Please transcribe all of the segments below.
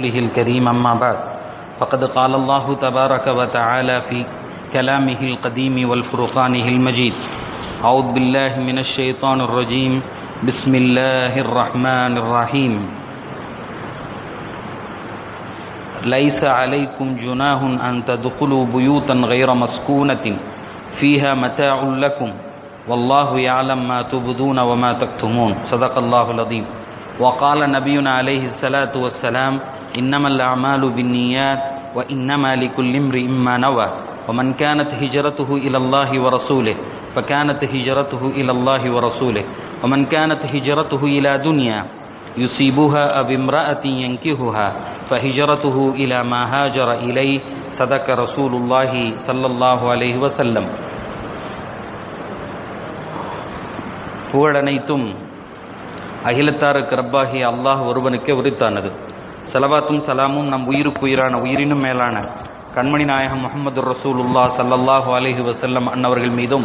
رسوله الكريم أما بعد فقد قال الله تبارك وتعالى في كلامه القديم والفرقانه المجيد أعوذ بالله من الشيطان الرجيم بسم الله الرحمن الرحيم ليس عليكم جناح أن تدخلوا بيوتا غير مسكونة فيها متاع لكم والله يعلم ما تبدون وما تكتمون صدق الله العظيم وقال نبينا عليه الصلاة والسلام إنما الأعمال بالنيات وإنما لكل امرئ ما نوى ومن كانت هجرته إلى الله ورسوله فكانت هجرته إلى الله ورسوله ومن كانت هجرته إلى دنيا يصيبها أو امرأة ينكهها فهجرته إلى ما هاجر إليه صدق رسول الله صلى الله عليه وسلم புகழனைத்தும் அகிலத்தாருக்கு ரப்பாகிய அல்லாஹ் ஒருவனுக்கே உரித்தானது சலவாத்தும் சலாமும் நம் உயிருக்குயிரான உயிரினும் மேலான கண்மணி நாயகம் முகமது ரசூலுல்லா சல்லல்லாஹு அலைஹி வசல்லம் அன்னவர்கள் மீதும்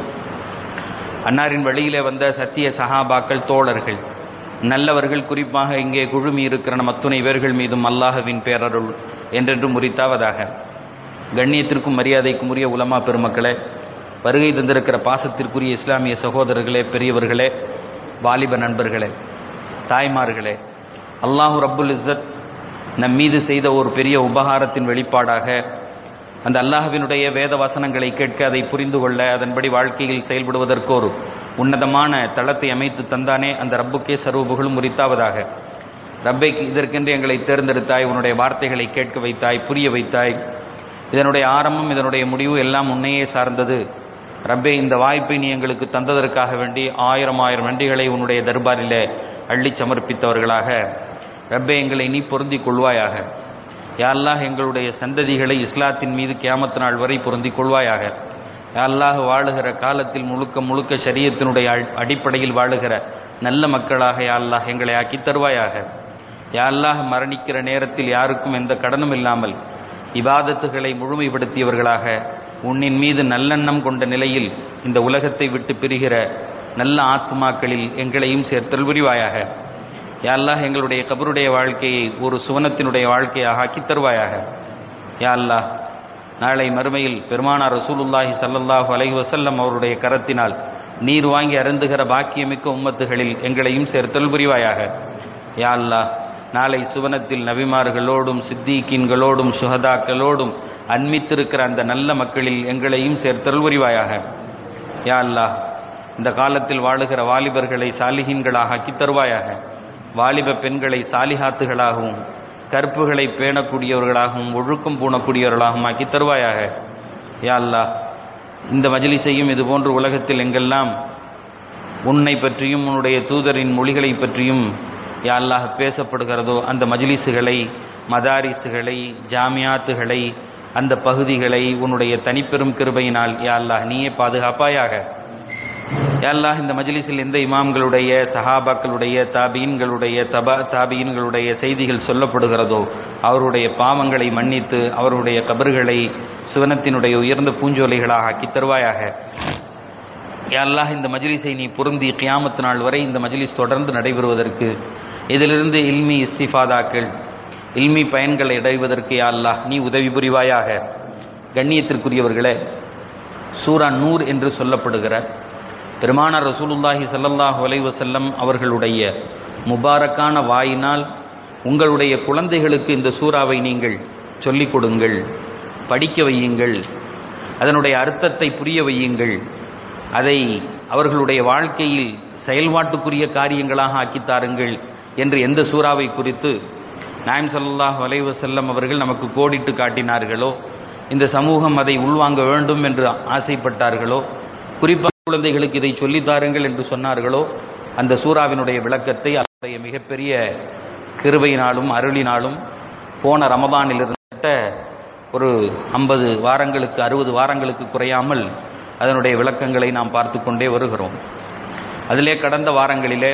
அன்னாரின் வழியிலே வந்த சத்திய சஹாபாக்கள் தோழர்கள் நல்லவர்கள் குறிப்பாக இங்கே குழுமி இருக்கிற நம் அத்துணை பேர்கள் மீதும் அல்லாஹவின் பேரருள் என்றென்றும் முறித்தாவதாக கண்ணியத்திற்கும் மரியாதைக்கும் உரிய உலமா பெருமக்களே வருகை தந்திருக்கிற பாசத்திற்குரிய இஸ்லாமிய சகோதரர்களே பெரியவர்களே வாலிப நண்பர்களே தாய்மார்களே அல்லாஹூ ரப்புல் இஸ்ஸத் நம் மீது செய்த ஒரு பெரிய உபகாரத்தின் வெளிப்பாடாக அந்த அல்லாஹுவினுடைய வேத வசனங்களை கேட்க அதை புரிந்து கொள்ள அதன்படி வாழ்க்கையில் செயல்படுவதற்கு ஒரு உன்னதமான தளத்தை அமைத்து தந்தானே அந்த ரப்புக்கே சர்வ புகழும் முறித்தாவதாக ரப்பை இதற்கென்று எங்களை தேர்ந்தெடுத்தாய் உன்னுடைய வார்த்தைகளை கேட்க வைத்தாய் புரிய வைத்தாய் இதனுடைய ஆரம்பம் இதனுடைய முடிவு எல்லாம் உன்னையே சார்ந்தது ரப்பே இந்த வாய்ப்பை நீ எங்களுக்கு தந்ததற்காக வேண்டி ஆயிரம் ஆயிரம் நன்றிகளை உன்னுடைய தர்பாரிலே அள்ளி சமர்ப்பித்தவர்களாக ரப்பே எங்களை நீ பொருந்திக் கொள்வாயாக யாரெல்லாம் எங்களுடைய சந்ததிகளை இஸ்லாத்தின் மீது கியாமத்து நாள் வரை பொருந்திக் கொள்வாயாக யாரெல்லாம் வாழுகிற காலத்தில் முழுக்க முழுக்க சரியத்தினுடைய அடிப்படையில் வாழுகிற நல்ல மக்களாக யாரெல்லாம் எங்களை ஆக்கி தருவாயாக யாரெல்லாம் மரணிக்கிற நேரத்தில் யாருக்கும் எந்த கடனும் இல்லாமல் இபாதத்துகளை முழுமைப்படுத்தியவர்களாக உன்னின் மீது நல்லெண்ணம் கொண்ட நிலையில் இந்த உலகத்தை விட்டு பிரிகிற நல்ல ஆத்மாக்களில் எங்களையும் சேர்த்தல் புரிவாயாக யாரெல்லாம் எங்களுடைய கபருடைய வாழ்க்கையை ஒரு சுவனத்தினுடைய வாழ்க்கையாக ஆக்கி தருவாயாக யாரெல்லா நாளை மறுமையில் பெருமானார் ரசூலுல்லாஹி சல்லல்லாஹு அலைஹி வசல்லம் அவருடைய கரத்தினால் நீர் வாங்கி அருந்துகிற பாக்கியமிக்க உம்மத்துகளில் எங்களையும் சேர்த்தல் புரிவாயாக யாழ்லா நாளை சுவனத்தில் நபிமார்களோடும் சித்திகீன்களோடும் சுகதாக்களோடும் அன்மித்திருக்கிற அந்த நல்ல மக்களில் எங்களையும் சேர்த்தல் புரிவாயாக யா அல்லா இந்த காலத்தில் வாழுகிற வாலிபர்களை சாலிஹீன்களாக ஆக்கி தருவாயாக வாலிப பெண்களை சாலிஹாத்துகளாகவும் கற்புகளை பேணக்கூடியவர்களாகவும் ஒழுக்கம் பூணக்கூடியவர்களாகவும் ஆக்கி தருவாயாக யா அல்லா இந்த மஜிலிசையும் இதுபோன்று உலகத்தில் எங்கெல்லாம் உன்னை பற்றியும் உன்னுடைய தூதரின் மொழிகளை பற்றியும் யாழ்லாக பேசப்படுகிறதோ அந்த மஜிலிசுகளை மதாரிசுகளை ஜாமியாத்துகளை அந்த பகுதிகளை உன்னுடைய தனிப்பெரும் கிருபையினால் யாழ்லாஹ் நீயே பாதுகாப்பாயாக யாழ்லாஹ் இந்த மஜிலிஸில் எந்த இமாம்களுடைய சஹாபாக்களுடைய தாபீன்களுடைய தபா தாபீன்களுடைய செய்திகள் சொல்லப்படுகிறதோ அவருடைய பாவங்களை மன்னித்து அவருடைய கபர்களை சுவனத்தினுடைய உயர்ந்த பூஞ்சோலைகளாக ஆக்கி தருவாயாக யாரெல்லாம் இந்த மஜிலிஸை நீ பொருந்தி கியாமத்து நாள் வரை இந்த மஜிலிஸ் தொடர்ந்து நடைபெறுவதற்கு இதிலிருந்து இல்மி இஸ்திஃபாதாக்கள் இல்மி பயன்களை அடைவதற்கு யாரெல்லாம் நீ உதவி புரிவாயாக கண்ணியத்திற்குரியவர்களே சூரா நூர் என்று சொல்லப்படுகிற பெருமானார் ரசூலுல்லாஹி சல்லல்லாஹு அலைவசல்லம் அவர்களுடைய முபாரக்கான வாயினால் உங்களுடைய குழந்தைகளுக்கு இந்த சூறாவை நீங்கள் சொல்லிக் கொடுங்கள் படிக்க வையுங்கள் அதனுடைய அர்த்தத்தை புரிய வையுங்கள் அதை அவர்களுடைய வாழ்க்கையில் செயல்பாட்டுக்குரிய காரியங்களாக ஆக்கித்தாருங்கள் என்று எந்த சூறாவை குறித்து நாயம் சல்லாஹ் வலைவசல்லம் அவர்கள் நமக்கு கோடிட்டு காட்டினார்களோ இந்த சமூகம் அதை உள்வாங்க வேண்டும் என்று ஆசைப்பட்டார்களோ குறிப்பாக குழந்தைகளுக்கு இதை சொல்லித்தாருங்கள் என்று சொன்னார்களோ அந்த சூறாவினுடைய விளக்கத்தை அவருடைய மிகப்பெரிய கிருபையினாலும் அருளினாலும் போன ரமதானில் இருந்த ஒரு ஐம்பது வாரங்களுக்கு அறுபது வாரங்களுக்கு குறையாமல் அதனுடைய விளக்கங்களை நாம் பார்த்து கொண்டே வருகிறோம் அதிலே கடந்த வாரங்களிலே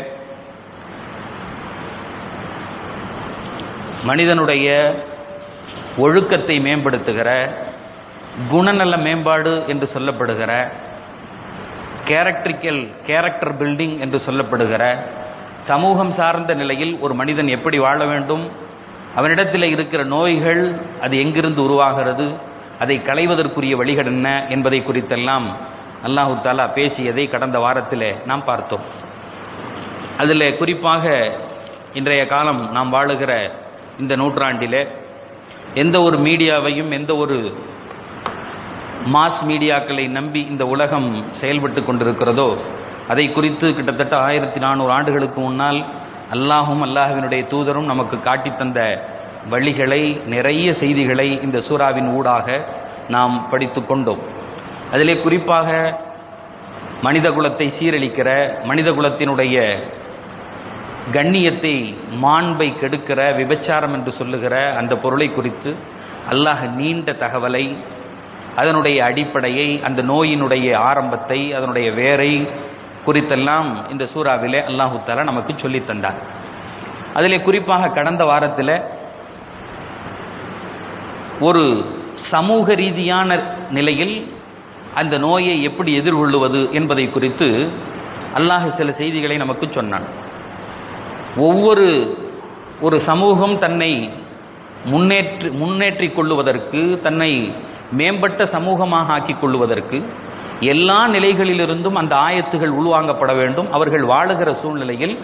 மனிதனுடைய ஒழுக்கத்தை மேம்படுத்துகிற குணநல மேம்பாடு என்று சொல்லப்படுகிற கேரக்டரிக்கல் கேரக்டர் பில்டிங் என்று சொல்லப்படுகிற சமூகம் சார்ந்த நிலையில் ஒரு மனிதன் எப்படி வாழ வேண்டும் அவனிடத்தில் இருக்கிற நோய்கள் அது எங்கிருந்து உருவாகிறது அதை களைவதற்குரிய வழிகள் என்ன என்பதை குறித்தெல்லாம் அல்லாஹு தாலா பேசியதை கடந்த வாரத்தில் நாம் பார்த்தோம் அதில் குறிப்பாக இன்றைய காலம் நாம் வாழுகிற இந்த நூற்றாண்டிலே எந்த ஒரு மீடியாவையும் எந்த ஒரு மாஸ் மீடியாக்களை நம்பி இந்த உலகம் செயல்பட்டு கொண்டிருக்கிறதோ அதை குறித்து கிட்டத்தட்ட ஆயிரத்தி நானூறு ஆண்டுகளுக்கு முன்னால் அல்லாஹும் அல்லாஹுவினுடைய தூதரும் நமக்கு காட்டித் தந்த வழிகளை நிறைய செய்திகளை இந்த சூறாவின் ஊடாக நாம் படித்து கொண்டோம் அதிலே குறிப்பாக மனித குலத்தை சீரழிக்கிற மனித குலத்தினுடைய கண்ணியத்தை மாண்பை கெடுக்கிற விபச்சாரம் என்று சொல்லுகிற அந்த பொருளை குறித்து அல்லாஹ் நீண்ட தகவலை அதனுடைய அடிப்படையை அந்த நோயினுடைய ஆரம்பத்தை அதனுடைய வேரை குறித்தெல்லாம் இந்த சூறாவிலே அல்லாஹு தாலா நமக்கு சொல்லித் தந்தார் அதிலே குறிப்பாக கடந்த வாரத்தில் ஒரு சமூக ரீதியான நிலையில் அந்த நோயை எப்படி எதிர்கொள்ளுவது என்பதை குறித்து அல்லாஹ் சில செய்திகளை நமக்கு சொன்னான் ஒவ்வொரு ஒரு சமூகம் தன்னை முன்னேற்றி முன்னேற்றிக் கொள்ளுவதற்கு தன்னை மேம்பட்ட சமூகமாக ஆக்கிக் கொள்ளுவதற்கு எல்லா நிலைகளிலிருந்தும் அந்த ஆயத்துகள் உள்வாங்கப்பட வேண்டும் அவர்கள் வாழுகிற சூழ்நிலையில்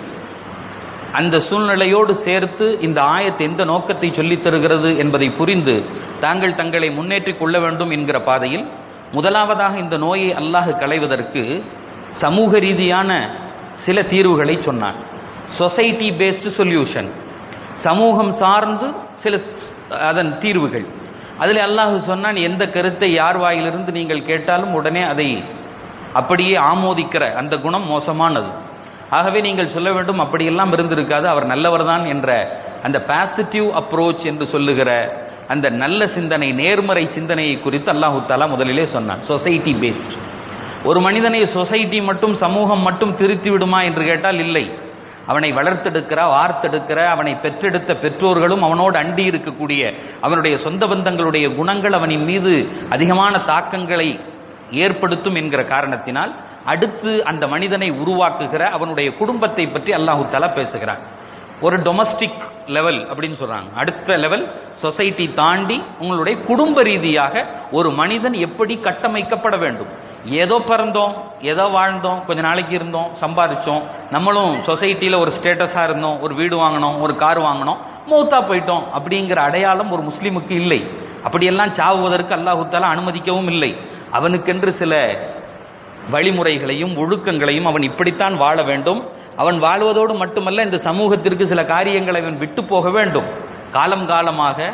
அந்த சூழ்நிலையோடு சேர்த்து இந்த ஆயத்து எந்த நோக்கத்தை சொல்லித் தருகிறது என்பதை புரிந்து தாங்கள் தங்களை முன்னேற்றிக் கொள்ள வேண்டும் என்கிற பாதையில் முதலாவதாக இந்த நோயை அல்லாஹ் களைவதற்கு சமூக ரீதியான சில தீர்வுகளை சொன்னான் சொசைட்டி பேஸ்டு சொல்யூஷன் சமூகம் சார்ந்து சில அதன் தீர்வுகள் அதில் அல்லாஹ் சொன்னான் எந்த கருத்தை யார் வாயிலிருந்து நீங்கள் கேட்டாலும் உடனே அதை அப்படியே ஆமோதிக்கிற அந்த குணம் மோசமானது ஆகவே நீங்கள் சொல்ல வேண்டும் அப்படியெல்லாம் இருந்திருக்காது அவர் நல்லவர்தான் என்ற அந்த பாசிட்டிவ் அப்ரோச் என்று சொல்லுகிற அந்த நல்ல சிந்தனை நேர்மறை சிந்தனையை குறித்து அல்லாஹு தாலா முதலிலே சொன்னான் சொசைட்டி பேஸ்ட் ஒரு மனிதனை சொசைட்டி மட்டும் சமூகம் மட்டும் திருத்தி விடுமா என்று கேட்டால் இல்லை அவனை வளர்த்தெடுக்கிற வார்த்தெடுக்கிற அவனை பெற்றெடுத்த பெற்றோர்களும் அவனோடு அண்டி இருக்கக்கூடிய அவனுடைய சொந்த பந்தங்களுடைய குணங்கள் அவனின் மீது அதிகமான தாக்கங்களை ஏற்படுத்தும் என்கிற காரணத்தினால் அடுத்து அந்த மனிதனை உருவாக்குகிற அவனுடைய குடும்பத்தை பற்றி அல்லாஹு தலா பேசுகிறான் ஒரு டொமஸ்டிக் லெவல் அப்படின்னு சொல்றாங்க அடுத்த லெவல் சொசைட்டி தாண்டி உங்களுடைய குடும்ப ரீதியாக ஒரு மனிதன் எப்படி கட்டமைக்கப்பட வேண்டும் ஏதோ பிறந்தோம் ஏதோ வாழ்ந்தோம் கொஞ்ச நாளைக்கு இருந்தோம் சம்பாதிச்சோம் நம்மளும் சொசைட்டியில் ஒரு ஸ்டேட்டஸாக இருந்தோம் ஒரு வீடு வாங்கினோம் ஒரு கார் வாங்கினோம் மூத்தா போயிட்டோம் அப்படிங்கிற அடையாளம் ஒரு முஸ்லீமுக்கு இல்லை அப்படியெல்லாம் சாவுவதற்கு அல்லாஹுத்தாலா அனுமதிக்கவும் இல்லை அவனுக்கென்று சில வழிமுறைகளையும் ஒழுக்கங்களையும் அவன் இப்படித்தான் வாழ வேண்டும் அவன் வாழ்வதோடு மட்டுமல்ல இந்த சமூகத்திற்கு சில காரியங்களை அவன் விட்டு போக வேண்டும் காலம் காலமாக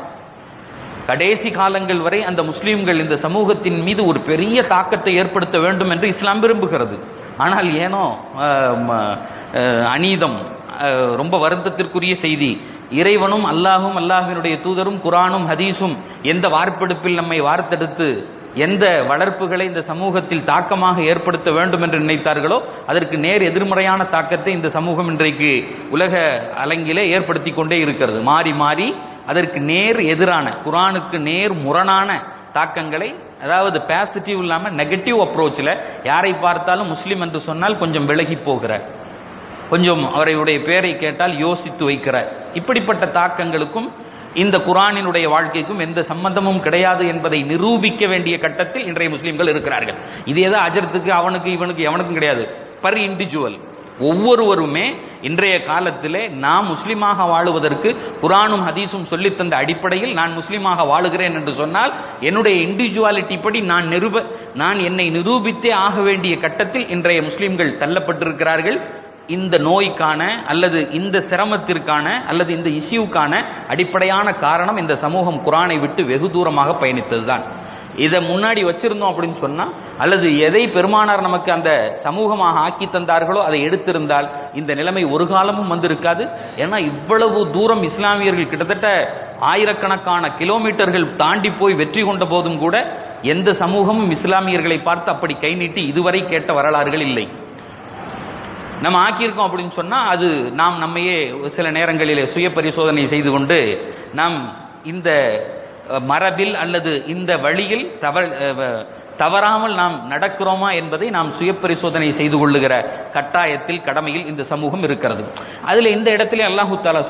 கடைசி காலங்கள் வரை அந்த முஸ்லீம்கள் இந்த சமூகத்தின் மீது ஒரு பெரிய தாக்கத்தை ஏற்படுத்த வேண்டும் என்று இஸ்லாம் விரும்புகிறது ஆனால் ஏனோ அநீதம் ரொம்ப வருத்தத்திற்குரிய செய்தி இறைவனும் அல்லாஹும் அல்லாஹினுடைய தூதரும் குரானும் ஹதீஸும் எந்த வார்ப்பெடுப்பில் நம்மை வார்த்தெடுத்து எந்த வளர்ப்புகளை இந்த சமூகத்தில் தாக்கமாக ஏற்படுத்த வேண்டும் என்று நினைத்தார்களோ அதற்கு நேர் எதிர்மறையான தாக்கத்தை இந்த சமூகம் இன்றைக்கு உலக அலங்கிலே ஏற்படுத்தி கொண்டே இருக்கிறது மாறி மாறி அதற்கு நேர் எதிரான குரானுக்கு நேர் முரணான தாக்கங்களை அதாவது பாசிட்டிவ் இல்லாமல் நெகட்டிவ் அப்ரோச்சில் யாரை பார்த்தாலும் முஸ்லீம் என்று சொன்னால் கொஞ்சம் விலகி போகிற கொஞ்சம் அவரையுடைய பேரை கேட்டால் யோசித்து வைக்கிற இப்படிப்பட்ட தாக்கங்களுக்கும் இந்த குரானினுடைய வாழ்க்கைக்கும் எந்த சம்பந்தமும் கிடையாது என்பதை நிரூபிக்க வேண்டிய கட்டத்தில் இன்றைய முஸ்லீம்கள் இருக்கிறார்கள் இது ஏதோ அஜரத்துக்கு அவனுக்கு இவனுக்கு எவனுக்கும் கிடையாது பர் இண்டிவிஜுவல் ஒவ்வொருவருமே இன்றைய காலத்திலே நாம் முஸ்லீமாக வாழுவதற்கு குரானும் ஹதீஸும் சொல்லித்தந்த அடிப்படையில் நான் முஸ்லீமாக வாழுகிறேன் என்று சொன்னால் என்னுடைய இண்டிவிஜுவாலிட்டி படி நான் நிரூப நான் என்னை நிரூபித்தே ஆக வேண்டிய கட்டத்தில் இன்றைய முஸ்லீம்கள் தள்ளப்பட்டிருக்கிறார்கள் இந்த நோய்க்கான அல்லது இந்த சிரமத்திற்கான அல்லது இந்த இஷ்யூக்கான அடிப்படையான காரணம் இந்த சமூகம் குரானை விட்டு வெகு தூரமாக பயணித்ததுதான் இதை முன்னாடி வச்சிருந்தோம் அப்படின்னு சொன்னா அல்லது எதை பெருமானார் நமக்கு அந்த சமூகமாக ஆக்கி தந்தார்களோ அதை எடுத்திருந்தால் இந்த நிலைமை ஒரு காலமும் வந்திருக்காது ஏன்னா இவ்வளவு தூரம் இஸ்லாமியர்கள் கிட்டத்தட்ட ஆயிரக்கணக்கான கிலோமீட்டர்கள் தாண்டி போய் வெற்றி கொண்ட போதும் கூட எந்த சமூகமும் இஸ்லாமியர்களை பார்த்து அப்படி கை நீட்டி இதுவரை கேட்ட வரலாறுகள் இல்லை நம்ம ஆக்கியிருக்கோம் அப்படின்னு சொன்னா அது நாம் நம்மையே சில நேரங்களிலே சுய பரிசோதனை செய்து கொண்டு நாம் இந்த மரபில் அல்லது இந்த வழியில் தவ தவறாமல் நாம் நடக்கிறோமா என்பதை நாம் சுய பரிசோதனை செய்து கொள்ளுகிற கட்டாயத்தில் கடமையில் இந்த சமூகம் இருக்கிறது அதுல இந்த இடத்துல அல்லாஹு தாலா சொல்றான்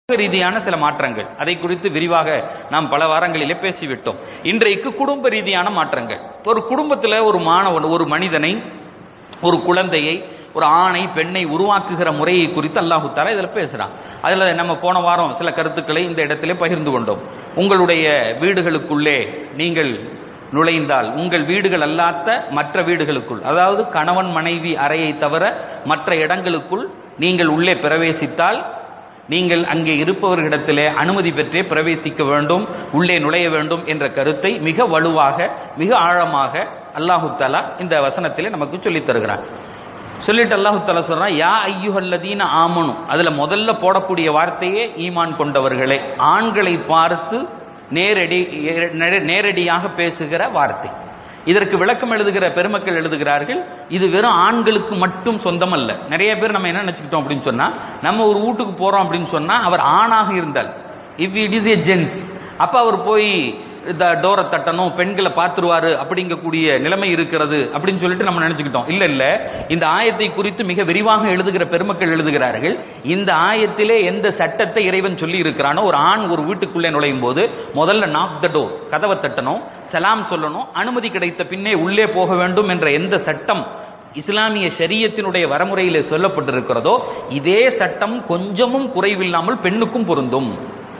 ரீதியான சில மாற்றங்கள் அதை குறித்து விரிவாக நாம் பல வாரங்களிலே பேசிவிட்டோம் இன்றைக்கு குடும்ப ரீதியான மாற்றங்கள் ஒரு குடும்பத்தில் ஒரு மாணவன் ஒரு மனிதனை ஒரு குழந்தையை ஒரு ஆணை பெண்ணை உருவாக்குகிற முறையை குறித்து அல்லாஹு தாலா இதில் பேசுறான் அதில் நம்ம போன வாரம் சில கருத்துக்களை இந்த இடத்திலே பகிர்ந்து கொண்டோம் உங்களுடைய வீடுகளுக்குள்ளே நீங்கள் நுழைந்தால் உங்கள் வீடுகள் அல்லாத மற்ற வீடுகளுக்குள் அதாவது கணவன் மனைவி அறையை தவிர மற்ற இடங்களுக்குள் நீங்கள் உள்ளே பிரவேசித்தால் நீங்கள் அங்கே இருப்பவர்களிடத்திலே அனுமதி பெற்றே பிரவேசிக்க வேண்டும் உள்ளே நுழைய வேண்டும் என்ற கருத்தை மிக வலுவாக மிக ஆழமாக அல்லாஹு தாலா இந்த வசனத்திலே நமக்கு சொல்லித் தருகிறான் சொல்லிட்டு அல்லாஹு தாலா சொல்றான் யா ஐயுஹல்லதீன ஆமனு அதுல முதல்ல போடக்கூடிய வார்த்தையே ஈமான் கொண்டவர்களே ஆண்களை பார்த்து நேரடி நேரடியாக பேசுகிற வார்த்தை இதற்கு விளக்கம் எழுதுகிற பெருமக்கள் எழுதுகிறார்கள் இது வெறும் ஆண்களுக்கு மட்டும் சொந்தம் அல்ல நிறைய பேர் நம்ம என்ன நினைச்சுக்கிட்டோம் அப்படின்னு சொன்னா நம்ம ஒரு வீட்டுக்கு போறோம் அப்படின்னு சொன்னா அவர் ஆணாக இருந்தால் if it is a gents அப்ப அவர் போய் இந்த டோரை தட்டணும் பெண்களை பார்த்துருவாரு அப்படிங்கக்கூடிய நிலைமை இருக்கிறது அப்படின்னு சொல்லிட்டு நம்ம நினைச்சுக்கிட்டோம் இல்ல இல்ல இந்த ஆயத்தை குறித்து மிக விரிவாக எழுதுகிற பெருமக்கள் எழுதுகிறார்கள் இந்த ஆயத்திலே எந்த சட்டத்தை இறைவன் சொல்லி இருக்கிறானோ ஒரு ஆண் ஒரு வீட்டுக்குள்ளே நுழையும் போது முதல்ல நாக் த டோர் கதவை தட்டணும் சலாம் சொல்லணும் அனுமதி கிடைத்த பின்னே உள்ளே போக வேண்டும் என்ற எந்த சட்டம் இஸ்லாமிய ஷரியத்தினுடைய வரமுறையிலே சொல்லப்பட்டிருக்கிறதோ இதே சட்டம் கொஞ்சமும் குறைவில்லாமல் பெண்ணுக்கும் பொருந்தும்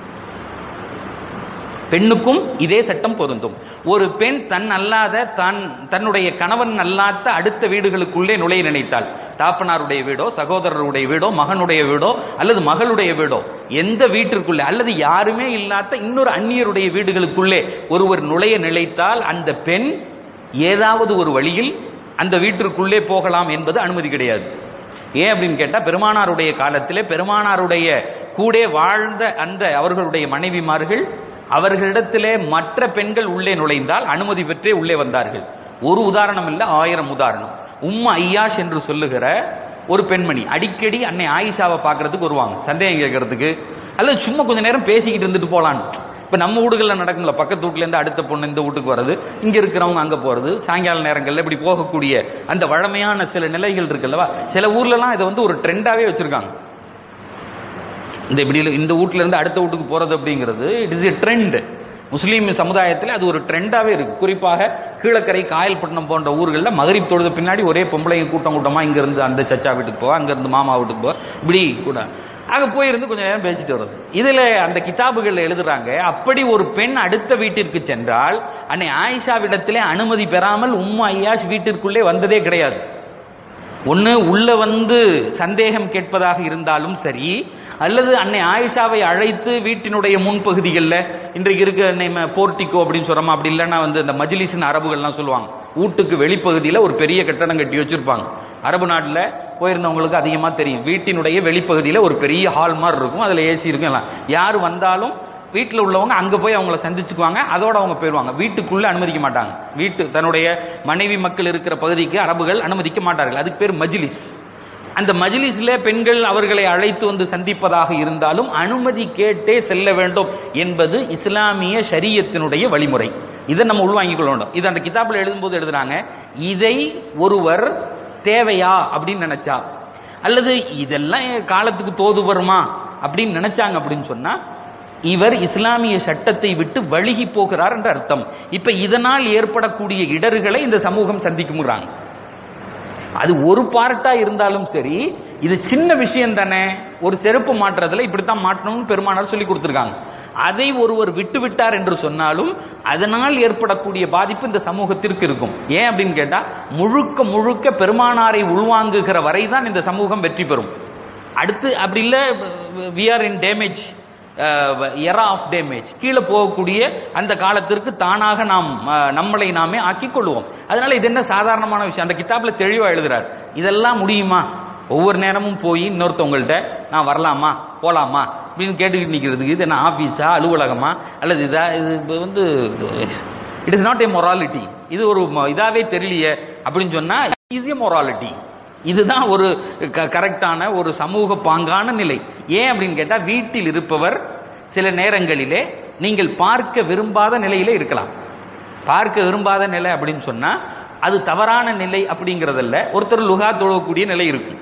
பெண்ணுக்கும் இதே சட்டம் பொருந்தும் ஒரு பெண் தன் அல்லாத தான் தன்னுடைய கணவன் அல்லாத அடுத்த வீடுகளுக்குள்ளே நுழைய நினைத்தால் தாப்பனாருடைய வீடோ சகோதரருடைய வீடோ மகனுடைய வீடோ அல்லது மகளுடைய வீடோ எந்த வீட்டிற்குள்ளே அல்லது யாருமே இல்லாத இன்னொரு அந்நியருடைய வீடுகளுக்குள்ளே ஒருவர் நுழைய நினைத்தால் அந்த பெண் ஏதாவது ஒரு வழியில் அந்த வீட்டிற்குள்ளே போகலாம் என்பது அனுமதி கிடையாது ஏன் அப்படின்னு கேட்டா பெருமானாருடைய காலத்திலே பெருமானாருடைய கூட வாழ்ந்த அந்த அவர்களுடைய மனைவிமார்கள் அவர்களிடத்திலே மற்ற பெண்கள் உள்ளே நுழைந்தால் அனுமதி பெற்றே உள்ளே வந்தார்கள் ஒரு உதாரணம் இல்ல ஆயிரம் உதாரணம் உம்மா ஐயாஷ் என்று சொல்லுகிற ஒரு பெண்மணி அடிக்கடி அன்னை ஆயிஷாவை பார்க்கறதுக்கு வருவாங்க சந்தேகம் கேட்கறதுக்கு அல்லது சும்மா கொஞ்ச நேரம் பேசிக்கிட்டு இருந்துட்டு போலான்னு இப்ப நம்ம வீடுகளில் நடக்கும்ல பக்கத்து வீட்டுல இருந்து அடுத்த பொண்ணு இந்த வீட்டுக்கு வர்றது இங்க இருக்கிறவங்க அங்க போறது சாயங்கால நேரங்கள்ல இப்படி போகக்கூடிய அந்த வழமையான சில நிலைகள் இருக்குல்லவா சில ஊர்லலாம் இதை வந்து ஒரு ட்ரெண்டாவே வச்சிருக்காங்க இந்த இப்படி இந்த வீட்ல இருந்து அடுத்த வீட்டுக்கு போறது அப்படிங்கிறது it is a trend Muslim சமுதாயத்தில் அது ஒரு ட்ரெண்டாவே இருக்கு குறிப்பாக கீழக்கரை காயல்பட்டினம் போன்ற ஊர்களில் மகரிப் தொழுத பின்னாடி ஒரே பொம்பளைங்க கூட்டம் கூட்டமா இங்க இருந்து அந்த சச்சா வீட்டுக்கு போவா அங்க இருந்து மாமா வீட்டுக்கு போவா இப்படி கூட அங்க போயிருந்து கொஞ்ச நேரம் பேசிட்டு வருது இதுல அந்த கிதாபுகள்ல எழுதுறாங்க அப்படி ஒரு பெண் அடுத்த வீட்டிற்கு சென்றால் அன்னை ஆயிஷாவிடத்திலே அனுமதி பெறாமல் உம்மா ஐயாஷ் வீட்டிற்குள்ளே வந்ததே கிடையாது ஒன்று உள்ள வந்து சந்தேகம் கேட்பதாக இருந்தாலும் சரி அல்லது அன்னை ஆயிஷாவை அழைத்து வீட்டினுடைய முன்பகுதிகளில் இன்றைக்கு இருக்க நம்ம போர்ட்டிகோ அப்படின்னு சொல்றோமா அப்படி இல்லைன்னா வந்து இந்த மஜ்லிஸின் அரபுகள்லாம் சொல்லுவாங்க வீட்டுக்கு வெளிப்பகுதியில் ஒரு பெரிய கட்டடம் கட்டி வச்சிருப்பாங்க அரபு நாட்டில் போயிருந்தவங்களுக்கு அதிகமாக தெரியும் வீட்டினுடைய வெளிப்பகுதியில் ஒரு பெரிய ஹால் மாதிரி இருக்கும் அதில் ஏசி இருக்கும் எல்லாம் யார் வந்தாலும் வீட்டில் உள்ளவங்க அங்கே போய் அவங்கள சந்திச்சுக்குவாங்க அதோட அவங்க போயிடுவாங்க வீட்டுக்குள்ளே அனுமதிக்க மாட்டாங்க வீட்டு தன்னுடைய மனைவி மக்கள் இருக்கிற பகுதிக்கு அரபுகள் அனுமதிக்க மாட்டார்கள் அதுக்கு பேர் மஜ்லிஸ் அந்த மஜ்லிஸ்ல பெண்கள் அவர்களை அழைத்து வந்து சந்திப்பதாக இருந்தாலும் அனுமதி கேட்டே செல்ல வேண்டும் என்பது இஸ்லாமிய ஷரியத்தினுடைய வழிமுறை இதை நம்ம உள்வாங்கிக் கொள்ள வேண்டும் இது அந்த கிதாபில் எழுதும்போது எழுதுறாங்க இதை ஒருவர் தேவையா அப்படின்னு நினைச்சா அல்லது இதெல்லாம் காலத்துக்கு தோது வருமா அப்படின்னு நினைச்சாங்க அப்படின்னு சொன்னா இவர் இஸ்லாமிய சட்டத்தை விட்டு வழுகி போகிறார் என்ற அர்த்தம் இப்ப இதனால் ஏற்படக்கூடிய இடர்களை இந்த சமூகம் சந்திக்குங்கிறாங்க அது ஒரு பார்ட்டா இருந்தாலும் சரி இது சின்ன விஷயம் தானே ஒரு செருப்பு மாற்றுறதுல இப்படித்தான் மாற்றணும்னு பெருமானார் சொல்லி கொடுத்துருக்காங்க அதை ஒருவர் விட்டு விட்டார் என்று சொன்னாலும் அதனால் ஏற்படக்கூடிய பாதிப்பு இந்த சமூகத்திற்கு இருக்கும் ஏன் அப்படின்னு கேட்டா முழுக்க முழுக்க பெருமானாரை உள்வாங்குகிற வரை தான் இந்த சமூகம் வெற்றி பெறும் அடுத்து அப்படி இல்லை we are in damage era of damage கீழே போகக்கூடிய அந்த காலத்திற்கு தானாக நாம் அஹ், நம்மளை நாமே ஆக்கிக் கொள்வோம் அதனால இது என்ன சாதாரணமான விஷயம் அந்த கிதாப்ல தெளிவா எழுதுறார் இதெல்லாம் முடியுமா ஒவ்வொரு நேரமும் போய் இன்னொருத்தவங்கள்ட்ட நான் வரலாமா போலாமா அப்படின்னு கேட்டுக்கிட்டு நிற்கிறதுக்கு இது என்ன ஆஃபீஸா அலுவலகமா அல்லது இதா இது இப்ப வந்து it is not a morality இது ஒரு ம- இதாவே தெரியலையே அப்படின்னு சொன்னா இஸ் ஏ மொராலிட்டி இதுதான் ஒரு கரெக்டான ஒரு சமூக பாங்கான நிலை ஏன் அப்படின்னு கேட்டா வீட்டில் இருப்பவர் சில நேரங்களிலே நீங்கள் பார்க்க விரும்பாத நிலையிலே இருக்கலாம் பார்க்க விரும்பாத நிலை அப்படின்னு சொன்னா அது தவறான நிலை அப்படிங்கறதல்ல ஒருத்தர் லுகா தொழக்கூடிய நிலை இருக்கும்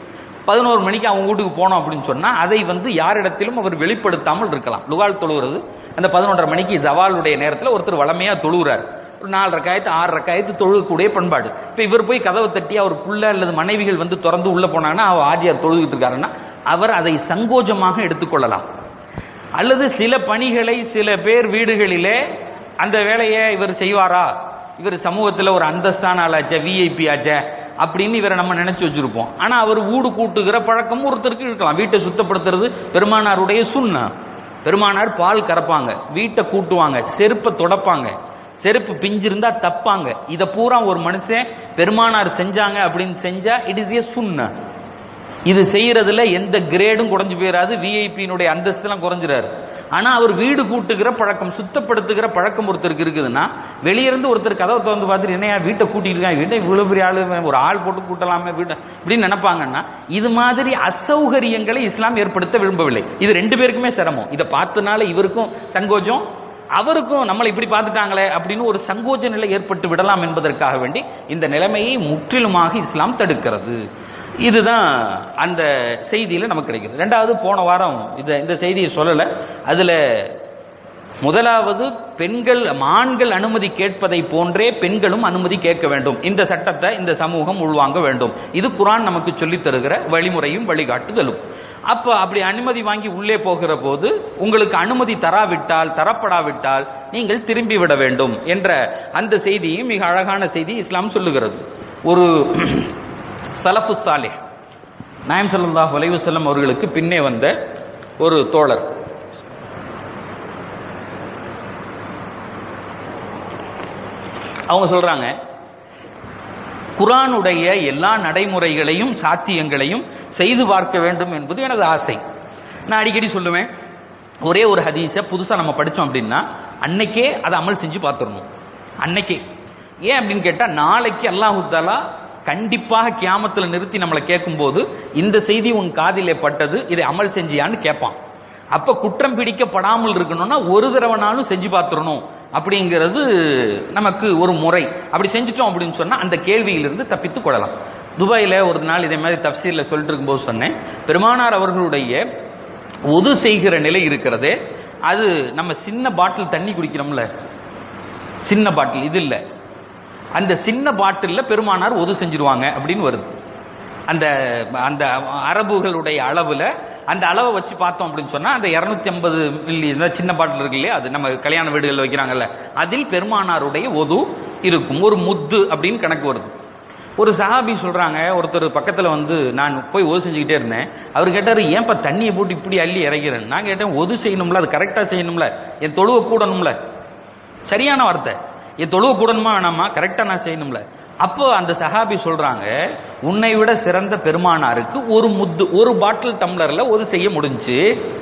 பதினோரு மணிக்கு அவங்க வீட்டுக்கு போனோம் அப்படின்னு சொன்னா அதை வந்து யாரிடத்திலும் அவர் வெளிப்படுத்தாமல் இருக்கலாம் லுகால் தொழுகிறது அந்த பதினொன்றரை மணிக்கு ஜவாலுடைய நேரத்தில் ஒருத்தர் வளமையா தொழுகிறார் ஒரு நாலு ரக்காயத்து ஆறு ரக்காயத்து தொழுகக்கூடிய பண்பாடு இப்போ இவர் போய் கதவை தட்டி அவர் புள்ள அல்லது மனைவிகள் வந்து திறந்து உள்ள போனாங்கன்னா அவர் ஆஜியார் தொழுகிட்டு இருக்காருன்னா அவர் அதை சங்கோஜமாக எடுத்துக்கொள்ளலாம் அல்லது சில பணிகளை சில பேர் வீடுகளிலே அந்த வேலையை இவர் செய்வாரா இவர் சமூகத்தில் ஒரு அந்தஸ்தான ஆளாச்சே விஐபி ஆச்சே அப்படின்னு இவரை நம்ம நினைச்சு வச்சிருப்போம் ஆனா அவர் வீடு கூட்டுகிற பழக்கம் ஒருத்தருக்கு இருக்கலாம் வீட்டை சுத்தப்படுத்துறது பெருமானாருடைய சுண்ணா பெருமானார் பால் கறப்பாங்க வீட்டை கூட்டுவாங்க செருப்பை தொடப்பாங்க செருப்பு பிஞ்சிருந்தா தப்பாங்க இத பூரா ஒரு மனுஷன் பெருமானார் செஞ்சாங்க அப்படின்னு செஞ்சா இட் இஸ் ஏ சுண்ணா இது செய்யறதுல எந்த கிரேடும் குறைஞ்சு போயிடாது விஐபியினுடைய அந்தஸ்துலாம் குறைஞ்சிடாரு ஆனா அவர் வீடு கூட்டுகிற பழக்கம் சுத்தப்படுத்துகிற பழக்கம் ஒருத்தருக்கு இருக்குதுன்னா வெளியிருந்து ஒருத்தர் கதவை திறந்து பார்த்துட்டு என்னையா வீட்டை கூட்டிட்டு இருக்காங்க வீட்டை இவ்வளவு பெரிய ஆளு ஒரு ஆள் போட்டு கூட்டலாமே வீட்டை இப்படின்னு நினைப்பாங்கன்னா இது மாதிரி அசௌகரியங்களை இஸ்லாம் ஏற்படுத்த விரும்பவில்லை இது ரெண்டு பேருக்குமே சிரமம் இதை பார்த்தனால இவருக்கும் சங்கோஜம் அவருக்கும் நம்மளை இப்படி பார்த்துட்டாங்களே அப்படின்னு ஒரு சங்கோஜ நிலை ஏற்பட்டு விடலாம் என்பதற்காக வேண்டி இந்த நிலைமையை முற்றிலுமாக இஸ்லாம் தடுக்கிறது இதுதான் அந்த செய்தியில நமக்கு கிடைக்குது ரெண்டாவது போன வாரம் இந்த இந்த செய்தியை சொல்லல அதுல முதலாவது பெண்கள் ஆண்கள் அனுமதி கேட்பதை போன்றே பெண்களும் அனுமதி கேட்க வேண்டும் இந்த சட்டத்தை இந்த சமூகம் உள்வாங்க வேண்டும் இது குரான் நமக்கு சொல்லித் தருகிற வழிமுறையும் வழிகாட்டுதலும் அப்ப அப்படி அனுமதி வாங்கி உள்ளே போகிற போது உங்களுக்கு அனுமதி தராவிட்டால் தரப்படாவிட்டால் நீங்கள் திரும்பி விட வேண்டும் என்ற அந்த செய்தியும் மிக அழகான செய்தி இஸ்லாம் சொல்லுகிறது ஒரு சலஃபு சாலே நாயம் சல்லாஹ் வலைவுசல்லம் அவர்களுக்கு பின்னே வந்த ஒரு தோழர் அவங்க சொல்றாங்க குரானுடைய எல்லா நடைமுறைகளையும் சாத்தியங்களையும் செய்து பார்க்க வேண்டும் என்பது எனது ஆசை நான் அடிக்கடி சொல்லுவேன் ஒரே ஒரு ஹதீஸை புதுசாக நம்ம படித்தோம் அப்படின்னா அன்னைக்கே அதை அமல் செஞ்சு பார்த்துடணும் அன்னைக்கே ஏன் அப்படின்னு கேட்டால் நாளைக்கு அல்லாஹு தாலா கண்டிப்பாக கியாமத்தில் நிறுத்தி நம்மளை கேட்கும்போது இந்த செய்தி உன் காதிலே பட்டது இதை அமல் செஞ்சியான்னு கேட்பான் அப்ப குற்றம் பிடிக்கப்படாமல் இருக்கணும்னா ஒரு தடவைனாலும் செஞ்சு பார்த்துடணும் அப்படிங்கிறது நமக்கு ஒரு முறை அப்படி செஞ்சுட்டோம் அப்படின்னு சொன்னா அந்த கேள்வியிலிருந்து தப்பித்துக் கொள்ளலாம் துபாயில ஒரு நாள் இதே மாதிரி தப்சீர்ல சொல்லிட்டு இருக்கும்போது சொன்னேன் பெருமானார் அவர்களுடைய ஒது செய்கிற நிலை இருக்கிறதே அது நம்ம சின்ன பாட்டில் தண்ணி குடிக்கிறோம்ல சின்ன பாட்டில் இது இல்லை அந்த சின்ன பாட்டில்ல பெருமானார் ஒது செஞ்சிருவாங்க அப்படின்னு வருது அந்த அந்த அரபுகளுடைய அளவுல அந்த அளவை வச்சு பார்த்தோம் அப்படின்னு சொன்னா அந்த இருநூத்தி ஐம்பது மில்லி சின்ன பாட்டில் இருக்கு இல்லையா அது நம்ம கல்யாண வீடுகளில் வைக்கிறாங்கல்ல அதில் பெருமானாருடைய ஒது இருக்கும் ஒரு முத்து அப்படின்னு கணக்கு வருது ஒரு சஹாபி சொல்றாங்க ஒருத்தர் பக்கத்துல வந்து நான் போய் ஒது செஞ்சுக்கிட்டே இருந்தேன் அவர் கேட்டாரு ஏன்பா தண்ணியை போட்டு இப்படி அள்ளி இறக்கிறேன் நான் கேட்டேன் ஒது செய்யணும்ல அது கரெக்டா செய்யணும்ல என் தொழுவ கூடணும்ல சரியான வார்த்தை என் தொழுவ கூடணுமா வேணாமா கரெக்டா நான் செய்யணும்ல அப்போ அந்த சஹாபி சொல்றாங்க உன்னை விட சிறந்த பெருமானாருக்கு ஒரு முத்து ஒரு பாட்டில் டம்ளர்ல ஒரு செய்ய முடிஞ்சு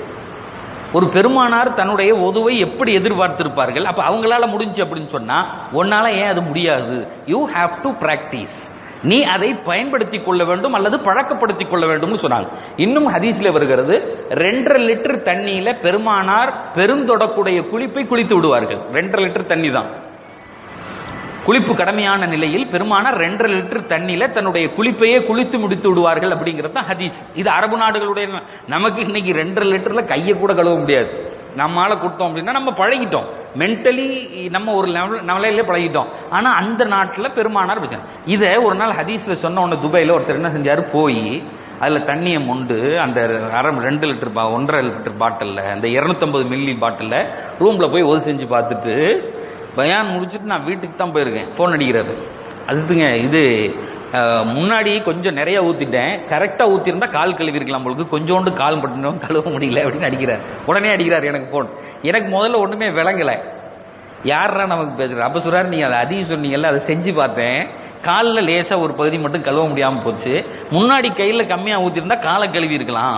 ஒரு பெருமானார் தன்னுடைய உதவை எப்படி எதிர்பார்த்திருப்பார்கள் அப்ப அவங்களால முடிஞ்சு அப்படின்னு சொன்னா உன்னால ஏன் அது முடியாது யூ ஹாவ் டு பிராக்டிஸ் நீ அதை பயன்படுத்திக் கொள்ள வேண்டும் அல்லது பழக்கப்படுத்திக் கொள்ள வேண்டும்னு சொன்னாங்க இன்னும் ஹதீஸ்ல வருகிறது ரெண்டரை லிட்டர் தண்ணியில பெருமானார் பெருந்தொடக்கூடிய குளிப்பை குளித்து விடுவார்கள் ரெண்டரை லிட்டர் தண்ணி தான் குளிப்பு கடமையான நிலையில் பெருமானார் ரெண்டரை லிட்டர் தண்ணியில தன்னுடைய குளிப்பையே குளித்து முடித்து விடுவார்கள் அப்படிங்கிறது தான் ஹதீஸ் இது அரபு நாடுகளுடைய நமக்கு இன்னைக்கு ரெண்டரை லிட்டர்ல கையை கூட கழுவ முடியாது நம்மால கொடுத்தோம் அப்படின்னா நம்ம பழகிட்டோம் மென்டலி நம்ம ஒரு நிலையில பழகிட்டோம் ஆனா அந்த நாட்டில் பெருமானார் வச்சாங்க இதை ஒரு நாள் ஹதீஸ்ல சொன்ன உடனே துபாயில ஒருத்தர் என்ன செஞ்சாரு போய் அதுல தண்ணியை மொண்டு அந்த அரை ரெண்டு லிட்டர் பா ஒன்றரை லிட்டர் பாட்டில்ல அந்த இருநூத்தம்பது மில்லி பாட்டில்ல ரூம்ல போய் ஒது செஞ்சு பார்த்துட்டு பயான் முடிச்சுட்டு நான் வீட்டுக்கு தான் போயிருக்கேன் ஃபோன் அடிக்கிறாரு அதுங்க இது முன்னாடி கொஞ்சம் நிறைய ஊத்திட்டேன் கரெக்டாக ஊத்திருந்தா கால் கழுவி இருக்கலாம் உங்களுக்கு கொஞ்சோண்டு கால் மட்டும் கழுவ முடியல அப்படின்னு அடிக்கிறார் உடனே அடிக்கிறார் எனக்கு ஃபோன் எனக்கு முதல்ல ஒன்றுமே விளங்கலை யாரா நமக்கு பேசுகிற அப்போ சொல்றாரு நீங்கள் அதை அதிகம் சொன்னீங்கல்ல அதை செஞ்சு பார்த்தேன் காலில் லேசாக ஒரு பகுதி மட்டும் கழுவ முடியாமல் போச்சு முன்னாடி கையில் கம்மியாக ஊற்றிருந்தா காலை கழுவி இருக்கலாம்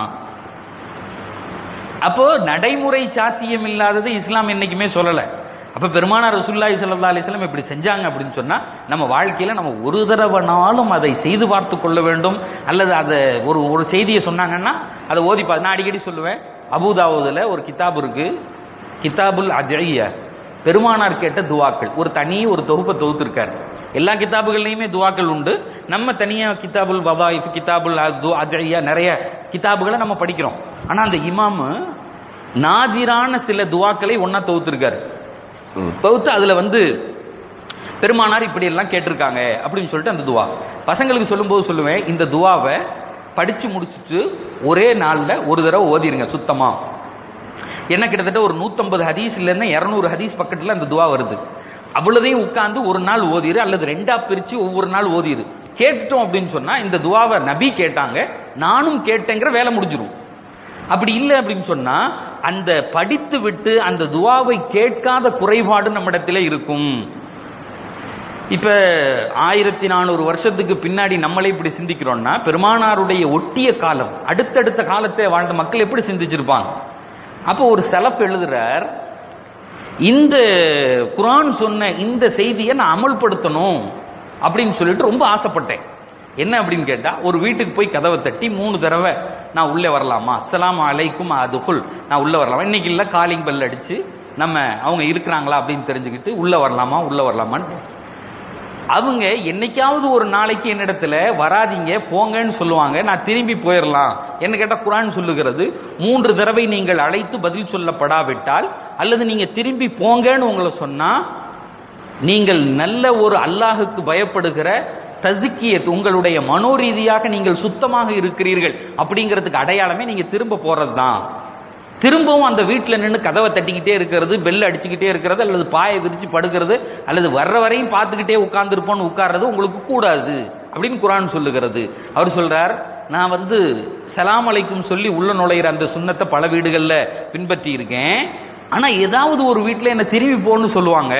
அப்போ நடைமுறை சாத்தியம் இல்லாதது இஸ்லாம் என்னைக்குமே சொல்லலை அப்ப பெருமானார் ரசூல்லாய் சல்லா அலிஸ்லாம் இப்படி செஞ்சாங்க அப்படின்னு சொன்னா நம்ம வாழ்க்கையில நம்ம ஒரு தடவைனாலும் அதை செய்து பார்த்து கொள்ள வேண்டும் அல்லது அதை ஒரு ஒரு செய்தியை சொன்னாங்கன்னா அதை ஓதி பா நான் அடிக்கடி சொல்லுவேன் அபுதாவுதுல ஒரு கிதாப் இருக்கு கிதாபுல் அஜய்ய பெருமானார் கேட்ட துவாக்கள் ஒரு தனி ஒரு தொகுப்பை தொகுத்திருக்காரு எல்லா கிதாபுகள்லையுமே துவாக்கள் உண்டு நம்ம தனியா கிதாபுல் வதாயிஃப் கிதாபுல் அது அஜய்யா நிறைய கிதாபுகளை நம்ம படிக்கிறோம் ஆனா அந்த இமாமு நாதிரான சில துவாக்களை ஒன்னா தொகுத்திருக்காரு தொகுத்து அதுல வந்து பெருமானார் இப்படி எல்லாம் கேட்டிருக்காங்க அப்படின்னு சொல்லிட்டு அந்த துவா பசங்களுக்கு சொல்லும்போது சொல்லுவேன் இந்த துவாவை படிச்சு முடிச்சுட்டு ஒரே நாள்ல ஒரு தடவை ஓதிருங்க சுத்தமா என்ன கிட்டத்தட்ட ஒரு நூத்தம்பது ஹதீஸ் இல்லைன்னா இருநூறு ஹதீஸ் பக்கத்துல அந்த துவா வருது அவ்வளதையும் உட்கார்ந்து ஒரு நாள் ஓதிரு அல்லது ரெண்டா பிரிச்சு ஒவ்வொரு நாள் ஓதிரு கேட்டோம் அப்படின்னு சொன்னா இந்த துவாவை நபி கேட்டாங்க நானும் கேட்டேங்கிற வேலை முடிஞ்சிரும் அப்படி இல்லை அப்படின்னு சொன்னா அந்த படித்து விட்டு அந்த துவாவை கேட்காத குறைபாடு நம்மிடத்திலே இருக்கும் இப்ப ஆயிரத்தி நானூறு வருஷத்துக்கு பின்னாடி நம்மளே இப்படி சிந்திக்கிறோம்னா பெருமானாருடைய ஒட்டிய காலம் அடுத்தடுத்த காலத்தை வாழ்ந்த மக்கள் எப்படி சிந்திச்சிருப்பாங்க அப்போ ஒரு செலப்பு எழுதுறார் இந்த குரான் சொன்ன இந்த செய்தியை நான் அமல்படுத்தணும் அப்படின்னு சொல்லிட்டு ரொம்ப ஆசைப்பட்டேன் என்ன அப்படின்னு கேட்டா ஒரு வீட்டுக்கு போய் கதவை தட்டி மூணு தடவை நான் உள்ளே வரலாமா அஸ்ஸலாமு அலைக்கும் அதுக்குள் நான் உள்ள வரலாமா இன்னைக்கு இல்ல காலிங் பெல் அடிச்சு நம்ம அவங்க இருக்கிறாங்களா அப்படின்னு தெரிஞ்சுக்கிட்டு உள்ள வரலாமா உள்ள வரலாமான்னு அவங்க என்னைக்காவது ஒரு நாளைக்கு என்னிடத்துல வராதீங்க போங்கன்னு சொல்லுவாங்க நான் திரும்பி போயிடலாம் என்ன கேட்டா குரான் சொல்லுகிறது மூன்று தடவை நீங்கள் அழைத்து பதில் சொல்லப்படாவிட்டால் அல்லது நீங்க திரும்பி போங்கன்னு உங்களை சொன்னா நீங்கள் நல்ல ஒரு அல்லாஹுக்கு பயப்படுகிற தசுக்கியத் உங்களுடைய மனோரீதியாக நீங்கள் சுத்தமாக இருக்கிறீர்கள் அப்படிங்கிறதுக்கு அடையாளமே நீங்க திரும்ப போறது தான் திரும்பவும் அந்த வீட்டில் நின்று கதவை தட்டிக்கிட்டே இருக்கிறது பெல் அடிச்சுக்கிட்டே இருக்கிறது அல்லது பாயை விரிச்சு படுக்கிறது அல்லது வர்ற வரையும் பார்த்துக்கிட்டே உட்கார்ந்துருப்போம்னு உட்கார்றது உங்களுக்கு கூடாது அப்படின்னு குரான் சொல்லுகிறது அவர் சொல்றார் நான் வந்து சலாம் அலைக்கும் சொல்லி உள்ள நுழையிற அந்த சுண்ணத்தை பல வீடுகள்ல பின்பற்றி இருக்கேன் ஆனா ஏதாவது ஒரு வீட்டில் என்ன திரும்பி போன்னு சொல்லுவாங்க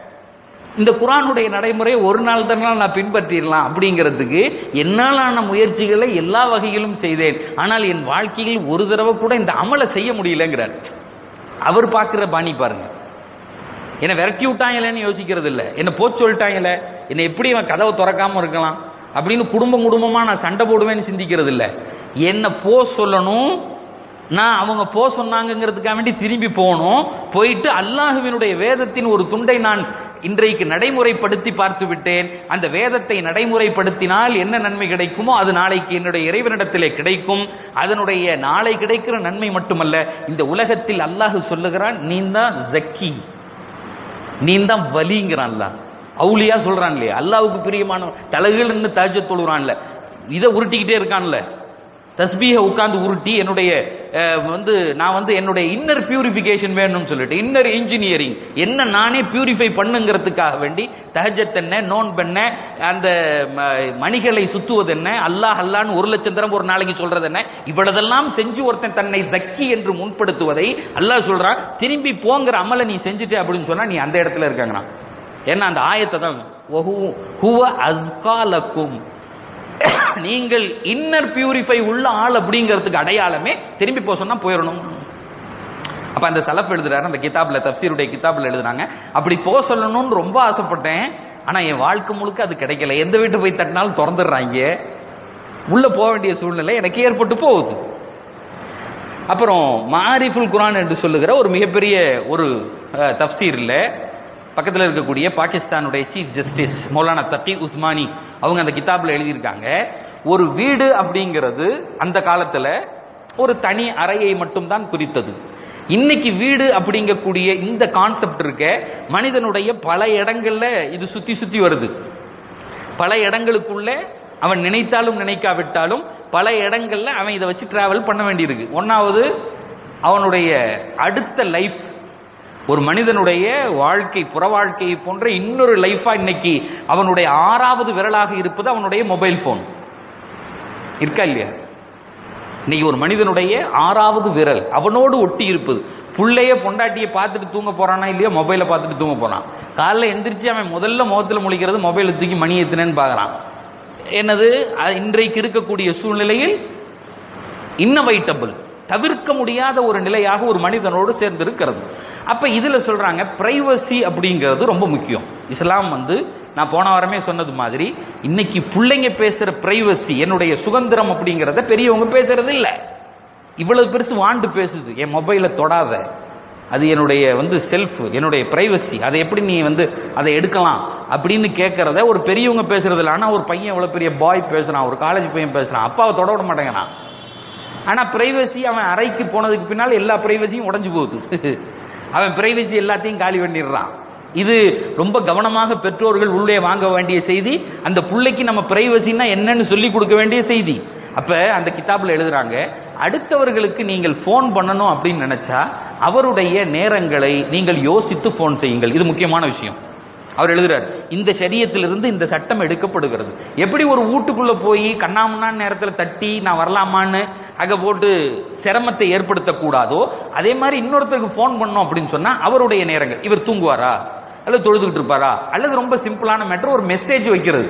இந்த குரானுடைய நடைமுறை ஒரு நாள் தானே நான் பின்பற்றிடலாம் அப்படிங்கிறதுக்கு என்னாலான முயற்சிகளை எல்லா வகையிலும் செய்தேன் ஆனால் என் வாழ்க்கையில் ஒரு தடவை கூட இந்த அமலை செய்ய முடியலங்கிறார் அவர் பார்க்கிற பாணி பாருங்க என்னை விரட்டி விட்டாங்களேன்னு யோசிக்கிறது இல்லை என்ன போச்சு சொல்லிட்டாங்களே என்னை எப்படி இவன் கதவை திறக்காம இருக்கலாம் அப்படின்னு குடும்பம் குடும்பமா நான் சண்டை போடுவேன்னு சிந்திக்கிறது இல்லை என்ன போ சொல்லணும் நான் அவங்க போ சொன்னாங்கிறதுக்காக வேண்டி திரும்பி போகணும் போயிட்டு அல்லாஹுவினுடைய வேதத்தின் ஒரு துண்டை நான் இன்றைக்கு நடைமுறைப்படுத்தி பார்த்து விட்டேன் அந்த வேதத்தை நடைமுறைப்படுத்தினால் என்ன நன்மை கிடைக்குமோ அது நாளைக்கு என்னுடைய இறைவனிடத்திலே கிடைக்கும் அதனுடைய நாளை கிடைக்கிற நன்மை மட்டுமல்ல இந்த உலகத்தில் அல்லாஹ் சொல்லுகிறான் நீ தான் ஜக்கி நீ தான் வலிங்கிறான் அல்லாஹ் அவுலியா சொல்றான் இல்லையா அல்லாவுக்கு பிரியமான தலைகள் நின்று தாஜ தொழுறான்ல இதை உருட்டிக்கிட்டே இருக்கான்ல தஸ்பீக உட்கார்ந்து உருட்டி என்னுடைய அஹ், வந்து நான் வந்து என்னுடைய இன்னர் பியூரிஃபிகேஷன் வேணும்னு சொல்லிட்டு இன்னர் இன்ஜினியரிங் என்ன நானே பியூரிஃபை பண்ணுங்கிறதுக்காக வேண்டி தஹஜத் என்ன நோன் பண்ண அந்த ம- மணிகளை சுத்துவது என்ன அல்லாஹ் அல்லான்னு ஒரு லட்சம் தரம் ஒரு நாளைக்கு சொல்றது என்ன இவ்வளதெல்லாம் செஞ்சு ஒருத்தன் தன்னை ஜக்கி என்று முன்படுத்துவதை அல்லாஹ் சொல்றான் திரும்பி போங்கிற அமலை நீ செஞ்சுட்டு அப்படின்னு சொன்னா நீ அந்த இடத்துல இருக்காங்கண்ணா ஏன்னா அந்த ஆயத்தை தான் "வஹு- ஹுவ அஸ்காலக்கும் நீங்கள் இன்னர் பியூரிஃபை உள்ள ஆள் அப்படிங்கிறதுக்கு அடையாளமே திரும்பி போக சொன்னா போயிடணும் அப்ப அந்த சலப் எழுதுறாரு அந்த கிதாப்ல தப்சீருடைய கிதாப்ல எழுதுறாங்க அப்படி போக சொல்லணும்னு ரொம்ப ஆசைப்பட்டேன் ஆனா என் வாழ்க்கை முழுக்க அது கிடைக்கல எந்த வீட்டு போய் தட்டினாலும் திறந்துடுறாங்க உள்ள போக வேண்டிய சூழ்நிலை எனக்கு ஏற்பட்டு போகுது அப்புறம் மாரிஃபுல் குரான் என்று சொல்லுகிற ஒரு மிகப்பெரிய ஒரு அஹ், தப்சீர்ல பக்கத்தில் இருக்கக்கூடிய பாகிஸ்தானுடைய சீஃப் ஜஸ்டிஸ் மௌலானா தக்கி உஸ்மானி அவங்க அந்த கிதாப்ல எழுதியிருக்காங்க ஒரு வீடு அப்படிங்கிறது அந்த காலத்துல ஒரு தனி அறையை மட்டும்தான் குறித்தது இன்னைக்கு வீடு அப்படிங்கக்கூடிய இந்த கான்செப்ட் இருக்க மனிதனுடைய பல இடங்கள்ல இது சுத்தி சுத்தி வருது பல இடங்களுக்குள்ள அவன் நினைத்தாலும் நினைக்காவிட்டாலும் பல இடங்கள்ல அவன் இதை வச்சு டிராவல் பண்ண வேண்டியிருக்கு ஒன்னாவது அவனுடைய அடுத்த லைஃப் ஒரு மனிதனுடைய வாழ்க்கை புற வாழ்க்கையை போன்ற இன்னொரு லைஃபா இன்னைக்கு அவனுடைய ஆறாவது விரலாக இருப்பது அவனுடைய மொபைல் போன் இருக்கா இல்லையா இன்னைக்கு ஒரு மனிதனுடைய ஆறாவது விரல் அவனோடு ஒட்டி இருப்பது புள்ளைய பொண்டாட்டியை பார்த்துட்டு தூங்க போறானா இல்லையா மொபைலை பார்த்துட்டு தூங்க போறான் காலைல எந்திரிச்சு அவன் முதல்ல முகத்துல முழிக்கிறது மொபைலை தூக்கி மணி எத்தனைன்னு பார்க்கறான் என்னது அ- இன்றைக்கு இருக்கக்கூடிய சூழ்நிலையில் இன்னவைட்டபிள் தவிர்க்க முடியாத ஒரு நிலையாக ஒரு மனிதனோடு சேர்ந்து இருக்கிறது அப்ப இதுல சொல்றாங்க பிரைவசி அப்படிங்கிறது ரொம்ப முக்கியம் இஸ்லாம் வந்து நான் போன வாரமே சொன்னது மாதிரி இன்னைக்கு பிள்ளைங்க பேசுற பிரைவசி என்னுடைய சுதந்திரம் அப்படிங்கிறத பெரியவங்க பேசுறது இல்ல இவ்வளவு பெருசு வாண்டு பேசுது என் மொபைலை தொடாத அது என்னுடைய வந்து செல்ஃப் என்னுடைய பிரைவசி அதை எப்படி நீ வந்து அதை எடுக்கலாம் அப்படின்னு கேட்கறத ஒரு பெரியவங்க பேசுறது இல்லை ஆனா ஒரு பையன் எவ்வளவு பெரிய பாய் பேசுறான் ஒரு காலேஜ் பையன் பேசுறான் அப்பாவை தொட விட மாட்டேங்கிறான் ஆனா பிரைவசி அவன் அறைக்கு போனதுக்கு பின்னால் எல்லா பிரைவசியும் உடைஞ்சு போகுது அவன் பிரைவசி எல்லாத்தையும் காலி பண்ணிடுறான் இது ரொம்ப கவனமாக பெற்றோர்கள் உள்ளே வாங்க வேண்டிய செய்தி அந்த பிள்ளைக்கு நம்ம பிரைவசின்னா என்னன்னு சொல்லி கொடுக்க வேண்டிய செய்தி அப்ப அந்த கிதாபில் எழுதுறாங்க அடுத்தவர்களுக்கு நீங்கள் ஃபோன் பண்ணணும் அப்படின்னு நினைச்சா அவருடைய நேரங்களை நீங்கள் யோசித்து ஃபோன் செய்யுங்கள் இது முக்கியமான விஷயம் அவர் எழுதுறார் இந்த சரியத்திலிருந்து இந்த சட்டம் எடுக்கப்படுகிறது எப்படி ஒரு வீட்டுக்குள்ள போய் கண்ணாமண்ணான் நேரத்தில் தட்டி நான் வரலாமான்னு அங்க போட்டு சிரமத்தை ஏற்படுத்தக்கூடாதோ அதே மாதிரி இன்னொருத்தருக்கு ஃபோன் பண்ணோம் அப்படின்னு சொன்னா அவருடைய நேரங்கள் இவர் தூங்குவாரா அல்லது தொழுதுகிட்டு இருப்பாரா அல்லது ரொம்ப சிம்பிளான மேட்டர் ஒரு மெசேஜ் வைக்கிறது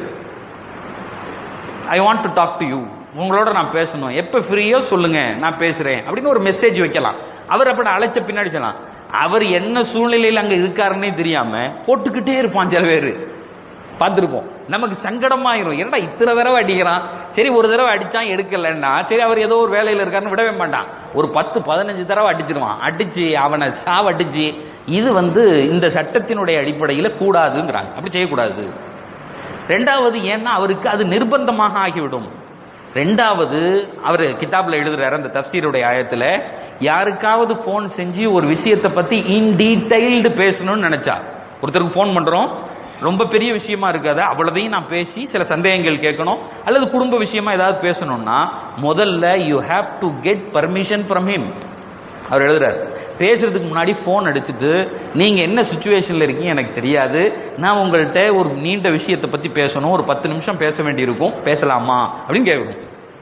I want to talk to you உங்களோட நான் பேசணும் எப்ப ஃப்ரீயோ சொல்லுங்க நான் பேசுறேன் அப்படின்னு ஒரு மெசேஜ் வைக்கலாம் அவர் அப்படி அழைச்ச பின்னாடி சொல்லலாம் அவர் என்ன சூழ்நிலையில் அங்க இருக்காருன்னே தெரியாம போட்டுக்கிட்டே இருப்பான் சில பேர் பார்த்துருப்போம் நமக்கு சங்கடமாயிரும் என்னடா இத்தனை தடவை அடிக்கிறான் சரி ஒரு தடவை அடிச்சான் எடுக்கலன்னா சரி அவர் ஏதோ ஒரு வேலையில் இருக்காருன்னு விடவே மாட்டான் ஒரு பத்து பதினஞ்சு தடவை அடிச்சிருவான் அடிச்சு அவனை சாவடிச்சு இது வந்து இந்த சட்டத்தினுடைய அடிப்படையில் கூடாதுங்கிறாங்க அப்படி செய்யக்கூடாது ரெண்டாவது ஏன்னா அவருக்கு அது நிர்பந்தமாக ஆகிவிடும் ரெண்டாவது அவர் கிதாப்ல எழுதுறாரு அந்த தப்சீருடைய ஆயத்துல யாருக்காவது போன் செஞ்சு ஒரு விஷயத்தை பத்தி இன் டீடைல்டு பேசணும்னு நினைச்சா ஒருத்தருக்கு போன் பண்றோம் ரொம்ப பெரிய விஷயமா இருக்காது அவ்வளவையும் நான் பேசி சில சந்தேகங்கள் கேட்கணும் அல்லது குடும்ப விஷயமா ஏதாவது பேசணும்னா முதல்ல you have to get permission from him அவர் எழுதுறாரு பேசுறதுக்கு முன்னாடி ஃபோன் அடிச்சுட்டு நீங்க என்ன சுச்சுவேஷன்ல இருக்கீங்க எனக்கு தெரியாது நான் உங்கள்கிட்ட ஒரு நீண்ட விஷயத்தை பத்தி பேசணும் ஒரு பத்து நிமிஷம் பேச வேண்டியிருக்கும் பேசலாமா அப்படின்னு கேட்கணும்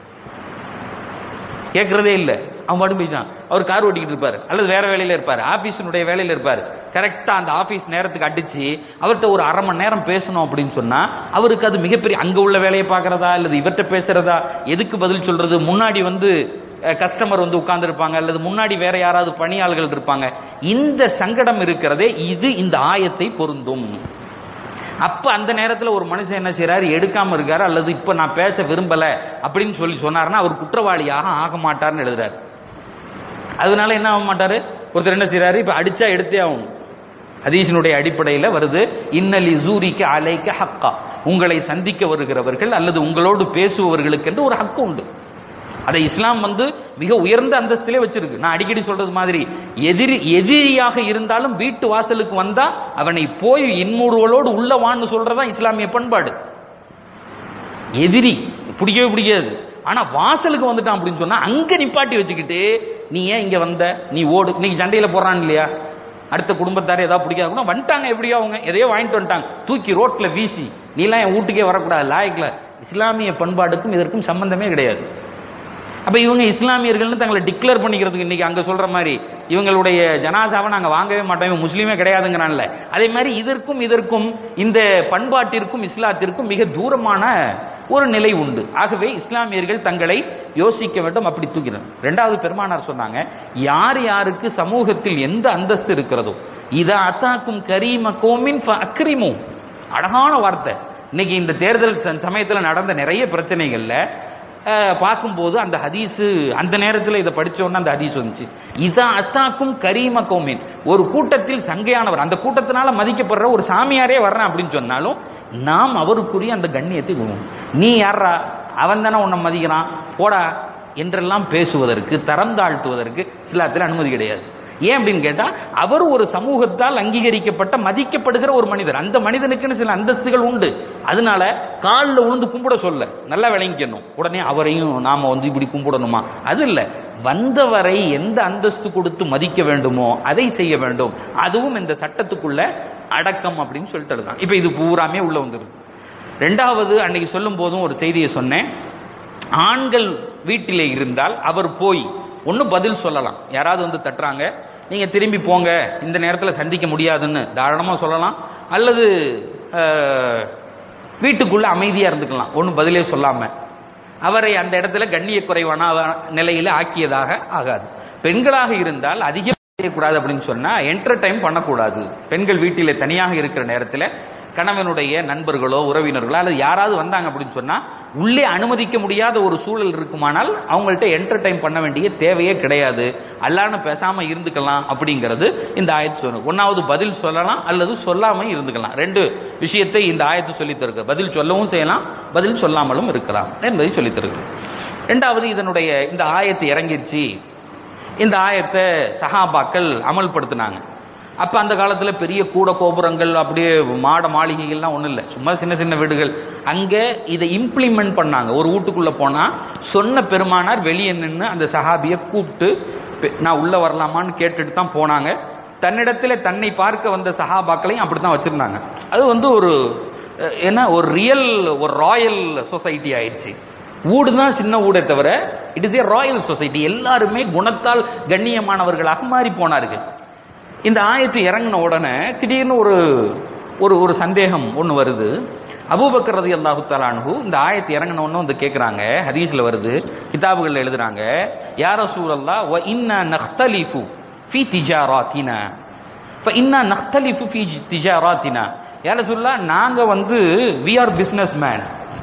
கேட்கறதே இல்லை அவன் பாட்டு போயிட்டான் அவர் கார் ஓட்டிக்கிட்டு இருப்பாரு அல்லது வேற வேலையில இருப்பாரு ஆபீஸினுடைய வேலையில இருப்பாரு கரெக்டா அந்த ஆபீஸ் நேரத்துக்கு அடிச்சு அவர்கிட்ட ஒரு அரை மணி நேரம் பேசணும் அப்படின்னு சொன்னா அவருக்கு அது மிகப்பெரிய அங்க உள்ள வேலையை பார்க்கறதா அல்லது இவர்கிட்ட பேசுறதா எதுக்கு பதில் சொல்றது முன்னாடி வந்து கஸ்டமர் வந்து உட்கார்ந்து இருப்பாங்க அல்லது முன்னாடி வேற யாராவது பணியாளர்கள் இருப்பாங்க இந்த சங்கடம் இருக்கிறதே இது இந்த ஆயத்தை பொருந்தும் அப்ப அந்த நேரத்துல ஒரு மனுஷன் என்ன செய்யறாரு எடுக்காம இருக்காரு அல்லது இப்ப நான் பேச விரும்பல அப்படின்னு சொல்லி சொன்னாருன்னா அவர் குற்றவாளியாக ஆக மாட்டார்னு எழுதுறாரு அதனால என்ன ஆக மாட்டாரு ஒருத்தர் என்ன செய்யறாரு இப்ப அடிச்சா எடுத்தே ஆகணும் ஹதீஸினுடைய அடிப்படையில் வருது இன்னலி ஜூரிக்கு அலைக்க ஹக்கா உங்களை சந்திக்க வருகிறவர்கள் அல்லது உங்களோடு பேசுபவர்களுக்கு என்று ஒரு ஹக்கு உண்டு அதை இஸ்லாம் வந்து மிக உயர்ந்த அந்தஸ்திலே வச்சிருக்கு நான் அடிக்கடி சொல்றது மாதிரி எதிரி எதிரியாக இருந்தாலும் வீட்டு வாசலுக்கு வந்தா அவனை போய் இன்முறுவலோடு உள்ள வான்னு சொல்றதா இஸ்லாமிய பண்பாடு எதிரி பிடிக்கவே பிடிக்காது ஆனா வாசலுக்கு வந்துட்டான் அப்படின்னு சொன்னா அங்க நிப்பாட்டி வச்சுக்கிட்டு நீ ஏன் இங்க வந்த நீ ஓடு இன்னைக்கு சண்டையில போறான் இல்லையா அடுத்த குடும்பத்தார் ஏதாவது பிடிக்காது கூட வந்துட்டாங்க எப்படியோ அவங்க எதையோ வாங்கிட்டு வந்துட்டாங்க தூக்கி ரோட்ல வீசி நீலாம் என் வீட்டுக்கே வரக்கூடாது லாயக்கில் இஸ்லாமிய பண்பாடுக்கும் இதற்கும் சம்பந்தமே கிடையாது அப்ப இவங்க இஸ்லாமியர்கள்னு தங்களை டிக்ளேர் பண்ணிக்கிறதுக்கு இன்னைக்கு அங்க சொல்ற மாதிரி இவங்களுடைய ஜனாதாவை நாங்க வாங்கவே மாட்டோம் இவங்க முஸ்லீமே கிடையாதுங்கிறான்ல அதே மாதிரி இதற்கும் இதற்கும் இந்த பண்பாட்டிற்கும் இஸ்லாத்திற்கும் மிக தூரமான ஒரு நிலை உண்டு ஆகவே இஸ்லாமியர்கள் தங்களை யோசிக்க வேண்டும் அப்படி தூக்கிறார் ரெண்டாவது பெருமானார் சொன்னாங்க யார் யாருக்கு சமூகத்தில் எந்த அந்தஸ்து இருக்கிறதோ இத அத்தாக்கும் கரீம கோமின் அக்ரிமும் அழகான வார்த்தை இன்னைக்கு இந்த தேர்தல் சமயத்தில் நடந்த நிறைய பிரச்சனைகள்ல பார்க்கும்போது அந்த ஹதீஸு அந்த நேரத்தில் இதை படிச்சோன்னா அந்த ஹதீஸ் வந்துச்சு இதான் அத்தாக்கும் கரீம கோமின் ஒரு கூட்டத்தில் சங்கையானவர் அந்த கூட்டத்தினால மதிக்கப்படுற ஒரு சாமியாரே வர்றேன் அப்படின்னு சொன்னாலும் நாம் அவருக்குரிய அந்த கண்ணியத்தை கொடுவோம் நீ யாரா அவன் தானே உன்னை மதிக்கிறான் போடா என்றெல்லாம் பேசுவதற்கு தரம் தாழ்த்துவதற்கு இஸ்லாத்தில் அனுமதி கிடையாது ஏன் அப்படின்னு கேட்டா அவர் ஒரு சமூகத்தால் அங்கீகரிக்கப்பட்ட மதிக்கப்படுகிற ஒரு மனிதர் அந்த மனிதனுக்குன்னு சில அந்தஸ்துகள் உண்டு அதனால காலில் உளுந்து கும்பிட சொல்ல நல்லா விளங்கிக்கணும் உடனே அவரையும் நாம வந்து இப்படி கும்பிடணுமா அது இல்ல வந்தவரை எந்த அந்தஸ்து கொடுத்து மதிக்க வேண்டுமோ அதை செய்ய வேண்டும் அதுவும் இந்த சட்டத்துக்குள்ள அடக்கம் அப்படின்னு சொல்லிட்டு இருக்காங்க இப்ப இது பூராமே உள்ள வந்துருது ரெண்டாவது அன்னைக்கு சொல்லும் போதும் ஒரு செய்தியை சொன்னேன் ஆண்கள் வீட்டிலே இருந்தால் அவர் போய் ஒன்று பதில் சொல்லலாம் யாராவது வந்து தட்டுறாங்க நீங்கள் திரும்பி போங்க இந்த நேரத்தில் சந்திக்க முடியாதுன்னு தாராளமாக சொல்லலாம் அல்லது வீட்டுக்குள்ள அமைதியாக இருந்துக்கலாம் ஒன்றும் பதிலே சொல்லாமல் அவரை அந்த இடத்துல கண்ணிய குறைவான நிலையில் ஆக்கியதாக ஆகாது பெண்களாக இருந்தால் அதிகம் செய்யக்கூடாது அப்படின்னு சொன்னால் என்டர்டைன் பண்ணக்கூடாது பெண்கள் வீட்டில் தனியாக இருக்கிற நேரத்தில் கணவனுடைய நண்பர்களோ உறவினர்களோ அல்லது யாராவது வந்தாங்க அப்படின்னு சொன்னா உள்ளே அனுமதிக்க முடியாத ஒரு சூழல் இருக்குமானால் அவங்கள்ட்ட என்டர்டைன் பண்ண வேண்டிய தேவையே கிடையாது அல்லான்னு பேசாம இருந்துக்கலாம் அப்படிங்கிறது இந்த ஆயத்து சொல்லணும் ஒன்னாவது பதில் சொல்லலாம் அல்லது சொல்லாம இருந்துக்கலாம் ரெண்டு விஷயத்தை இந்த ஆயத்து சொல்லி தருக்கு பதில் சொல்லவும் செய்யலாம் பதில் சொல்லாமலும் இருக்கலாம் என்பதை சொல்லி தருக்கு ரெண்டாவது இதனுடைய இந்த ஆயத்து இறங்கிருச்சு இந்த ஆயத்தை சஹாபாக்கள் அமல்படுத்தினாங்க அப்ப அந்த காலத்துல பெரிய கூட கோபுரங்கள் அப்படியே மாட மாளிகைகள்லாம் ஒண்ணும் இல்லை சும்மா சின்ன சின்ன வீடுகள் அங்க இதை இம்ப்ளிமெண்ட் பண்ணாங்க ஒரு வீட்டுக்குள்ள போனா சொன்ன பெருமானார் வெளியே நின்று அந்த சஹாபியை கூப்பிட்டு பெ- நான் உள்ள வரலாமான்னு கேட்டுட்டு தான் போனாங்க தன்னிடத்துல தன்னை பார்க்க வந்த சஹாபாக்களையும் அப்படித்தான் வச்சிருந்தாங்க அது வந்து ஒரு அஹ், என்ன ஒரு ரியல் ஒரு ராயல் சொசைட்டி ஆயிடுச்சு ஊடு தான் சின்ன ஊடே தவிர it is a royal society எல்லாருமே குணத்தால் கண்ணியமானவர்களாக மாறி போனார்கள் இந்த ஆயத்து இறங்கின உடனே திடீர்னு ஒரு ஒரு ஒரு சந்தேகம் ஒன்று வருது அபூபக்கர் ரதி அல்லாஹு தலான்ஹு இந்த ஆயத்து இறங்கின உடனே வந்து கேட்குறாங்க ஹதீஸ்ல வருது கிதாபுகளில் எழுதுறாங்க யார சூழல்லா வ இன்னா நഖ்தலிஃபு ஃபி திஜாராத்தினா ஃப இன்னா நഖ்தலிஃபு ஃபி திஜாராத்தினா யார சொல்லா நாங்க வந்து வி ஆர் பிஸ்னஸ் மேன்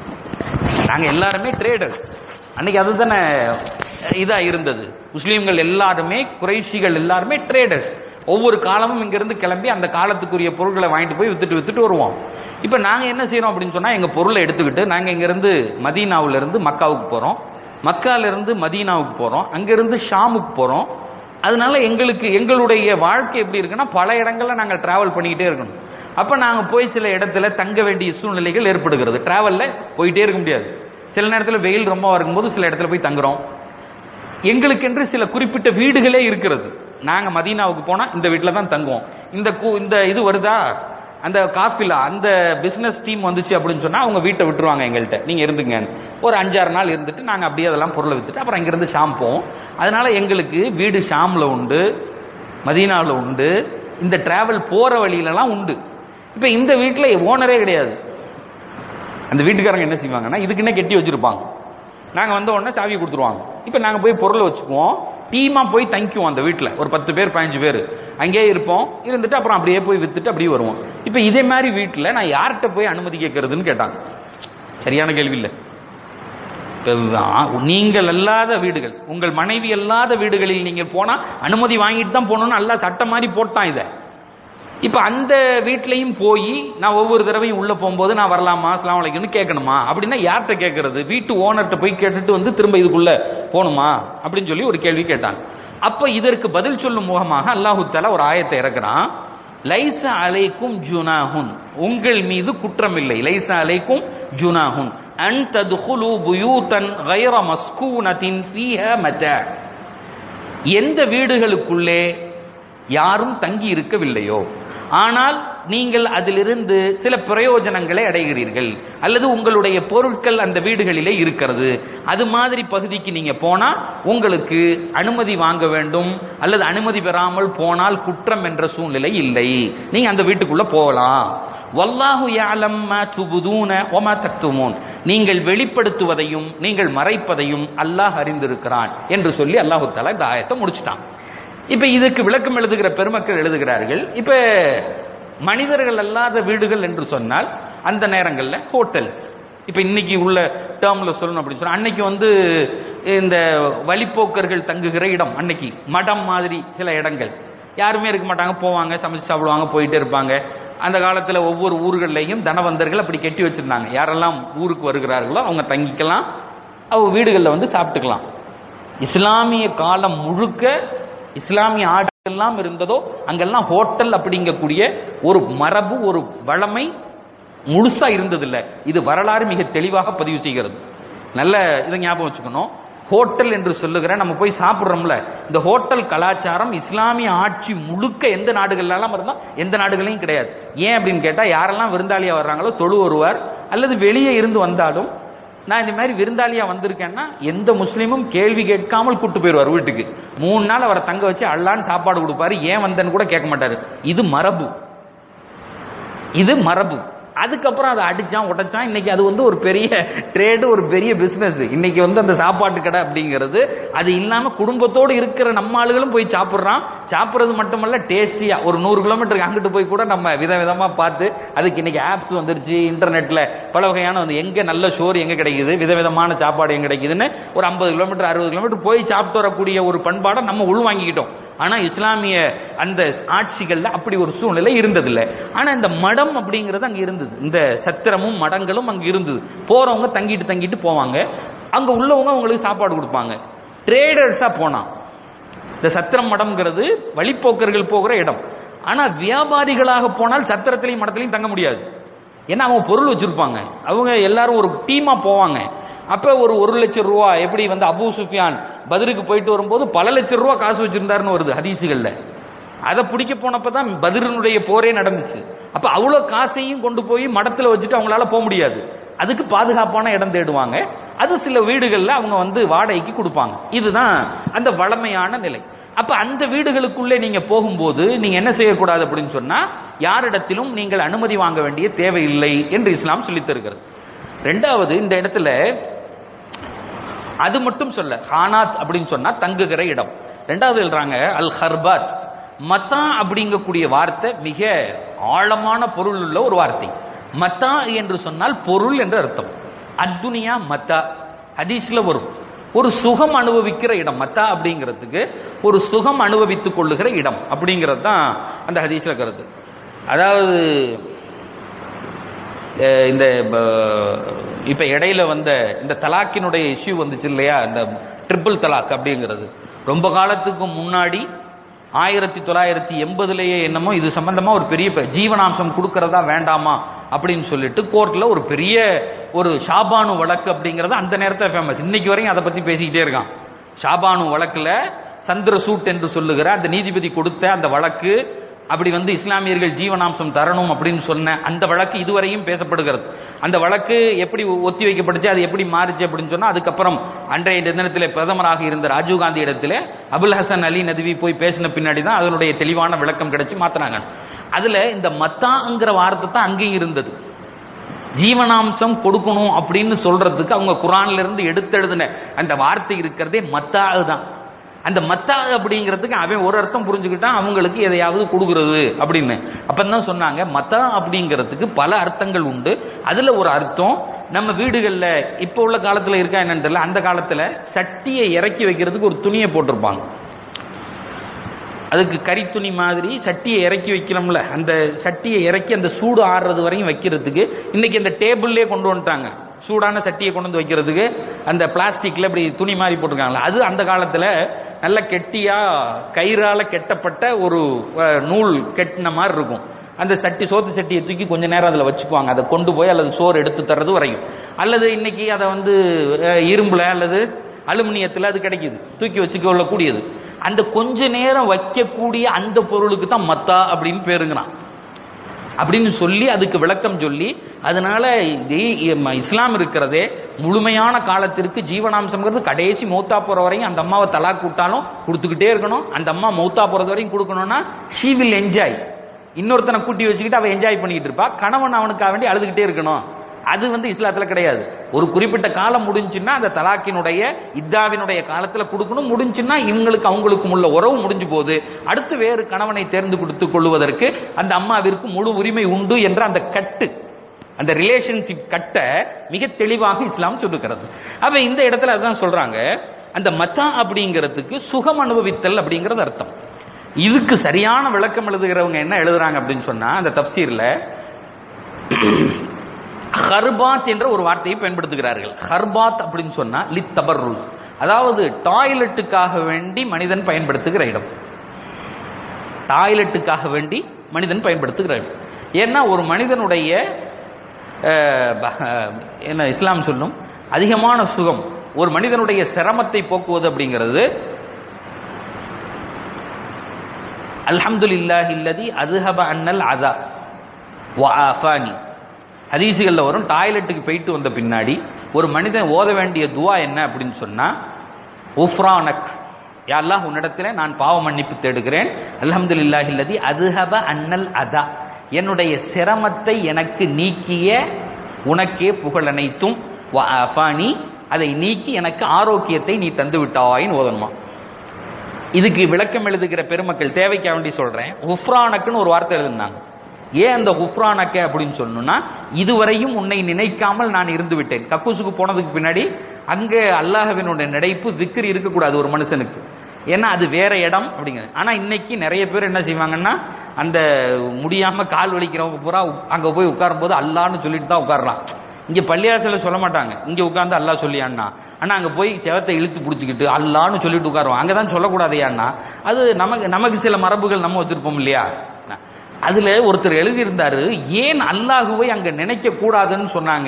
நாங்க எல்லாருமே ட்ரேடர்ஸ் அன்னைக்கு அதுதானே இதா இருந்தது முஸ்லீம்கள் எல்லாருமே குறைஷிகள் எல்லாருமே ட்ரேடர்ஸ் ஒவ்வொரு காலமும் இங்கிருந்து கிளம்பி அந்த காலத்துக்குரிய பொருட்களை வாங்கிட்டு போய் வித்துட்டு வித்துட்டு வருவோம் இப்போ நாங்க என்ன செய்றோம் அப்படின்னு சொன்னா எங்க பொருளை எடுத்துக்கிட்டு நாங்க இங்கிருந்து மதீனாவுல இருந்து மக்காவுக்கு போறோம் மக்கால இருந்து மதீனாவுக்கு போறோம் அங்கிருந்து ஷாமுக்கு போறோம் அதனால எங்களுக்கு எங்களுடைய வாழ்க்கை எப்படி இருக்குன்னா பல இடங்கள்ல நாங்க டிராவல் பண்ணிக்கிட்டே இருக்கணும் அப்ப நாங்க போய் சில இடத்துல தங்க வேண்டிய சூழ்நிலைகள் ஏற்படுகிறது டிராவல்ல போயிட்டே இருக்க முடியாது சில நேரத்துல வெயில் ரொம்ப இருக்கும்போது சில இடத்துல போய் தங்குறோம் எங்களுக்கென்று சில குறிப்பிட்ட வீடுகளே இருக்கிறது நாங்க மதீனாவுக்கு போனா இந்த வீட்டில் தான் தங்குவோம் இந்த கூ- இந்த இது வருதா அந்த காஃபிலா அந்த பிசினஸ் டீம் வந்துச்சு அப்படின்னு சொன்னா அவங்க வீட்டை விட்டுருவாங்க எங்கள்கிட்ட நீங்க இருந்துங்க ஒரு அஞ்சாறு நாள் இருந்துட்டு நாங்க அப்படியே அதெல்லாம் பொருளை வித்துட்டு அப்புறம் இங்கிருந்து ஷாம் போவோம் அதனால எங்களுக்கு வீடு ஷாம்ல உண்டு மதீனாவில் உண்டு இந்த டிராவல் போற வழியிலலாம் உண்டு இப்போ இந்த வீட்டில் ஓனரே கிடையாது அந்த வீட்டுக்காரங்க என்ன செய்வாங்கன்னா இதுக்குன்னே கெட்டி வச்சிருப்பாங்க நாங்க வந்த உடனே சாவி கொடுத்துருவாங்க இப்போ நாங்க போய் பொருளை வச்சுக்குவோம் டீமா போய் தங்கிக்குவோம் அந்த வீட்டில் ஒரு பத்து பேர் பதினஞ்சு பேர் அங்கேயே இருப்போம் இருந்துட்டு அப்புறம் அப்படியே போய் வித்துட்டு அப்படியே வருவோம் இப்போ இதே மாதிரி வீட்டில் நான் யார்கிட்ட போய் அனுமதி கேட்கறதுன்னு கேட்டாங்க சரியான கேள்வி இல்லை நீங்கள் அல்லாத வீடுகள் உங்கள் மனைவி அல்லாத வீடுகளில் நீங்கள் போனா அனுமதி வாங்கிட்டு தான் போகணும்னு அல்லா சட்டம் மாதிரி போட்டான் இதை இப்ப அந்த வீட்லயும் போய் நான் ஒவ்வொரு தடவையும் உள்ள போகும்போது நான் வரலாமா அஸ்லாம் வலைக்கும்னு கேட்கணுமா அப்படின்னா யார்கிட்ட கேட்கறது வீட்டு ஓனர்கிட்ட போய் கேட்டுட்டு வந்து திரும்ப இதுக்குள்ள போகணுமா அப்படின்னு சொல்லி ஒரு கேள்வி கேட்டாங்க அப்ப இதற்கு பதில் சொல்லும் முகமாக அல்லாஹு தஆலா ஒரு ஆயத்தை இறக்குறான் லைச அலைக்கும் ஜுனாஹுன் உங்கள் மீது குற்றம் இல்லை லைச அலைக்கும் ஜுனாஹுன் அன் ததுகுலு புயூதன் கைர மஸ்கூனத்தின் ஃபீஹ மத்தா எந்த வீடுகளுக்குள்ளே யாரும் தங்கி இருக்கவில்லையோ ஆனால் நீங்கள் அதிலிருந்து சில பிரயோஜனங்களை அடைகிறீர்கள் அல்லது உங்களுடைய பொருட்கள் அந்த வீடுகளிலே இருக்கிறது அது மாதிரி பகுதிக்கு நீங்க போனா உங்களுக்கு அனுமதி வாங்க வேண்டும் அல்லது அனுமதி பெறாமல் போனால் குற்றம் என்ற சூழ்நிலை இல்லை நீங்க அந்த வீட்டுக்குள்ள போகலாம் வல்லாஹு யாலம் மா துபுதூன வமா தக்துமூன் நீங்கள் வெளிப்படுத்துவதையும் நீங்கள் மறைப்பதையும் அல்லாஹ் அறிந்திருக்கிறான் என்று சொல்லி அல்லாஹு தஆலா இந்த ஆயத்தை முடிச்சிட்டான் இப்ப இதுக்கு விளக்கம் எழுதுகிற பெருமக்கள் எழுதுகிறார்கள் இப்ப மனிதர்கள் அல்லாத வீடுகள் என்று சொன்னால் அந்த நேரங்கள்ல ஹோட்டல்ஸ் இப்ப இன்னைக்கு உள்ள டேர்ம்ல சொல்லணும் அப்படின்னு சொன்னா அன்னைக்கு வந்து இந்த வழிப்போக்கர்கள் தங்குகிற இடம் அன்னைக்கு மடம் மாதிரி சில இடங்கள் யாருமே இருக்க மாட்டாங்க போவாங்க சமைச்சு சாப்பிடுவாங்க போயிட்டே இருப்பாங்க அந்த காலத்துல ஒவ்வொரு ஊர்கள்லையும் தனவந்தர்கள் அப்படி கட்டி வச்சிருந்தாங்க யாரெல்லாம் ஊருக்கு வருகிறார்களோ அவங்க தங்கிக்கலாம் அவங்க வீடுகளில் வந்து சாப்பிட்டுக்கலாம் இஸ்லாமிய காலம் முழுக்க இஸ்லாமிய ஆட்சி எல்லாம் இருந்ததோ அங்கெல்லாம் ஹோட்டல் அப்படிங்கக்கூடிய ஒரு மரபு ஒரு வளமை முழுசா இருந்ததில்லை இது வரலாறு மிக தெளிவாக பதிவு செய்கிறது நல்ல இதை ஞாபகம் வச்சுக்கணும் ஹோட்டல் என்று சொல்லுகிற நம்ம போய் சாப்பிடுறோம்ல இந்த ஹோட்டல் கலாச்சாரம் இஸ்லாமிய ஆட்சி முழுக்க எந்த நாடுகள்லாம் இருந்தா எந்த நாடுகளையும் கிடையாது ஏன் அப்படின்னு கேட்டா யாரெல்லாம் விருந்தாளியா வர்றாங்களோ தொழு வருவார் அல்லது வெளியே இருந்து வந்தாலும் நான் இந்த மாதிரி விருந்தாளியா வந்திருக்கேன்னா எந்த முஸ்லீமும் கேள்வி கேட்காமல் கூட்டு போயிடுவார் வீட்டுக்கு மூணு நாள் அவரை தங்க வச்சு அல்லான்னு சாப்பாடு கொடுப்பாரு ஏன் வந்தேன்னு கூட கேட்க மாட்டாரு இது மரபு இது மரபு அதுக்கப்புறம் அதை அடிச்சான் உடைச்சான் இன்னைக்கு அது வந்து ஒரு பெரிய ட்ரேடு ஒரு பெரிய பிசினஸ் இன்னைக்கு வந்து அந்த சாப்பாட்டு கடை அப்படிங்கிறது அது இல்லாம குடும்பத்தோடு இருக்கிற நம்ம ஆளுகளும் போய் சாப்பிடுறான் சாப்பிடுறது மட்டுமல்ல டேஸ்டியா ஒரு நூறு கிலோமீட்டருக்கு அங்கிட்டு போய் கூட நம்ம விதவிதமா பார்த்து அதுக்கு இன்னைக்கு ஆப்ஸ் வந்துருச்சு இன்டர்நெட்ல பல வகையான வந்து எங்க நல்ல சோறு எங்க கிடைக்குது விதவிதமான சாப்பாடு எங்க கிடைக்குதுன்னு ஒரு ஐம்பது கிலோமீட்டர் அறுபது கிலோமீட்டர் போய் சாப்பிட்டு வரக்கூடிய ஒரு பண்பாடை நம்ம உள்வாங்கிக்கிட்டோம் ஆனா இஸ்லாமிய அந்த ஆட்சிகள்ல அப்படி ஒரு சூழ்நிலை இருந்ததில்லை ஆனா இந்த மடம் அப்படிங்கிறது அங்க இருந்தது இந்த சத்திரமும் மடங்களும் அங்க இருந்தது போறவங்க தங்கிட்டு தங்கிட்டு போவாங்க அங்க உள்ளவங்க அவங்களுக்கு சாப்பாடு கொடுப்பாங்க ட்ரேடர்ஸா போனான் இந்த சத்திரம் மடம்ங்கிறது வழிப்போக்கர்கள் போகிற இடம் ஆனா வியாபாரிகளாக போனால் சத்திரத்திலையும் மடத்திலையும் தங்க முடியாது ஏன்னா அவங்க பொருள் வச்சிருப்பாங்க அவங்க எல்லாரும் ஒரு டீமா போவாங்க அப்ப ஒரு ஒரு லட்சம் ரூபா எப்படி வந்து அபூ சுஃபியான் பதிலுக்கு போயிட்டு வரும்போது பல லட்சம் ரூபா காசு வச்சிருந்தாருன்னு வருது ஹதீசுகள்ல அதை பிடிக்க போனப்ப தான் பதிரனுடைய போரே நடந்துச்சு அப்ப அவ்வளவு காசையும் கொண்டு போய் மடத்துல வச்சுட்டு அவங்களால போக முடியாது அதுக்கு பாதுகாப்பான இடம் தேடுவாங்க அது சில வீடுகள்ல அவங்க வந்து வாடகைக்கு கொடுப்பாங்க இதுதான் அந்த வளமையான நிலை அப்ப அந்த வீடுகளுக்குள்ளே நீங்க போகும்போது நீங்க என்ன செய்யக்கூடாது அப்படின்னு சொன்னா யாரிடத்திலும் நீங்கள் அனுமதி வாங்க வேண்டிய தேவையில்லை என்று இஸ்லாம் சொல்லித் தருகிறது ரெண்டாவது இந்த இடத்துல அது மட்டும் சொல்ல ஹானாத் அப்படின்னு சொன்னா தங்குகிற இடம் ரெண்டாவது சொல்றாங்க அல் ஹர்பாத் மத்தா அப்படிங்கக்கூடிய வார்த்தை மிக ஆழமான பொருள் உள்ள ஒரு வார்த்தை மத்தா என்று சொன்னால் பொருள் என்று அர்த்தம் அத்துனியா மத்தா ஹதீஸ்ல வரும் ஒரு சுகம் அனுபவிக்கிற இடம் மத்தா அப்படிங்கிறதுக்கு ஒரு சுகம் அனுபவித்துக் கொள்ளுகிற இடம் அப்படிங்கிறது தான் அந்த ஹதீஸ்ல கருத்து அதாவது அஹ் இந்த ப- இப்ப இடையில வந்த இந்த தலாக்கினுடைய இஷ்யூ வந்துச்சு இல்லையா இந்த ட்ரிபிள் தலாக் அப்படிங்கிறது ரொம்ப காலத்துக்கு முன்னாடி ஆயிரத்தி தொள்ளாயிரத்தி எண்பதுலயே என்னமோ இது சம்பந்தமா ஒரு பெரிய ப- ஜீவனாம்சம் கொடுக்கறதா வேண்டாமா அப்படின்னு சொல்லிட்டு கோர்ட்ல ஒரு பெரிய ஒரு ஷாபானு வழக்கு அப்படிங்கறது அந்த நேரத்துல ஃபேமஸ் இன்னைக்கு வரையும் அதை பத்தி பேசிக்கிட்டே இருக்கான் ஷாபானு வழக்குல சந்திரசூட் என்று சொல்லுகிற அந்த நீதிபதி கொடுத்த அந்த வழக்கு அப்படி வந்து இஸ்லாமியர்கள் ஜீவனாம்சம் தரணும் அப்படின்னு சொன்ன அந்த வழக்கு இதுவரையும் பேசப்படுகிறது அந்த வழக்கு எப்படி ஒத்தி வைக்கப்பட்டுச்சு அது எப்படி மாறுச்சு அப்படின்னு சொன்னா அதுக்கப்புறம் அன்றைய தினத்திலே பிரதமராக இருந்த ராஜீவ்காந்தி இடத்துல அபுல் ஹசன் அலி நதுவி போய் பேசின பின்னாடி தான் அதனுடைய தெளிவான விளக்கம் கிடைச்சு மாத்தினாங்க அதுல இந்த மத்தாங்கிற வார்த்தை தான் அங்கேயும் இருந்தது ஜீவனாம்சம் கொடுக்கணும் அப்படின்னு சொல்றதுக்கு அவங்க குரான்ல இருந்து எடுத்தெழுதின அந்த வார்த்தை இருக்கிறதே மத்தாது தான் அந்த மத்தா அப்படிங்கிறதுக்கு அவன் ஒரு அர்த்தம் புரிஞ்சுக்கிட்டான் அவங்களுக்கு எதையாவது கொடுக்கறது அப்படின்னு அப்பதான் சொன்னாங்க மத்தா அப்படிங்கிறதுக்கு பல அர்த்தங்கள் உண்டு அதுல ஒரு அர்த்தம் நம்ம வீடுகள்ல இப்போ உள்ள காலத்துல இருக்கா என்னன்னு தெரியல அந்த காலத்துல சட்டியை இறக்கி வைக்கிறதுக்கு ஒரு துணியை போட்டிருப்பாங்க அதுக்கு கரித்துணி மாதிரி சட்டியை இறக்கி வைக்கிறோம்ல அந்த சட்டியை இறக்கி அந்த சூடு ஆறுறது வரையும் வைக்கிறதுக்கு இன்னைக்கு அந்த டேபிள்லேயே கொண்டு வந்துட்டாங்க சூடான சட்டியை கொண்டு வந்து வைக்கிறதுக்கு அந்த பிளாஸ்டிக்ல இப்படி துணி மாதிரி போட்டிருக்காங்களா அது அந்த காலத்துல நல்ல கெட்டியா கயிறால கெட்டப்பட்ட ஒரு அஹ், நூல் கெட்டின மாதிரி இருக்கும் அந்த சட்டி சோத்து சட்டியை தூக்கி கொஞ்ச நேரம் அதில் வச்சுக்குவாங்க அதை கொண்டு போய் அல்லது சோறு எடுத்து தர்றது வரையும் அல்லது இன்னைக்கு அதை வந்து அஹ், இரும்புல அல்லது அலுமினியத்தில் அது கிடைக்குது தூக்கி வச்சுக்க கொள்ளக்கூடியது அந்த கொஞ்ச நேரம் வைக்கக்கூடிய அந்த பொருளுக்கு தான் மத்தா அப்படின்னு பேருங்கிறான் அப்படின்னு சொல்லி அதுக்கு விளக்கம் சொல்லி அதனால இது இ- இஸ்லாம் இருக்கிறதே முழுமையான காலத்திற்கு ஜீவனாம்சம்ங்கிறது கடைசி மௌத்தா போற வரையும் அந்த அம்மாவை தலா கூட்டாலும் கொடுத்துக்கிட்டே இருக்கணும் அந்த அம்மா மௌத்தா போறது வரையும் கொடுக்கணும்னா ஷீ வில் என்ஜாய் இன்னொருத்தனை கூட்டி வச்சுக்கிட்டு அவ என்ஜாய் பண்ணிக்கிட்டு இருப்பா கணவன் அவனுக்காக வேண்டி அழுதுகிட்டே இருக்கணும் அது வந்து இஸ்லாத்துல கிடையாது ஒரு குறிப்பிட்ட காலம் முடிஞ்சுன்னா அந்த தலாக்கினுடைய இத்தாவினுடைய காலத்துல கொடுக்கணும் முடிஞ்சுன்னா இவங்களுக்கு அவங்களுக்கும் உள்ள உறவு முடிஞ்சு போகுது அடுத்து வேறு கணவனை தேர்ந்து கொடுத்துக் கொள்வதற்கு அந்த அம்மாவிற்கு முழு உரிமை உண்டு என்ற அந்த கட்டு அந்த ரிலேஷன்ஷிப் கட்ட மிக தெளிவாக இஸ்லாம் சொல்லுகிறது அப்ப இந்த இடத்துல அதான் சொல்றாங்க அந்த மத்தா அப்படிங்கிறதுக்கு சுகம் அனுபவித்தல் அப்படிங்கிறது அர்த்தம் இதுக்கு சரியான விளக்கம் எழுதுகிறவங்க என்ன எழுதுறாங்க அப்படின்னு சொன்னா அந்த தப்சீர்ல ஹர்பாத் என்ற ஒரு வார்த்தையை பயன்படுத்துகிறார்கள் ஹர்பாத் அப்படின்னு சொன்னா லித் தபர்ருஸ் அதாவது டாய்லெட்டுக்காக வேண்டி மனிதன் பயன்படுத்துகிற இடம் டாய்லெட்டுக்காக வேண்டி மனிதன் பயன்படுத்துகிற இடம் ஏன்னா ஒரு மனிதனுடைய அஹ், ப- அஹ், என்ன இஸ்லாம் சொல்லும் அதிகமான சுகம் ஒரு மனிதனுடைய சிரமத்தை போக்குவது அப்படிங்கிறது அல்ஹம்துலில்லாஹி இல்லதி அதுஹப அன்னல் அதா வஆஃபானி ஹதீசுகளில் வரும் டாய்லெட்டுக்கு போயிட்டு வந்த பின்னாடி ஒரு மனிதன் ஓத வேண்டிய துவா என்ன அப்படின்னு சொன்னா உஃப்ரானக் யா அல்லாஹ் உன்னிடத்துல நான் பாவ மன்னிப்பு தேடுகிறேன் அல்ஹம்துலில்லாஹி இல்லதி அதுஹப அன்னல் அதா என்னுடைய சிரமத்தை எனக்கு நீக்கிய உனக்கே புகழ் அனைத்தும் வஆஃபானி அதை நீக்கி எனக்கு ஆரோக்கியத்தை நீ தந்து விட்டாயின்னு ஓதணுமா இதுக்கு விளக்கம் எழுதுகிற பெருமக்கள் தேவைக்காக வேண்டி சொல்றேன் உஃப்ரானக்குன்னு ஒரு வார்த்தை எழுதுனாங்க ஏன் அந்த குஃப்ரானக்க அப்படின்னு சொல்லணும்னா இதுவரையும் உன்னை நினைக்காமல் நான் இருந்து விட்டேன் கக்கூசுக்கு போனதுக்கு பின்னாடி அங்கே அல்லாஹ்வினுடைய நினைப்பு திக்ர் இருக்கக்கூடாது ஒரு மனுஷனுக்கு ஏன்னா அது வேற இடம் அப்படிங்கிறது ஆனா இன்னைக்கு நிறைய பேர் என்ன செய்வாங்கன்னா அந்த முடியாம கால் வலிக்கிறவங்க பூரா உக்- அங்க போய் உட்காரும் போது அல்லான்னு சொல்லிட்டு தான் உட்கார்றான் இங்க பள்ளியாசல சொல்ல மாட்டாங்க இங்க உட்கார்ந்து அல்லாஹ் சொல்லியான்னா ஆனா அங்க போய் செவத்தை இழுத்து பிடிச்சிக்கிட்டு அல்லான்னு சொல்லிட்டு உட்காருவான் அங்கதான் சொல்லக்கூடாதையான்னா அது நமக்கு நமக்கு சில மரபுகள் நம்ம வச்சிருப்போம் இல்லையா அதுல ஒருத்தர் எழுதியிருந்தாரு ஏன் அல்லாஹுவை அங்க நினைக்க கூடாதுன்னு சொன்னாங்க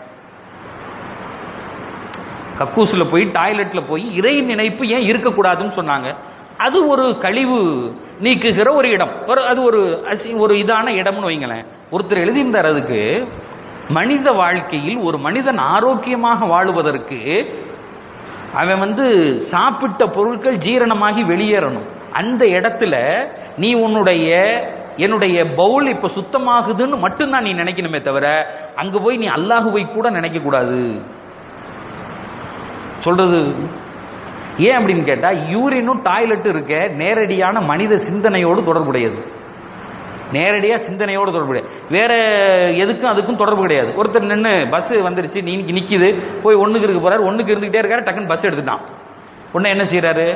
கக்கூஸ்ல போய் டாய்லெட்ல போய் இறை நினைப்பு ஏன் இருக்கக்கூடாதுன்னு சொன்னாங்க அது ஒரு கழிவு நீக்குகிற ஒரு இடம் ஒரு அது ஒரு அசி- ஒரு இதான இடம்னு வைங்களேன் ஒருத்தர் எழுதியிருந்தார் அதுக்கு மனித வாழ்க்கையில் ஒரு மனிதன் ஆரோக்கியமாக வாழுவதற்கு அவன் வந்து சாப்பிட்ட பொருட்கள் ஜீரணமாகி வெளியேறணும் அந்த இடத்துல நீ உன்னுடைய என்னுடைய பவுல் இப்ப சுத்தமாகுதுன்னு மட்டும்தான் நீ நினைக்கணுமே தவிர அங்க போய் நீ அல்லாஹுவை கூட நினைக்க கூடாது சொல்றது ஏன் அப்படின்னு கேட்டா யூரினும் டாய்லெட்டும் இருக்க நேரடியான மனித சிந்தனையோடு தொடர்புடையது நேரடியா சிந்தனையோடு தொடர்புடைய வேற எதுக்கும் அதுக்கும் தொடர்பு கிடையாது ஒருத்தர் நின்று பஸ் வந்துருச்சு நீ நிக்குது போய் ஒண்ணுக்கு இருக்க போறாரு ஒண்ணுக்கு இருந்துகிட்டே இருக்காரு டக்குன்னு பஸ் எடுத்துட்டான் உடனே என்ன செய்யறாரு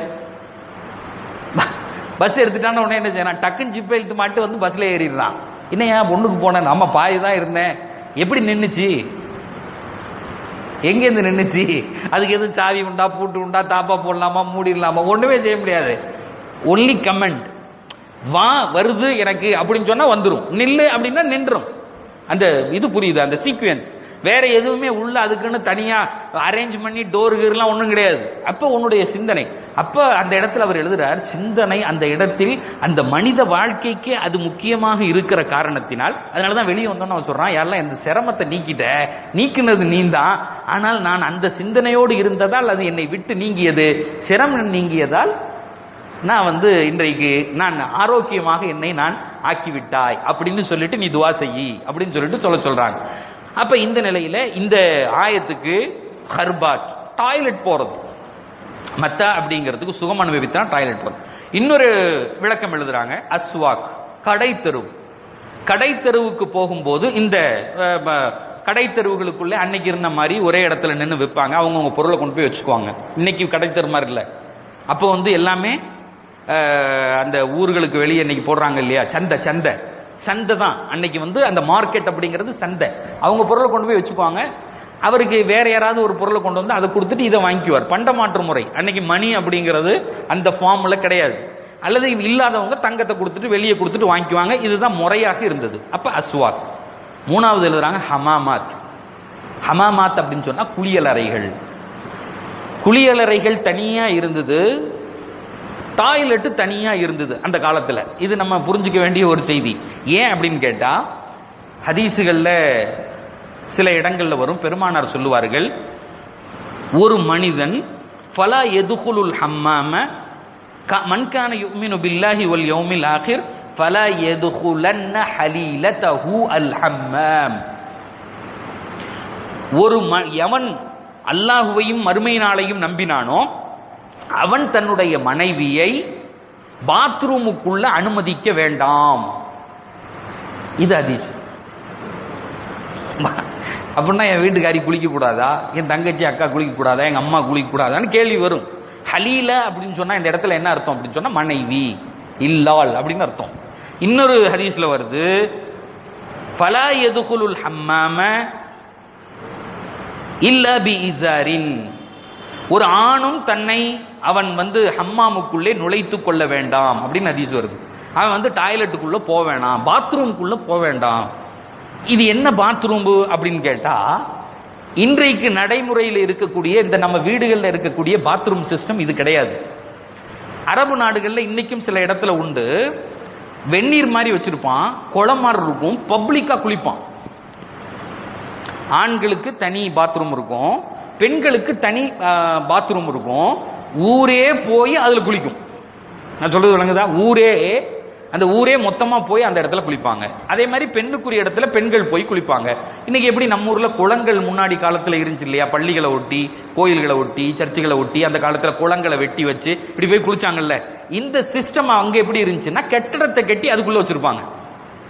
பஸ் எடுத்துட்டான்னு உடனே என்ன செய்யறான் டக்குன்னு ஜிப் எழுத்து மாட்டு வந்து பஸ்ல ஏறிடுறான் இன்னும் ஏன் ஒண்ணுக்கு போனேன் நம்ம பாதி தான் இருந்தேன் எப்படி நின்னுச்சு எங்கேருந்து நின்னுச்சு அதுக்கு எதுவும் சாவி உண்டா பூட்டு உண்டா தாப்பா போடலாமா மூடிடலாமா ஒண்ணுமே செய்ய முடியாது ஒன்லி கமெண்ட் வா வருது எனக்கு அப்படின்னு சொன்னா வந்துரும் நில்லு அப்படின்னா நின்றும் அந்த இது புரியுது அந்த சீக்வென்ஸ் வேற எதுவுமே உள்ள அதுக்குன்னு தனியா அரேஞ்ச் பண்ணி டோர் கீர்லாம் ஒண்ணும் கிடையாது அப்ப உன்னுடைய சிந்தனை அப்ப அந்த இடத்துல அவர் எழுதுறார் சிந்தனை அந்த இடத்தில் அந்த மனித வாழ்க்கைக்கு அது முக்கியமாக இருக்கிற காரணத்தினால் அதனாலதான் வெளியே வந்தோன்னு அவன் சொல்றான் யாரெல்லாம் இந்த சிரமத்தை நீக்கிட்ட நீக்கினது நீந்தான் ஆனால் நான் அந்த சிந்தனையோடு இருந்ததால் அது என்னை விட்டு நீங்கியது சிரமம் நீங்கியதால் நான் வந்து இன்றைக்கு நான் ஆரோக்கியமாக என்னை நான் ஆக்கிவிட்டாய் அப்படின்னு சொல்லிட்டு நீ துவா செய்யி அப்படின்னு சொல்லிட்டு சொல்ல சொல்றாங்க அப்ப இந்த நிலையில இந்த ஆயத்துக்கு ஹர்பாட் டாய்லெட் போறது மத்தா அப்படிங்கிறதுக்கு சுகம் அனுபவித்தான் டாய்லெட் போறது இன்னொரு விளக்கம் எழுதுறாங்க அஸ்வாக் கடை தெரு கடை தெருவுக்கு போகும்போது இந்த அஹ், ப- கடை தெருவுகளுக்குள்ள அன்னைக்கு இருந்த மாதிரி ஒரே இடத்துல நின்று விற்பாங்க அவங்கவுங்க பொருளை கொண்டு போய் வச்சுக்குவாங்க இன்னைக்கு கடை தெரு மாதிரி இல்லை அப்போ வந்து எல்லாமே அஹ், அந்த ஊர்களுக்கு வெளியே இன்னைக்கு போடுறாங்க இல்லையா சந்தை சந்தை சந்தை தான் அன்னைக்கு வந்து அந்த மார்க்கெட் அப்படிங்கிறது சந்தை அவங்க பொருளை கொண்டு போய் வச்சுக்குவாங்க அவருக்கு வேற யாராவது ஒரு பொருளை கொண்டு வந்து அதை கொடுத்துட்டு இதை வாங்கிக்குவார் பண்டமாற்று முறை அன்னைக்கு மணி அப்படிங்கிறது அந்த ஃபார்ம்ல கிடையாது அல்லது இல்லாதவங்க தங்கத்தை கொடுத்துட்டு வெளியே கொடுத்துட்டு வாங்கிக்குவாங்க இதுதான் முறையாக இருந்தது அப்ப அஸ்வாக் மூணாவது எழுதுறாங்க ஹமாமாத் ஹமாமாத் அப்படின்னு சொன்னா குளியலறைகள் குளியலறைகள் தனியா இருந்தது டாய்லெட் தனியா இருந்தது அந்த காலத்துல இது நம்ம புரிஞ்சுக்க வேண்டிய ஒரு செய்தி ஏன் அப்படின்னு கேட்டா ஹதீசுகள்ல சில இடங்கள்ல வரும் பெருமானார் சொல்லுவார்கள் ஒரு மனிதன் ஃபலா எதுகுலுல் ஹம்மாம க- மன்கான யுமினு பில்லாஹி வல் யௌமில் ஆகிர் ஃபலா எதுகுலன்ன ஹலீலதஹு அல் ஹம்மாம் ஒரு ம- எவன் அல்லாஹுவையும் மறுமை நாளையும் நம்பினானோ அவன் தன்னுடைய மனைவியை பாத்ரூமுக்குள்ள அனுமதிக்க வேண்டாம் இது ஹதீஸ் அப்படின்னா என் வீட்டுக்காரி குளிக்க கூடாதா என் தங்கச்சி அக்கா குளிக்க கூடாதா எங்க அம்மா குளிக்க கூடாதான்னு கேள்வி வரும் ஹலீல அப்படின்னு சொன்னா இந்த இடத்துல என்ன அர்த்தம் அப்படின்னு சொன்னா மனைவி இல்லாள் அப்படின்னு அர்த்தம் இன்னொரு ஹதீஸ்ல வருது ஃபலா எதுகுலுல் ஹம்மாம இல்ல பி இசாரின் ஒரு ஆணும் தன்னை அவன் வந்து ஹம்மாமுக்குள்ளே நுழைத்துக் கொள்ள வேண்டாம் அப்படின்னு ஹதீஸ் வருது அவன் வந்து டாய்லெட்டுக்குள்ள போக வேண்டாம் பாத்ரூம்குள்ள போக வேண்டாம் இது என்ன பாத்ரூம் அப்படின்னு கேட்டா இன்றைக்கு நடைமுறையில் இருக்கக்கூடிய இந்த நம்ம வீடுகளில் இருக்கக்கூடிய பாத்ரூம் சிஸ்டம் இது கிடையாது அரபு நாடுகள்ல இன்னைக்கும் சில இடத்துல உண்டு வெந்நீர் மாதிரி வச்சிருப்பான் குளம் மாதிரி இருக்கும் பப்ளிக்கா குளிப்பான் ஆண்களுக்கு தனி பாத்ரூம் இருக்கும் பெண்களுக்கு தனி பாத்ரூம் இருக்கும் ஊரே போய் அதுல குளிக்கும் நான் சொல்றது விளங்குதா ஊரே அந்த ஊரே மொத்தமா போய் அந்த இடத்துல குளிப்பாங்க அதே மாதிரி பெண்ணுக்குரிய இடத்துல பெண்கள் போய் குளிப்பாங்க இன்னைக்கு எப்படி நம்ம ஊர்ல குளங்கள் முன்னாடி காலத்துல இருந்துச்சு இல்லையா பள்ளிகளை ஒட்டி கோயில்களை ஒட்டி சர்ச்சுகளை ஒட்டி அந்த காலத்துல குளங்களை வெட்டி வச்சு இப்படி போய் குளிச்சாங்கல்ல இந்த சிஸ்டம் அங்க எப்படி இருந்துச்சுன்னா கெட்டிடத்தை கட்டி அதுக்குள்ள வச்சிருப்பாங்க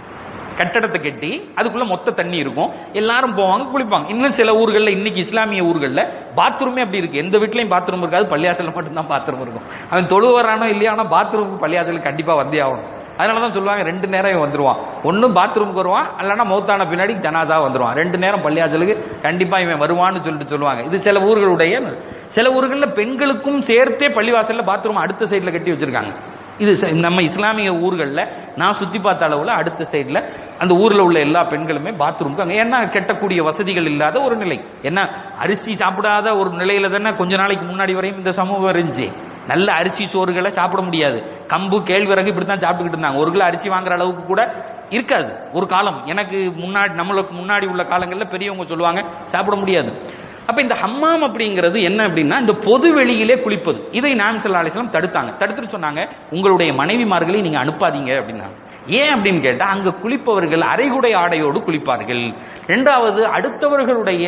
கட்டடத்தை கட்டி அதுக்குள்ள மொத்த தண்ணி இருக்கும் எல்லாரும் போவாங்க குளிப்பாங்க இன்னும் சில ஊர்கள்ல இன்னைக்கு இஸ்லாமிய ஊர்கள்ல பாத்ரூமே அப்படி இருக்கு எந்த வீட்லயும் பாத்ரூம் இருக்காது பள்ளியாசல மட்டும்தான் பாத்ரூம் இருக்கும் அவன் தொழு வரானோ இல்லையா ஆனா பாத்ரூம் பள்ளியாசல் கண்டிப்பா வந்தே ஆகணும் அதனால தான் சொல்லுவாங்க ரெண்டு நேரம் இவன் வந்துருவான் ஒன்றும் பாத்ரூமுக்கு வருவான் இல்லைன்னா மௌத்தான பின்னாடி ஜனாதா வந்துருவான் ரெண்டு நேரம் பள்ளியாசலுக்கு கண்டிப்பா இவன் வருவான்னு சொல்லிட்டு சொல்லுவாங்க இது சில ஊர்களுடைய சில ஊர்களில் பெண்களுக்கும் சேர்த்தே பள்ளிவாசல்ல பாத்ரூம் அடுத்த சைடில் கட்டி வச்சிருக்காங்க இது ச- நம்ம இஸ்லாமிய ஊர்களில் நான் சுத்தி பார்த்த அளவில் அடுத்த சைடில் அந்த ஊரில் உள்ள எல்லா பெண்களுமே பாத்ரூமுக்கு அங்கே ஏன்னா கெட்டக்கூடிய வசதிகள் இல்லாத ஒரு நிலை என்ன அரிசி சாப்பிடாத ஒரு நிலையில தானே கொஞ்ச நாளைக்கு முன்னாடி வரையும் இந்த சமூகம் இருந்துச்சு நல்ல அரிசி சோறுகளை சாப்பிட முடியாது கம்பு கேழ்வரகு இப்படி தான் சாப்பிட்டுக்கிட்டு இருந்தாங்க ஒரு கிலோ அரிசி வாங்குற அளவுக்கு கூட இருக்காது ஒரு காலம் எனக்கு முன்னாடி நம்மளுக்கு முன்னாடி உள்ள காலங்களில் பெரியவங்க சொல்லுவாங்க சாப்பிட முடியாது அப்ப இந்த ஹம்மாம் அப்படிங்கிறது என்ன அப்படின்னா இந்த பொது வெளியிலே குளிப்பது இதை நாம் சல்லா அலிஸ்லாம் தடுத்தாங்க தடுத்துட்டு சொன்னாங்க உங்களுடைய மனைவிமார்களை நீங்க அனுப்பாதீங்க அப்படின்னாங்க ஏன் அப்படின்னு கேட்டா அங்க குளிப்பவர்கள் அரைகுடை ஆடையோடு குளிப்பார்கள் இரண்டாவது அடுத்தவர்களுடைய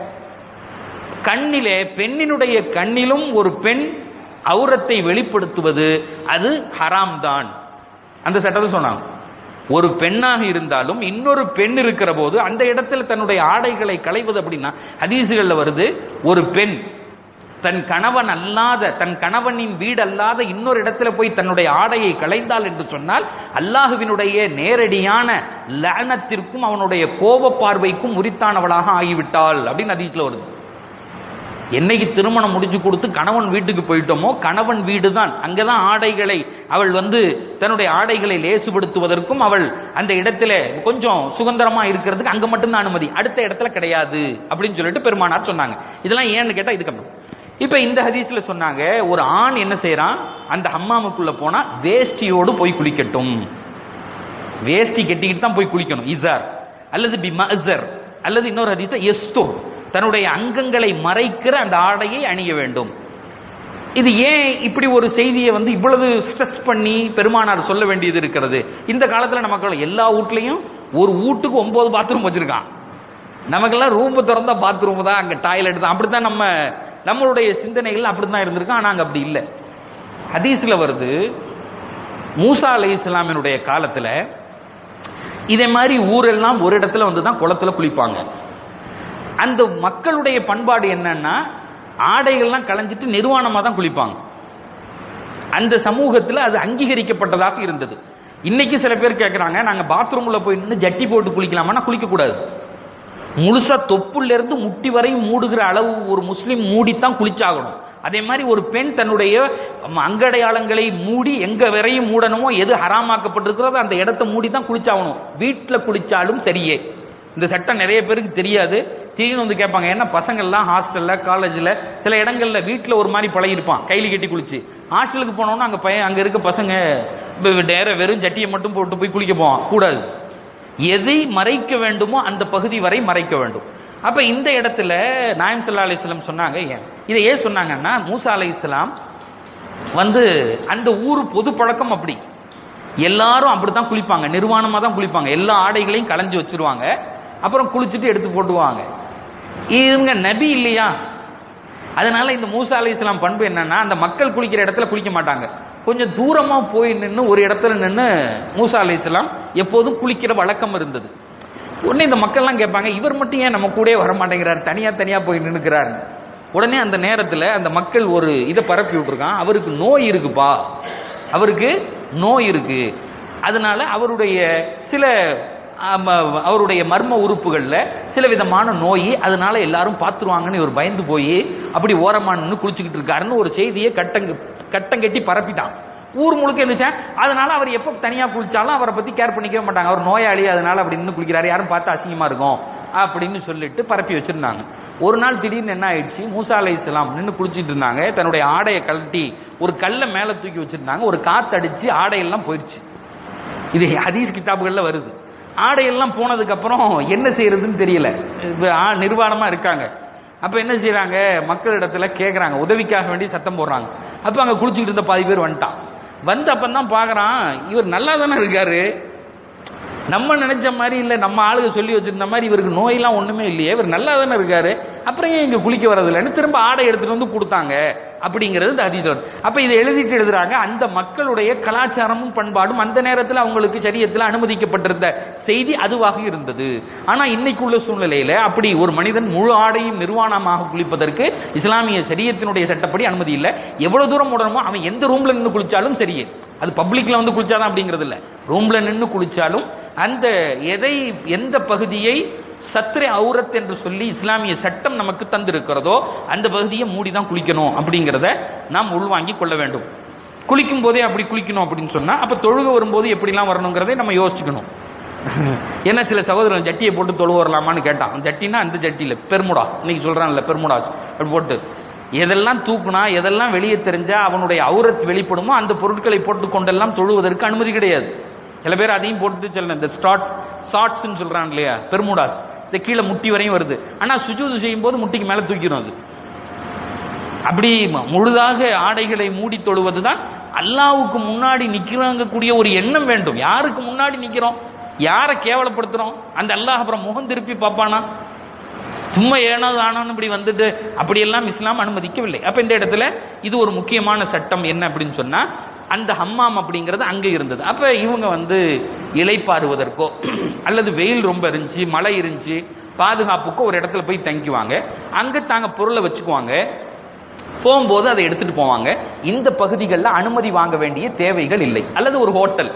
கண்ணிலே பெண்ணினுடைய கண்ணிலும் ஒரு பெண் அவுரத்தை வெளிப்படுத்துவது அது ஹராம் தான் அந்த சட்டத்தை சொன்னாங்க ஒரு பெண்ணாக இருந்தாலும் இன்னொரு பெண் இருக்கிற போது அந்த இடத்துல தன்னுடைய ஆடைகளை களைவது அப்படின்னா ஹதீசுகள்ல வருது ஒரு பெண் தன் கணவன் அல்லாத தன் கணவனின் வீடு அல்லாத இன்னொரு இடத்துல போய் தன்னுடைய ஆடையை களைந்தாள் என்று சொன்னால் அல்லாஹுவினுடைய நேரடியான லஅனத்திற்கும் அவனுடைய கோப பார்வைக்கும் உரித்தானவளாக ஆகிவிட்டாள் அப்படின்னு ஹதீஸ்ல வருது என்னைக்கு திருமணம் முடிச்சு கொடுத்து கணவன் வீட்டுக்கு போயிட்டோமோ கணவன் வீடு தான் அங்கதான் ஆடைகளை அவள் வந்து தன்னுடைய ஆடைகளை லேசுபடுத்துவதற்கும் அவள் அந்த இடத்துல கொஞ்சம் சுதந்திரமா இருக்கிறதுக்கு அங்க மட்டும்தான் அனுமதி அடுத்த இடத்துல கிடையாது அப்படின்னு சொல்லிட்டு பெருமானார் சொன்னாங்க இதெல்லாம் ஏன்னு கேட்டா இதுக்கு அப்புறம் இப்ப இந்த ஹதீஸ்ல சொன்னாங்க ஒரு ஆண் என்ன செய்யறான் அந்த ஹம்மாமுக்குள்ள போனா வேஷ்டியோடு போய் குளிக்கட்டும் வேஷ்டி கட்டிக்கிட்டு தான் போய் குளிக்கணும் இசார் அல்லது பிமசர் அல்லது இன்னொரு ஹதீஸ் எஸ்தோ தன்னுடைய அங்கங்களை மறைக்கிற அந்த ஆடையை அணிய வேண்டும் இது ஏன் இப்படி ஒரு செய்தியை வந்து இவ்வளவு ஸ்ட்ரெஸ் பண்ணி பெருமானார் சொல்ல வேண்டியது இருக்கிறது இந்த காலத்துல நமக்கு எல்லா வீட்லயும் ஒரு வீட்டுக்கு ஒன்பது பாத்ரூம் வச்சிருக்கான் நமக்கெல்லாம் ரூம் திறந்தா பாத்ரூம் தான் அங்க டாய்லெட் தான் அப்படித்தான் நம்ம நம்மளுடைய சிந்தனைகள் அப்படித்தான் இருந்திருக்கோம் ஆனா அங்க அப்படி இல்லை ஹதீஸ்ல வருது மூசா அலை இஸ்லாமினுடைய காலத்துல இதே மாதிரி ஊரெல்லாம் ஒரு இடத்துல வந்து தான் குளத்துல குளிப்பாங்க அந்த மக்களுடைய பண்பாடு என்னன்னா ஆடைகள்லாம் களைஞ்சிட்டு நிர்வாணமா தான் குளிப்பாங்க அந்த சமூகத்துல அது அங்கீகரிக்கப்பட்டதாக இருந்தது இன்னைக்கு சில பேர் கேட்கறாங்க நாங்க பாத்ரூம்ல போய் நின்று ஜட்டி போட்டு குளிக்கலாமா குளிக்க கூடாது முழுசா தொப்புல இருந்து முட்டி வரை மூடுகிற அளவு ஒரு முஸ்லிம் மூடித்தான் குளிச்சாகணும் அதே மாதிரி ஒரு பெண் தன்னுடைய அங்கடையாளங்களை மூடி எங்க வரையும் மூடணுமோ எது ஹராமாக்கப்பட்டிருக்கிறதோ அந்த இடத்தை மூடி தான் குளிச்சாகணும் வீட்டுல குளிச்சாலும் சரியே இந்த சட்டம் நிறைய பேருக்கு தெரியாது திடீர்னு வந்து கேட்பாங்க ஏன்னா பசங்கள்லாம் ஹாஸ்டல்ல காலேஜ்ல சில இடங்கள்ல வீட்டுல ஒரு மாதிரி பழகிருப்பான் கைலி கட்டி குளிச்சு ஹாஸ்டலுக்கு போனோம்னா அங்க பையன் அங்க இருக்க பசங்க நேர வெறும் ஜட்டியை மட்டும் போட்டு போய் குளிக்க போவான் கூடாது எதை மறைக்க வேண்டுமோ அந்த பகுதி வரை மறைக்க வேண்டும் அப்ப இந்த இடத்துல நாயம் சல்லா அலிஸ்லாம் சொன்னாங்க ஏன் இதை ஏன் சொன்னாங்கன்னா மூசா அலை இஸ்லாம் வந்து அந்த ஊர் பொது பழக்கம் அப்படி எல்லாரும் அப்படித்தான் குளிப்பாங்க நிர்வாணமா தான் குளிப்பாங்க எல்லா ஆடைகளையும் களைஞ்சு வச்சிருவாங்க அப்புறம் குளிச்சுட்டு எடுத்து போட்டுவாங்க இவங்க நபி இல்லையா அதனால இந்த மூசா அலை இஸ்லாம் பண்பு என்னன்னா அந்த மக்கள் குளிக்கிற இடத்துல குளிக்க மாட்டாங்க கொஞ்சம் தூரமா போய் நின்று ஒரு இடத்துல நின்று மூசா அலை இஸ்லாம் எப்போதும் குளிக்கிற வழக்கம் இருந்தது உடனே இந்த மக்கள்லாம் கேட்பாங்க இவர் மட்டும் ஏன் நம்ம கூட வர மாட்டேங்கிறார் தனியா தனியா போய் நின்னுக்கிறார் உடனே அந்த நேரத்தில் அந்த மக்கள் ஒரு இதை பரப்பி விட்டுருக்கான் அவருக்கு நோய் இருக்குப்பா அவருக்கு நோய் இருக்கு அதனால அவருடைய சில அவருடைய மர்ம உறுப்புகள்ல சில விதமான நோய் அதனால எல்லாரும் பார்த்துருவாங்கன்னு இவர் பயந்து போய் அப்படி ஓரமானு குளிச்சுக்கிட்டு இருக்காருன்னு ஒரு செய்தியை கட்டங்க கட்டம் கட்டி பரப்பிட்டான் ஊர் முழுக்க இருந்துச்சேன் அதனால அவர் எப்போ தனியா குளிச்சாலும் அவரை பத்தி கேர் பண்ணிக்கவே மாட்டாங்க அவர் நோயாளி அதனால அப்படி நின்று குளிக்கிறாரு யாரும் பார்த்து அசிங்கமா இருக்கும் அப்படின்னு சொல்லிட்டு பரப்பி வச்சிருந்தாங்க ஒரு நாள் திடீர்னு என்ன ஆயிடுச்சு மூசா அலை இஸ்லாம் நின்று குளிச்சிட்டு இருந்தாங்க தன்னுடைய ஆடையை கழட்டி ஒரு கல்லை மேல தூக்கி வச்சிருந்தாங்க ஒரு காத்து அடிச்சு ஆடையெல்லாம் போயிடுச்சு இது ஹதீஸ் கிதாபுகள்ல வருது ஆடையெல்லாம் போனதுக்கு அப்புறம் என்ன செய்யறதுன்னு தெரியல நிர்வாணமா இருக்காங்க அப்ப என்ன செய்யறாங்க மக்கள் இடத்துல கேட்கறாங்க உதவிக்காக வேண்டி சத்தம் போடுறாங்க அப்ப அங்க குளிச்சுக்கிட்டு இருந்த பாதி பேர் வந்துட்டான் வந்து அப்பதான் பாக்குறான் இவர் நல்லா தானே இருக்காரு நம்ம நினைச்ச மாதிரி இல்ல நம்ம ஆளுக சொல்லி வச்சிருந்த மாதிரி இவருக்கு நோயெல்லாம் ஒண்ணுமே இல்லையே இவர் நல்லா தானே இருக்காரு அப்புறம் ஏன் இங்க குளிக்க வரதில்லைன்னு திரும்ப ஆடை எடுத்துட்டு வந்து கொடுத்தாங்க அப்படிங்கிறது இந்த ஹதீஸ் வருது அப்ப இதை எழுதிட்டு எழுதுறாங்க அந்த மக்களுடைய கலாச்சாரமும் பண்பாடும் அந்த நேரத்தில் அவங்களுக்கு சரியத்தில் அனுமதிக்கப்பட்டிருந்த செய்தி அதுவாக இருந்தது ஆனா இன்னைக்குள்ள சூழ்நிலையில அப்படி ஒரு மனிதன் முழு ஆடையும் நிர்வாணமாக குளிப்பதற்கு இஸ்லாமிய சரியத்தினுடைய சட்டப்படி அனுமதி இல்லை எவ்வளவு தூரம் உடனமோ அவன் எந்த ரூம்ல நின்று குளிச்சாலும் சரியே அது பப்ளிக்ல வந்து குளிச்சாதான் அப்படிங்கிறது இல்ல ரூம்ல நின்று குளிச்சாலும் அந்த எதை எந்த பகுதியை சத்ரே அவுரத் என்று சொல்லி இஸ்லாமிய சட்டம் நமக்கு தந்திருக்கிறதோ அந்த பகுதியை மூடி தான் குளிக்கணும் அப்படிங்கிறத நாம் உள்வாங்கி கொள்ள வேண்டும் குளிக்கும் போதே அப்படி குளிக்கணும் அப்படின்னு சொன்னா அப்ப தொழுக வரும்போது எப்படிலாம் வரணுங்கிறதை நம்ம யோசிச்சுக்கணும் ஏன்னா சில சகோதரன் ஜட்டியை போட்டு தொழு வரலாமான்னு கேட்டான் ஜட்டினா அந்த ஜட்டி இல்ல பெருமுடா இன்னைக்கு சொல்றான்ல பெருமுடாஸ் அப்படி போட்டு எதெல்லாம் தூக்குனா எதெல்லாம் வெளியே தெரிஞ்சா அவனுடைய அவுரத் வெளிப்படுமோ அந்த பொருட்களை போட்டு கொண்டெல்லாம் தொழுவதற்கு அனுமதி கிடையாது சில பேர் அதையும் போட்டுட்டு சொல்ல இந்த ஸ்டாட்ஸ் ஷார்ட்ஸ்னு சொல்றான் இல்லையா பெருமுடாஸ் இந்த கீழே முட்டி வரையும் வருது ஆனா சுஜூது செய்யும் போது முட்டிக்கு மேல தூக்கிடும் அது அப்படி ம- முழுதாக ஆடைகளை மூடி தொழுவதுதான் அல்லாவுக்கு முன்னாடி நிக்கிறாங்க கூடிய ஒரு எண்ணம் வேண்டும் யாருக்கு முன்னாடி நிக்கிறோம் யாரை கேவலப்படுத்துறோம் அந்த அல்லாஹ் அப்புறம் முகம் திருப்பி பார்ப்பானா சும்மா ஏனாவது ஆனான்னு இப்படி வந்துட்டு அப்படியெல்லாம் இஸ்லாம் அனுமதிக்கவில்லை அப்ப இந்த இடத்துல இது ஒரு முக்கியமான சட்டம் என்ன அப்படின்னு சொன்னா அந்த ஹம்மாம் அப்படிங்கிறது அங்க இருந்தது அப்ப இவங்க வந்து இலைப்பாறுவதற்கோ அல்லது வெயில் ரொம்ப இருந்துச்சு மழை இருந்துச்சு பாதுகாப்புக்கோ ஒரு இடத்துல போய் தங்கிக்குவாங்க அங்க தாங்க பொருளை வச்சுக்குவாங்க போகும்போது அதை எடுத்துட்டு போவாங்க இந்த பகுதிகளில் அனுமதி வாங்க வேண்டிய தேவைகள் இல்லை அல்லது ஒரு ஹோட்டல்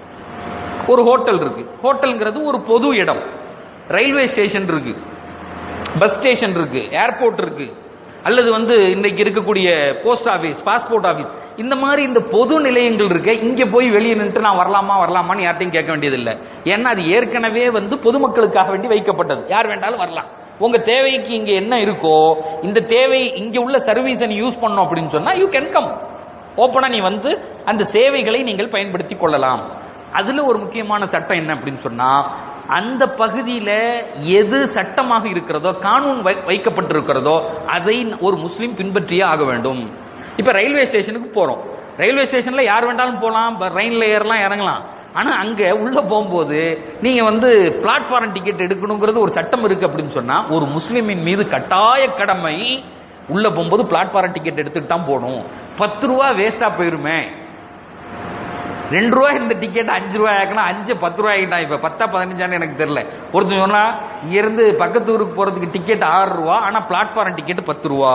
ஒரு ஹோட்டல் இருக்கு ஹோட்டல்ங்கிறது ஒரு பொது இடம் ரயில்வே ஸ்டேஷன் இருக்கு பஸ் ஸ்டேஷன் இருக்கு ஏர்போர்ட் இருக்கு அல்லது வந்து இன்னைக்கு இருக்கக்கூடிய போஸ்ட் ஆபீஸ் பாஸ்போர்ட் ஆபீஸ் இந்த மாதிரி இந்த பொது நிலையங்கள் இருக்கு இங்க போய் வெளியே நின்று நான் வரலாமா வரலாமான்னு யார்ட்டையும் கேட்க வேண்டியதில்லை ஏன்னா அது ஏற்கனவே வந்து பொதுமக்களுக்காக வேண்டி வைக்கப்பட்டது யார் வேண்டாலும் வரலாம் உங்க தேவைக்கு இங்க என்ன இருக்கோ இந்த தேவை இங்க உள்ள சர்வீஸை நீ யூஸ் பண்ணோம் அப்படின்னு சொன்னா யூ கேன் கம் ஓப்பனா நீ வந்து அந்த சேவைகளை நீங்கள் பயன்படுத்தி கொள்ளலாம் அதுல ஒரு முக்கியமான சட்டம் என்ன அப்படின்னு சொன்னா அந்த பகுதியில எது சட்டமாக இருக்கிறதோ கானூன் வை- வைக்கப்பட்டிருக்கிறதோ அதை ஒரு முஸ்லீம் பின்பற்றியே ஆக வேண்டும் இப்ப ரயில்வே ஸ்டேஷனுக்கு போறோம் ரயில்வே ஸ்டேஷன்ல யார் வேண்டாலும் போலாம் ரயில்ல ஏறலாம் இறங்கலாம் ஆனா அங்க உள்ள போகும்போது நீங்க வந்து பிளாட்ஃபார்ம் டிக்கெட் எடுக்கணுங்கிறது ஒரு சட்டம் இருக்கு அப்படின்னு சொன்னா ஒரு முஸ்லிமின் மீது கட்டாய கடமை உள்ள போகும்போது பிளாட்ஃபார்ம் டிக்கெட் எடுத்துட்டு தான் போகணும் பத்து ரூபா வேஸ்டா போயிருமே ரெண்டு ரூபா இந்த டிக்கெட் அஞ்சு ரூபாய் ஆக்கணும் அஞ்சு பத்து ரூபாய் ஆகிட்டான் இப்ப பத்தா பதினஞ்சான்னு எனக்கு தெரியல ஒருத்தன் சொன்னா இங்க இருந்து பக்கத்து ஊருக்கு போறதுக்கு டிக்கெட் ஆறு ரூபா ஆனா பிளாட்ஃபார்ம் டிக்கெட் பத்து ரூபா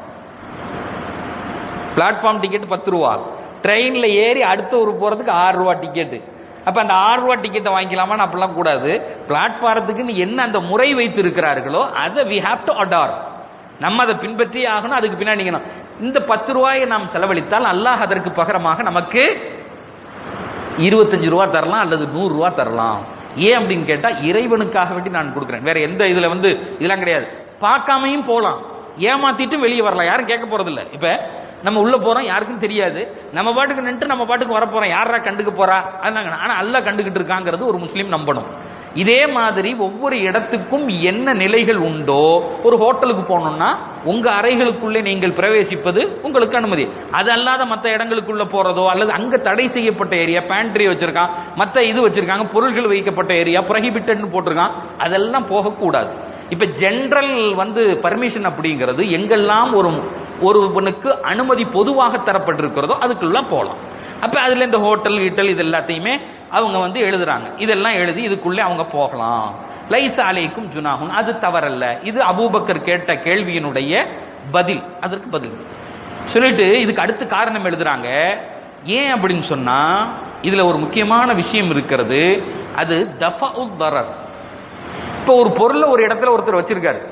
பிளாட்ஃபார்ம் டிக்கெட் பத்து ரூபா ட்ரெயின்ல ஏறி அடுத்த ஊருக்கு போறதுக்கு ஆறு ரூபா டிக்கெட் அப்ப அந்த ஆறு ரூபா டிக்கெட்டை வாங்கிக்கலாமான்னு அப்படிலாம் கூடாது பிளாட்ஃபாரத்துக்குன்னு என்ன அந்த முறை வைத்து இருக்கிறார்களோ அதை வி ஹாவ் டு அடார் நம்ம அதை பின்பற்றி ஆகணும் அதுக்கு பின்னாடி நிக்கணும். இந்த பத்து ரூபாயை நாம் செலவழித்தால் அல்லாஹ் அதற்கு பகரமாக நமக்கு இருபத்தஞ்சு ரூபா தரலாம் அல்லது நூறு ரூபா தரலாம் ஏன் அப்படின்னு கேட்டா இறைவனுக்காக வேண்டி நான் கொடுக்குறேன் வேற எந்த இதுல வந்து இதெல்லாம் கிடையாது பார்க்காமையும் போலாம் ஏமாத்திட்டு வெளியே வரலாம் யாரும் கேட்க போறது இல்ல இப்ப நம்ம உள்ள போறோம் யாருக்கும் தெரியாது நம்ம பாட்டுக்கு நின்று நம்ம பாட்டுக்கு வர போறோம் யாரா கண்டுக்க போறா அதாங்க ஆனா அல்லாஹ் கண்டுகிட்டு இருக்காங்கிறது ஒரு முஸ்லீம் நம்பணும் இதே மாதிரி ஒவ்வொரு இடத்துக்கும் என்ன நிலைகள் உண்டோ ஒரு ஹோட்டலுக்கு போனோம்னா உங்க அறைகளுக்குள்ளே நீங்கள் பிரவேசிப்பது உங்களுக்கு அனுமதி அது அல்லாத மற்ற இடங்களுக்குள்ள போறதோ அல்லது அங்க தடை செய்யப்பட்ட ஏரியா பேண்ட்ரி வச்சிருக்கான் மற்ற இது வச்சிருக்காங்க பொருள்கள் வைக்கப்பட்ட ஏரியா ப்ரொஹிபிட்டட்னு போட்டிருக்கான் அதெல்லாம் போகக்கூடாது இப்ப ஜெனரல் வந்து பர்மிஷன் அப்படிங்கிறது எங்கெல்லாம் ஒரு ஒருவனுக்கு அனுமதி பொதுவாக தரப்பட்டிருக்கிறதோ அதுக்குள்ள போகலாம் அப்ப அதுல இந்த ஹோட்டல் கீட்டல் இது எல்லாத்தையுமே அவங்க வந்து எழுதுறாங்க இதெல்லாம் எழுதி இதுக்குள்ளே அவங்க போகலாம் லைஸ் அலைக்கும் ஜுனாகுன் அது தவறல்ல இது அபூபக்கர் கேட்ட கேள்வியினுடைய பதில் அதற்கு பதில் சொல்லிட்டு இதுக்கு அடுத்து காரணம் எழுதுறாங்க ஏன் அப்படின்னு சொன்னா இதுல ஒரு முக்கியமான விஷயம் இருக்கிறது அது தஃபஉத் தரர் இப்போ ஒரு பொருளை ஒரு இடத்துல ஒருத்தர் வச்சிருக்காரு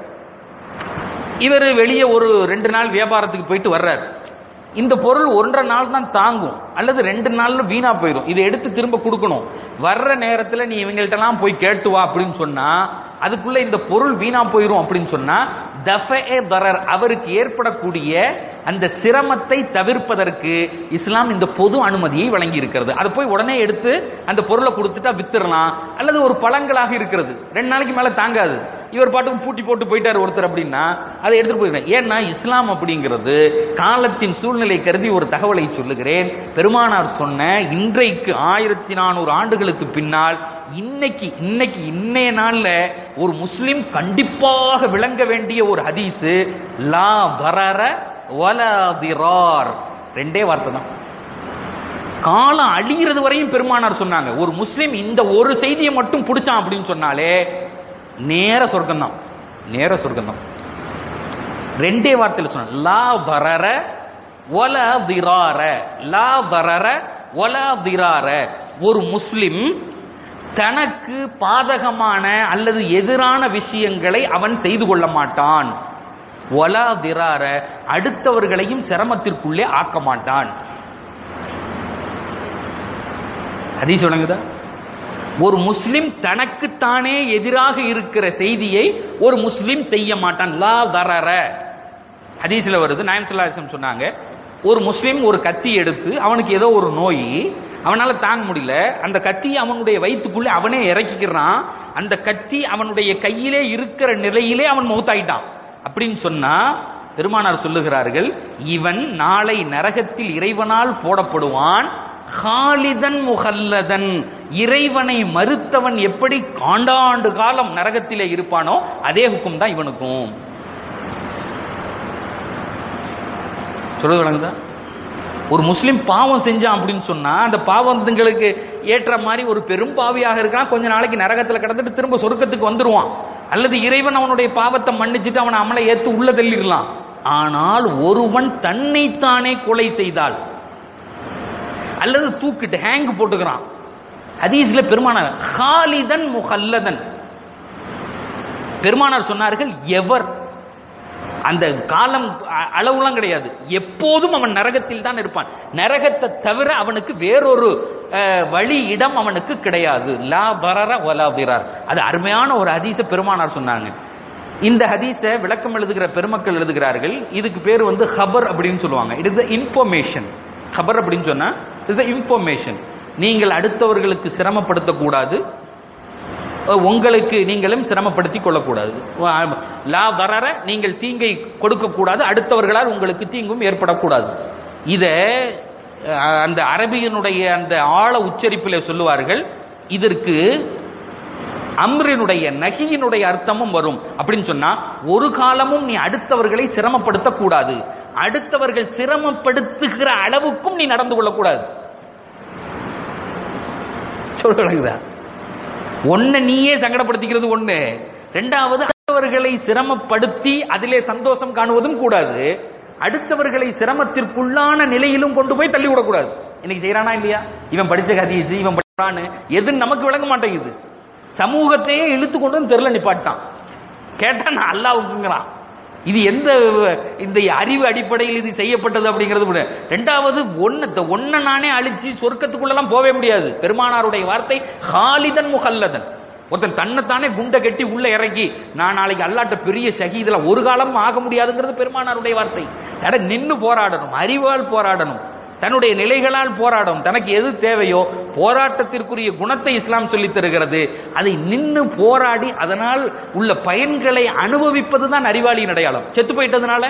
இவர் வெளியே ஒரு ரெண்டு நாள் வியாபாரத்துக்கு போயிட்டு வர்றாரு இந்த பொருள் ஒன்றரை நாள் தான் தாங்கும் அல்லது ரெண்டு நாள்ல வீணா போயிடும் இதை எடுத்து திரும்ப கொடுக்கணும் வர்ற நேரத்துல நீ இவங்கள்ட்டலாம் போய் கேட்டு வா அப்படின்னு சொன்னா அதுக்குள்ள இந்த பொருள் வீணா போயிடும் அப்படின்னு சொன்னா தஃபே தரர் அவருக்கு ஏற்படக்கூடிய அந்த சிரமத்தை தவிர்ப்பதற்கு இஸ்லாம் இந்த பொது அனுமதியை வழங்கி இருக்கிறது அதை போய் உடனே எடுத்து அந்த பொருளை கொடுத்துட்டா வித்துடலாம் அல்லது ஒரு பழங்களாக இருக்கிறது ரெண்டு நாளைக்கு மேல தாங்காது இவர் பாட்டுக்கு பூட்டி போட்டு போயிட்டாரு ஒருத்தர் அப்படின்னா அதை எடுத்துட்டு போயிருக்கேன் ஏன்னா இஸ்லாம் அப்படிங்கிறது காலத்தின் சூழ்நிலை கருதி ஒரு தகவலை சொல்லுகிறேன் பெருமானார் சொன்ன இன்றைக்கு ஆயிரத்தி நானூறு ஆண்டுகளுக்கு பின்னால் இன்னைக்கு இன்னைக்கு இன்னைய நாள்ல ஒரு முஸ்லிம் கண்டிப்பாக விளங்க வேண்டிய ஒரு ஹதீஸ் லா வரர வலா திரார் ரெண்டே வார்த்தை தான் காலம் அழிகிறது வரையும் பெருமானார் சொன்னாங்க ஒரு முஸ்லிம் இந்த ஒரு செய்தியை மட்டும் பிடிச்சான் அப்படின்னு சொன்னாலே நேர சொர்க்கம் தான் நேர சொர்க்கம் தான் ரெண்டே வார்த்தையில் சொன்ன லா பரர ஒல திரார லா பரர ஒல திரார ஒரு முஸ்லிம் தனக்கு பாதகமான அல்லது எதிரான விஷயங்களை அவன் செய்து கொள்ள மாட்டான் ஒலா திரார அடுத்தவர்களையும் சிரமத்திற்குள்ளே ஆக்க மாட்டான் ஹதீஸ் வழங்குதா ஒரு முஸ்லிம் தனக்குத்தானே எதிராக இருக்கிற செய்தியை ஒரு முஸ்லிம் செய்ய மாட்டான் லா தரர ஹதீஸ்ல வருது நாயம் சொல்லாசம் சொன்னாங்க ஒரு முஸ்லிம் ஒரு கத்தி எடுத்து அவனுக்கு ஏதோ ஒரு நோய் அவனால தாங்க முடியல அந்த கத்தி அவனுடைய வயிற்றுக்குள்ளே அவனே இறக்கிக்கிறான் அந்த கத்தி அவனுடைய கையிலே இருக்கிற நிலையிலே அவன் மௌத்தாயிட்டான் அப்படின்னு சொன்னா பெருமானார் சொல்லுகிறார்கள் இவன் நாளை நரகத்தில் இறைவனால் போடப்படுவான் ஹாலிதன் முகல்லதன் இறைவனை மறுத்தவன் எப்படி காண்டாண்டு காலம் நரகத்திலே இருப்பானோ அதே ஹுக்கும் தான் இவனுக்கும் சொல்றது வழங்குதா ஒரு முஸ்லிம் பாவம் செஞ்சான் அப்படின்னு சொன்னா அந்த பாவங்களுக்கு ஏற்ற மாதிரி ஒரு பெரும் பாவியாக இருக்கான் கொஞ்ச நாளைக்கு நரகத்துல கடந்துட்டு திரும்ப சொர்க்கத்துக்கு வந்துருவான் அல்லது இறைவன் அவனுடைய பாவத்தை மன்னிச்சுட்டு அவனை அமலை ஏத்து உள்ள தள்ளிடலாம் ஆனால் ஒருவன் தன்னைத்தானே கொலை செய்தால் அல்லது தூக்கிட்டு ஹேங் போட்டுக்கிறான் ஹதீஸ்ல பெருமானார் ஹாலிதன் முகல்லதன் பெருமானார் சொன்னார்கள் எவர் அந்த காலம் அ- அளவுலாம் கிடையாது எப்போதும் அவன் நரகத்தில் தான் இருப்பான் நரகத்தை தவிர அவனுக்கு வேறொரு அஹ், வழி இடம் அவனுக்கு கிடையாது லா பரர வலா பிரார் அது அருமையான ஒரு ஹதீஸ பெருமானார் சொன்னாங்க இந்த ஹதீஸை விளக்கம் எழுதுகிற பெருமக்கள் எழுதுகிறார்கள் இதுக்கு பேர் வந்து ஹபர் அப்படின்னு சொல்லுவாங்க இட் இஸ் இன்ஃபர்மேஷன் ஹபர் அப்படின்னு சொன்னா இது இன்ஃபர்மேஷன் நீங்கள் அடுத்தவர்களுக்கு சிரமப்படுத்தக்கூடாது அஹ் உங்களுக்கு நீங்களும் சிரமப்படுத்தி கொள்ளக்கூடாது அஹ் லா வரர நீங்கள் தீங்கை கொடுக்கக்கூடாது அடுத்தவர்களால் உங்களுக்கு தீங்கும் ஏற்படக்கூடாது இத அஹ், அந்த அரபியனுடைய அந்த ஆழ உச்சரிப்பில் சொல்லுவார்கள் இதற்கு அம்ரினுடைய நகியினுடைய அர்த்தமும் வரும் அப்படின்னு சொன்னா ஒரு காலமும் நீ அடுத்தவர்களை சிரமப்படுத்த கூடாது அடுத்தவர்கள் சிரமப்படுத்துகிற அளவுக்கும் நீ நடந்து கொள்ளக்கூடாது சொல்லுங்களா ஒன்ன நீயே சங்கடப்படுத்திக்கிறது ஒண்ணு ரெண்டாவது அடுத்தவர்களை சிரமப்படுத்தி அதிலே சந்தோஷம் காணுவதும் கூடாது அடுத்தவர்களை சிரமத்திற்குள்ளான நிலையிலும் கொண்டு போய் தள்ளி விடக்கூடாது இன்னைக்கு செய்யறானா இல்லையா இவன் படிச்ச ஹதீஸ் இவன் படிச்சான்னு எதுன்னு நமக்கு விளங்க மாட்டேங்குது சமூகத்தையே இழுத்து கொண்டு வந்து தெருல நிப்பாட்டான் கேட்டா நான் அல்லாவுக்குங்கிறான் இது எந்த இந்த அறிவு அடிப்படையில் இது செய்யப்பட்டது அப்படிங்கிறது கூட ரெண்டாவது ஒன்னு ஒன்ன நானே அழிச்சு சொர்க்கத்துக்குள்ளலாம் போவே முடியாது பெருமானாருடைய வார்த்தை ஹாலிதன் முகல்லதன் ஒருத்தன் தன்னைத்தானே குண்டை கட்டி உள்ள இறக்கி நான் நாளைக்கு அல்லாட்ட பெரிய ஷஹீதுல ஒரு காலமும் ஆக முடியாதுங்கிறது பெருமானாருடைய வார்த்தை அட நின்னு போராடணும் அறிவால் போராடணும் தன்னுடைய நிலைகளால் போராடும் தனக்கு எது தேவையோ போராட்டத்திற்குரிய குணத்தை இஸ்லாம் சொல்லித் தருகிறது அதை நின்னு போராடி அதனால் உள்ள பயன்களை அனுபவிப்பது தான் அறிவாளியின் அடையாளம் செத்து போயிட்டதுனால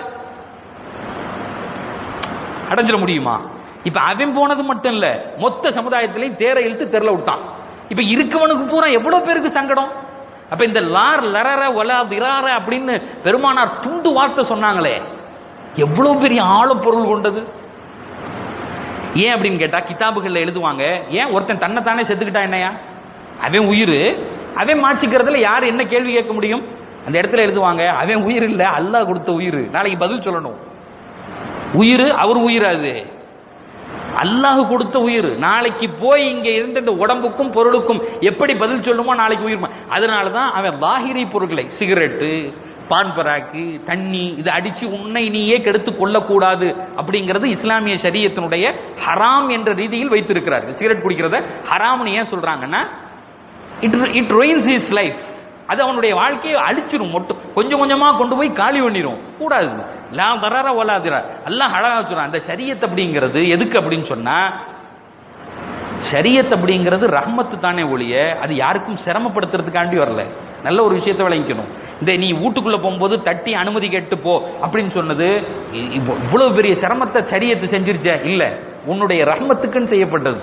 அடைஞ்சிட முடியுமா இப்ப அவன் போனது மட்டும் இல்ல மொத்த சமுதாயத்திலையும் தேரை இழுத்து தெருல விட்டான் இப்ப இருக்கவனுக்கு பூரா எவ்வளவு பேருக்கு சங்கடம் அப்ப இந்த லார் லரர ஒலா விரார அப்படின்னு பெருமானார் துண்டு வார்த்தை சொன்னாங்களே எவ்வளவு பெரிய ஆழப்பொருள் கொண்டது ஏன் அப்படின்னு கேட்டா கிதாபுகள்ல எழுதுவாங்க ஏன் ஒருத்தன் தன்னைத்தானே செத்துக்கிட்டா என்னையா அவன் உயிர் அவன் மாச்சிக்கிறதுல யார் என்ன கேள்வி கேட்க முடியும் அந்த இடத்துல எழுதுவாங்க அவன் உயிர் இல்ல அல்லாஹ் கொடுத்த உயிர் நாளைக்கு பதில் சொல்லணும் உயிர் அவர் உயிர் அது அல்லாஹ் கொடுத்த உயிர் நாளைக்கு போய் இங்க இருந்த இந்த உடம்புக்கும் பொருளுக்கும் எப்படி பதில் சொல்லுமோ நாளைக்கு உயிர் அதனால தான் அவன் பாகிரி பொருட்களை சிகரெட்டு பான் பராக்கு தண்ணி இதை அடிச்சு உன்னை நீயே கெடுத்து கொள்ளக்கூடாது அப்படிங்கிறது இஸ்லாமிய சரியத்தினுடைய ஹராம் என்ற ரீதியில் வைத்திருக்கிறார்கள் சிகரெட் குடிக்கிறத ஹராம்னு ஏன் சொல்றாங்கன்னா it it ruins his life அது அவனுடைய வாழ்க்கையை அழிச்சிரும் மொட்டு கொஞ்சம் கொஞ்சமா கொண்டு போய் காலி பண்ணிரும் கூடாது லா தரர ஒலாதிரா எல்லாம் அழகா சொல்றான் அந்த ஷரியத் அப்படிங்கிறது எதுக்கு அப்படின்னு சொன்னா ஷரியத் அப்படிங்கிறது ரஹ்மத்து தானே ஒழிய அது யாருக்கும் சிரமப்படுத்துறதுக்காண்டி வரல நல்ல ஒரு விஷயத்தை விளங்கிக்கணும் இந்த நீ வீட்டுக்குள்ள போகும்போது தட்டி அனுமதி கேட்டு போ அப்படின்னு சொன்னது இ- இவ்வ- இவ்வளவு பெரிய சிரமத்தை சரியத்து செஞ்சிருச்சே இல்ல உன்னுடைய ரஹ்மத்துக்குன்னு செய்யப்பட்டது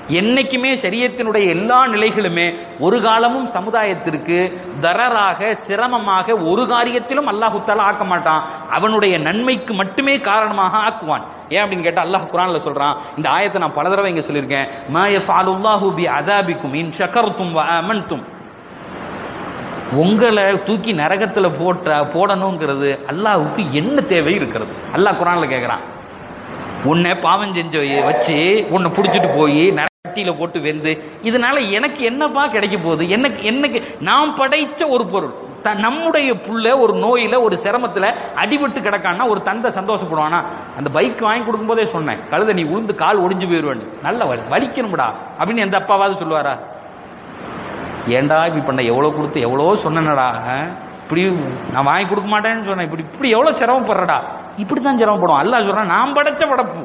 என்னைக்குமே சரியத்தினுடைய எல்லா நிலைகளுமே ஒரு காலமும் சமுதாயத்திற்கு தரராக சிரமமாக ஒரு காரியத்திலும் அல்லாஹு தாலா ஆக்க மாட்டான் அவனுடைய நன்மைக்கு மட்டுமே காரணமாக ஆக்குவான் ஏன் அப்படின்னு கேட்டா அல்லாஹ் குரான்ல சொல்றான் இந்த ஆயத்தை நான் பல தடவை இங்க சொல்லியிருக்கேன் மா யஃபாலுல்லாஹு பி அதாபிக்கும் இன் ஷக்கர்தும் வ ஆமன்தும் உங்களை தூக்கி நரகத்துல போட்ட போடணுங்கிறது அல்லாஹ்வுக்கு என்ன தேவை இருக்கிறது அல்லாஹ் குரான்ல கேக்குறான் உன்னை பாவம் செஞ்ச வச்சு உன்னை பிடிச்சிட்டு போய் நரட்டியில போட்டு வெந்து இதனால எனக்கு என்னப்பா கிடைக்க போகுது எனக்கு எனக்கு நாம் படைச்ச ஒரு பொருள் த- நம்முடைய புள்ள ஒரு நோயில ஒரு சிரமத்துல அடிபட்டு கிடக்கான்னா ஒரு தந்தை சந்தோஷப்படுவானா அந்த பைக் வாங்கி கொடுக்கும் போதே சொன்னேன் கழுத நீ உளுந்து கால் ஒடிஞ்சு போயிருவேன் நல்ல வலி வலிக்கணும்டா அப்படின்னு எந்த அப்பாவாவது சொல்லுவாரா ஏன்டா இப்படி பண்ண எவ்வளவு கொடுத்து எவ்வளோ சொன்னனடா ஆ? இப்படி நான் வாங்கி கொடுக்க மாட்டேன்னு சொன்னேன் இப்படி இப்படி எவ்வளவு சிரமப்படுறடா இப்படி தான் சிரமப்படும் அல்லாஹ் சொல்றான் நான் படைச்ச படைப்பு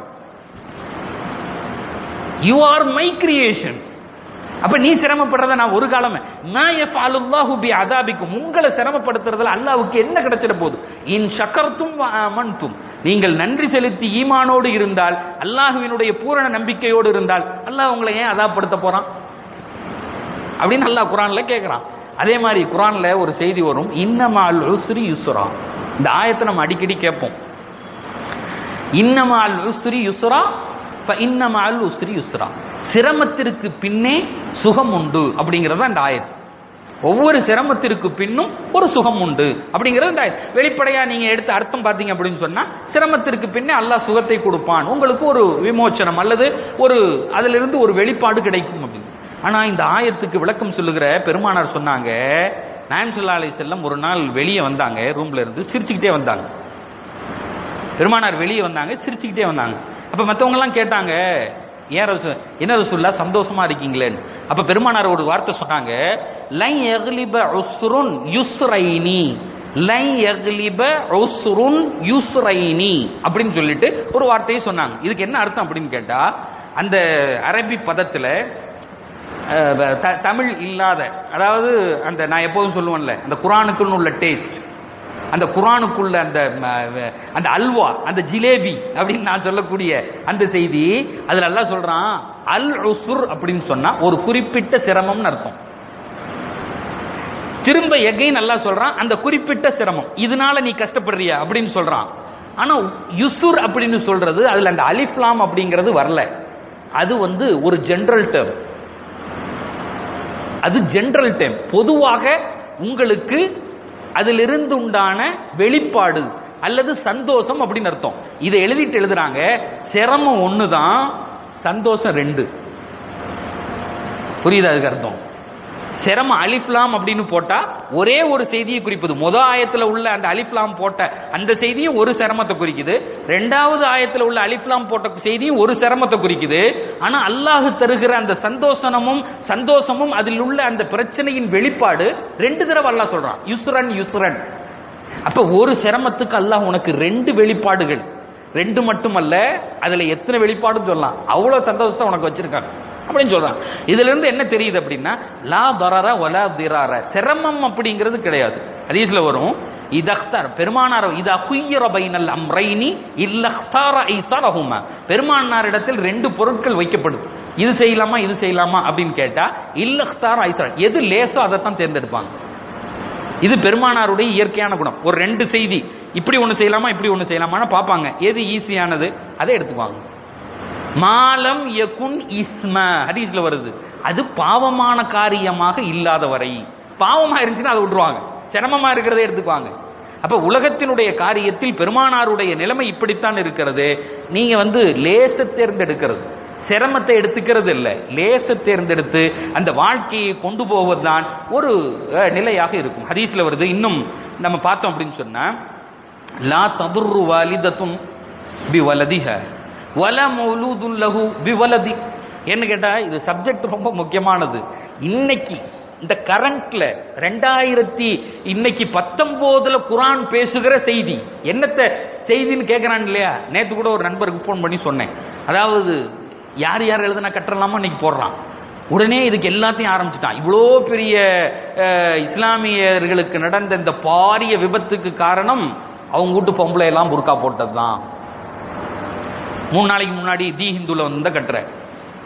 யூ ஆர் மை கிரியேஷன் அப்ப நீ சிரமப்படுறத நான் ஒரு காலமே நான் எஃபாலுல்லாஹு பி அதாபிக்கும் உங்களை சிரமப்படுத்துறதுல அல்லாஹ்வுக்கு என்ன கிடைச்சிட போகுது இன் ஷக்கர்த்தும் வ ஆமன்தும் நீங்கள் நன்றி செலுத்தி ஈமானோடு இருந்தால் அல்லாஹ்வினுடைய பூரண நம்பிக்கையோடு இருந்தால் அல்லாஹ் உங்களை ஏன் அதாப்படுத்த போறான் அப்படின்னு அல்லாஹ் குரான்ல கேட்கிறான் அதே மாதிரி குரான்ல ஒரு செய்தி வரும் இன்னமால் உஸ்ரி யுஸ்ரா இந்த ஆயத்தை நம்ம அடிக்கடி கேட்போம் இன்னமால் உஸ்ரி யுஸ்ரா இன்னமால் உஸ்ரி யுஸ்ரா சிரமத்திற்கு பின்னே சுகம் உண்டு அப்படிங்கறது அந்த ஆயத்து ஒவ்வொரு சிரமத்திற்கு பின்னும் ஒரு சுகம் உண்டு அப்படிங்கிறது இந்த ஆயத்து. வெளிப்படையா நீங்க எடுத்து அர்த்தம் பார்த்தீங்க அப்படின்னு சொன்னா சிரமத்திற்கு பின்னே அல்லாஹ் சுகத்தை கொடுப்பான் உங்களுக்கு ஒரு விமோச்சனம் அல்லது ஒரு அதிலிருந்து ஒரு வெளிப்பாடு கிடைக்கும் அப்படின்னு ஆனா இந்த ஆயத்துக்கு விளக்கம் சொல்லுகிற பெருமானார் சொன்னாங்க நாயம் சொல்லா அலை செல்லம் ஒரு நாள் வெளியே வந்தாங்க ரூம்ல இருந்து சிரிச்சுக்கிட்டே வந்தாங்க பெருமானார் வெளியே வந்தாங்க சிரிச்சுக்கிட்டே வந்தாங்க அப்ப மத்தவங்க எல்லாம் கேட்டாங்க ஏன் ரசூ என்ன ரசூல்லா சந்தோஷமா இருக்கீங்களேன்னு அப்ப பெருமானார் ஒரு வார்த்தை சொன்னாங்க லை யக்லிப உஸ்ருன் யுஸ்ரைனி லை யக்லிப உஸ்ருன் யுஸ்ரைனி அப்படின்னு சொல்லிட்டு ஒரு வார்த்தையை சொன்னாங்க இதுக்கு என்ன அர்த்தம் அப்படின்னு கேட்டா அந்த அரபி பதத்துல அஹ், த- தமிழ் இல்லாத அதாவது அந்த நான் எப்போதும் சொல்லுவேன்ல அந்த குரானுக்குன்னு உள்ள டேஸ்ட் அந்த குரானுக்குள்ள அந்த ம, வ- அந்த அல்வா அந்த ஜிலேபி அப்படின்னு நான் சொல்லக்கூடிய அந்த செய்தி அதுல எல்லாம் சொல்றான் அல் உசுர் அப்படின்னு சொன்னா ஒரு குறிப்பிட்ட சிரமம்னு அர்த்தம் திரும்ப எகைன் நல்லா சொல்றான் அந்த குறிப்பிட்ட சிரமம் இதனால நீ கஷ்டப்படுறியா அப்படின்னு சொல்றான் ஆனா யுசுர் அப்படின்னு சொல்றது அதுல அந்த அலிஃப்லாம் அப்படிங்கிறது வரல அது வந்து ஒரு ஜெனரல் டேர்ம் அது ஜெனரல் டேம் பொதுவாக உங்களுக்கு அதிலிருந்து உண்டான வெளிப்பாடு அல்லது சந்தோஷம் அப்படின்னு அர்த்தம் இதை எழுதிட்டு எழுதுறாங்க சிரமம் ஒண்ணுதான் சந்தோஷம் ரெண்டு புரியுதா அதுக்கு அர்த்தம் சிரம அலிஃப்லாம் அப்படின்னு போட்டா ஒரே ஒரு செய்தியை குறிப்பது முத ஆயத்துல உள்ள அந்த அலிஃப்லாம் போட்ட அந்த செய்தியும் ஒரு சிரமத்தை குறிக்குது ரெண்டாவது ஆயத்துல உள்ள அலிஃப்லாம் போட்ட செய்தியும் ஒரு சிரமத்தை குறிக்குது ஆனா அல்லாஹ் தருகிற அந்த சந்தோஷமும் சந்தோஷமும் அதில் உள்ள அந்த பிரச்சனையின் வெளிப்பாடு ரெண்டு தடவை அல்லாஹ் சொல்றான் யுஸ்ரன் யுஸ்ரன் அப்ப ஒரு சிரமத்துக்கு அல்லாஹ் உனக்கு ரெண்டு வெளிப்பாடுகள் ரெண்டு மட்டுமல்ல அதுல எத்தனை வெளிப்பாடுன்னு சொல்லலாம் அவ்வளவு சந்தோஷத்தை உனக்கு வச்சிருக்காங்க அப்படின்னு சொல்றான் இதுல இருந்து என்ன தெரியுது அப்படின்னா லா தரர வலா திரார சிரமம் அப்படிங்கிறது கிடையாது ஹதீஸ்ல வரும் இதக்தார் பெருமானார் இது அகுய்யர பைனல் அம்ரைனி இல்லக்தார ஐசாரஹுமா பெருமானாரிடத்தில் ரெண்டு பொருட்கள் வைக்கப்படுது இது செய்யலாமா இது செய்யலாமா அப்படின்னு கேட்டா இல்லக்தார ஐசார் எது லேசோ அதைத்தான் தேர்ந்தெடுப்பாங்க இது பெருமானாருடைய இயற்கையான குணம் ஒரு ரெண்டு செய்தி இப்படி ஒண்ணு செய்யலாமா இப்படி ஒண்ணு செய்யலாமான்னு பார்ப்பாங்க எது ஈஸியானது அதை எடுத்துக்குவாங்க மாலம் யகுன் இஸ்ம ஹதீஸ்ல வருது அது பாவமான காரியமாக இல்லாத வரை பாவமா இருந்துச்சுன்னா அதை விட்டுருவாங்க சிரமமா இருக்கிறதை எடுத்துக்குவாங்க அப்ப உலகத்தினுடைய காரியத்தில் பெருமானாருடைய நிலைமை இப்படித்தான் இருக்கிறது நீங்க வந்து லேச தேர்ந்தெடுக்கிறது சிரமத்தை எடுத்துக்கிறது இல்லை லேச தேர்ந்தெடுத்து அந்த வாழ்க்கையை கொண்டு போவதுதான் ஒரு அஹ், நிலையாக இருக்கும் ஹதீஸ்ல வருது இன்னும் நம்ம பார்த்தோம் அப்படின்னு சொன்னா லா ததுர்ரு வாலிதத்தும் பி வலதிஹ வல மௌலூதுன் லஹு பி வலதி என்ன கேட்டா இது சப்ஜெக்ட் ரொம்ப முக்கியமானது இன்னைக்கு இந்த கரண்ட்ல ரெண்டாயிரத்தி இன்னைக்கு பத்தொன்பதுல குரான் பேசுகிற செய்தி என்னத்த செய்தின்னு கேட்கறான் இல்லையா நேத்து கூட ஒரு நண்பருக்கு ஃபோன் பண்ணி சொன்னேன் அதாவது யார் யார் எழுதுனா கட்டுறலாமோ இன்னைக்கு போடுறான் உடனே இதுக்கு எல்லாத்தையும் ஆரம்பிச்சுட்டான் இவ்வளோ பெரிய அஹ், இஸ்லாமியர்களுக்கு நடந்த இந்த பாரிய விபத்துக்கு காரணம் அவங்க வீட்டு பொம்பளை எல்லாம் புர்கா போட்டது தான் மூணு நாளைக்கு முன்னாடி தி ஹிந்துல வந்து கட்டுற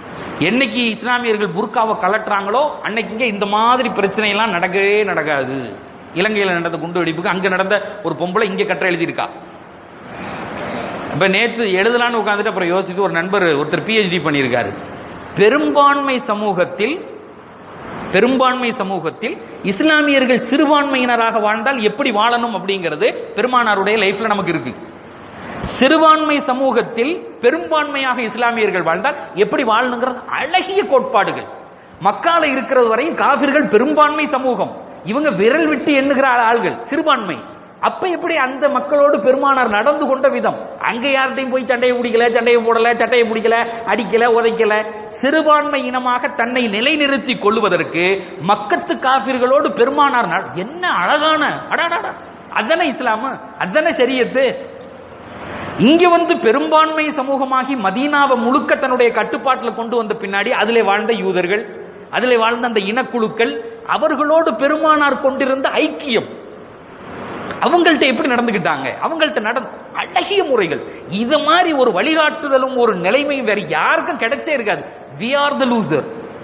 என்னைக்கு இஸ்லாமியர்கள் புர்காவை கலட்டுறாங்களோ அன்னைக்கு இங்க இந்த மாதிரி பிரச்சனை எல்லாம் நடக்கவே நடக்காது இலங்கையில் நடந்த குண்டு வெடிப்புக்கு அங்க நடந்த ஒரு பொம்பளை இங்க கட்டுரை எழுதியிருக்கா இப்ப நேற்று எழுதலான்னு உட்காந்துட்டு அப்புறம் யோசிச்சு ஒரு நண்பர் ஒருத்தர் பிஹெச்டி பண்ணியிருக்காரு பெரும்பான்மை சமூகத்தில் பெரும்பான்மை சமூகத்தில் இஸ்லாமியர்கள் சிறுபான்மையினராக வாழ்ந்தால் எப்படி வாழணும் அப்படிங்கிறது பெருமானாருடைய லைஃப்ல நமக்கு இருக்கு சிறுபான்மை சமூகத்தில் பெரும்பான்மையாக இஸ்லாமியர்கள் வாழ்ந்தால் எப்படி வாழணுங்கிறது அழகிய கோட்பாடுகள் மக்கால இருக்கிறது வரையும் காபிர்கள் பெரும்பான்மை சமூகம் இவங்க விரல் விட்டு எண்ணுகிற ஆள்கள் சிறுபான்மை அப்ப எப்படி அந்த மக்களோடு பெருமானார் நடந்து கொண்ட விதம் அங்க யார்கிட்டையும் போய் சண்டையை பிடிக்கல சண்டையை போடல சட்டையை பிடிக்கல அடிக்கல உதைக்கல சிறுபான்மை இனமாக தன்னை நிலைநிறுத்தி கொள்வதற்கு மக்கத்து காபிர்களோடு பெருமானார் நட- என்ன அழகான அடாடாடா அதானே இஸ்லாமு அதானே சரியத்து இங்க வந்து பெரும்பான்மை சமூகமாகி மதீனாவை முழுக்க தன்னுடைய கட்டுப்பாட்டில் கொண்டு வந்த பின்னாடி அதிலே வாழ்ந்த யூதர்கள் அதிலே வாழ்ந்த அந்த இனக்குழுக்கள் அவர்களோடு பெருமானார் கொண்டிருந்த ஐக்கியம் அவங்கள்ட்ட எப்படி நடந்துக்கிட்டாங்க அவங்கள்ட்ட நட அழகிய முறைகள் இது மாதிரி ஒரு வழிகாட்டுதலும் ஒரு நிலைமையும் வேற யாருக்கும் கிடைச்சே இருக்காது வி ஆர் த லூசர்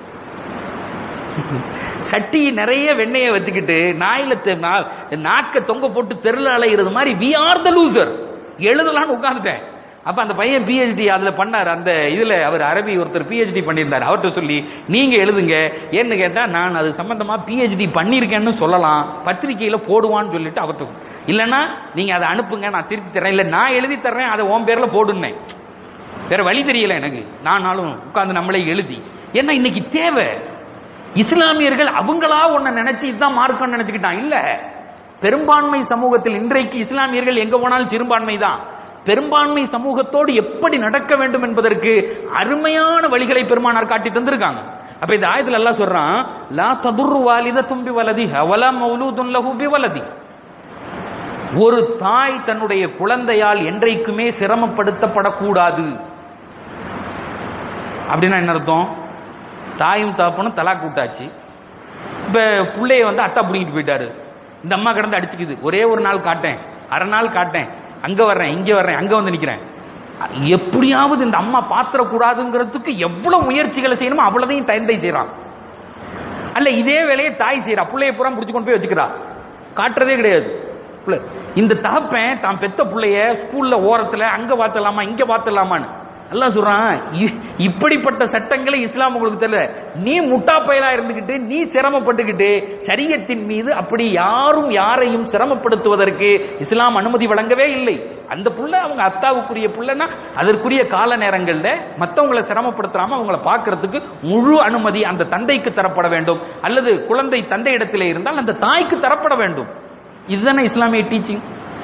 சட்டி நிறைய வெண்ணெயை வச்சுக்கிட்டு நாயில தெ- நா- நாக்க தொங்க போட்டு தெருல அலைகிறது மாதிரி வி ஆர் த லூசர் எழுதலாம்னு உட்கார்ந்துட்டேன் அப்ப அந்த பையன் பிஹெச்டி அதுல பண்ணார் அந்த இதுல அவர் அரபி ஒருத்தர் பிஹெச்டி பண்ணியிருந்தார் அவர்கிட்ட சொல்லி நீங்க எழுதுங்க ஏன்னு கேட்டா நான் அது சம்பந்தமா பிஹெச்டி பண்ணியிருக்கேன்னு சொல்லலாம் பத்திரிக்கையில போடுவான்னு சொல்லிட்டு அவர்கிட்ட இல்லைன்னா நீங்க அதை அனுப்புங்க நான் திருப்பி தரேன் இல்ல நான் எழுதி தர்றேன் அதை உன் பேர்ல போடுன்னேன் வேற வழி தெரியல எனக்கு நானாலும் உட்கார்ந்து நம்மளே எழுதி ஏன்னா இன்னைக்கு தேவை இஸ்லாமியர்கள் அவங்களா ஒன்ன நினைச்சு இதுதான் மார்க்கம் நினைச்சுக்கிட்டான் இல்ல பெரும்பான்மை சமூகத்தில் இன்றைக்கு இஸ்லாமியர்கள் எங்க போனாலும் சிறுபான்மை தான் பெரும்பான்மை சமூகத்தோடு எப்படி நடக்க வேண்டும் என்பதற்கு அருமையான வழிகளை பெருமானார் காட்டி தந்திருக்காங்க அப்ப இந்த ஆயத்துல எல்லாம் சொல்றான் லா ததுர்ரு வாலித தும்பி வலதி அவலா மௌலூதுன் லஹு பி வலதி ஒரு தாய் தன்னுடைய குழந்தையால் என்றைக்குமே சிரமப்படுத்தப்படக்கூடாது அப்படின்னா என்ன அர்த்தம் தாயும் தகப்பனும் தலா கூட்டாச்சு இப்ப பிள்ளைய வந்து அத்தா பிடிங்கிட்டு போயிட்டாரு இந்த அம்மா கிடந்து அடிச்சுக்குது ஒரே ஒரு நாள் காட்டேன் அரை நாள் காட்டேன் அங்க வர்றேன் இங்க வர்றேன் அங்க வந்து நிக்கிறேன் எப்படியாவது இந்த அம்மா பாத்திரக்கூடாதுங்கிறதுக்கு எவ்வளவு முயற்சிகளை செய்யணுமோ அவ்வளதையும் தந்தை செய்யறான் அல்ல இதே வேலையை தாய் செய்யறா பிள்ளைய பூரா பிடிச்சு கொண்டு போய் வச்சுக்கிறா காட்டுறதே கிடையாது புள்ள- இந்த தகப்பன் தான் பெத்த பிள்ளைய ஸ்கூல்ல ஓரத்துல அங்க பார்த்தலாமா இங்க பார்த்தலாமான்னு எல்லாம் சொல்றான் இ- இப்படிப்பட்ட சட்டங்களை இஸ்லாம் உங்களுக்கு தெரியல நீ முட்டா பயலா இருந்துகிட்டு நீ சிரமப்பட்டுக்கிட்டு சரியத்தின் மீது அப்படி யாரும் யாரையும் சிரமப்படுத்துவதற்கு இஸ்லாம் அனுமதி வழங்கவே இல்லை அந்த புள்ள அவங்க அத்தாவுக்குரிய புள்ளனா அதற்குரிய கால நேரங்கள்ல மத்தவங்களை சிரமப்படுத்தாம அவங்கள பார்க்கிறதுக்கு முழு அனுமதி அந்த தந்தைக்கு தரப்பட வேண்டும் அல்லது குழந்தை தந்தை இடத்திலே இருந்தால் அந்த தாய்க்கு தரப்பட வேண்டும் இதுதானே இஸ்லாமிய டீச்சிங்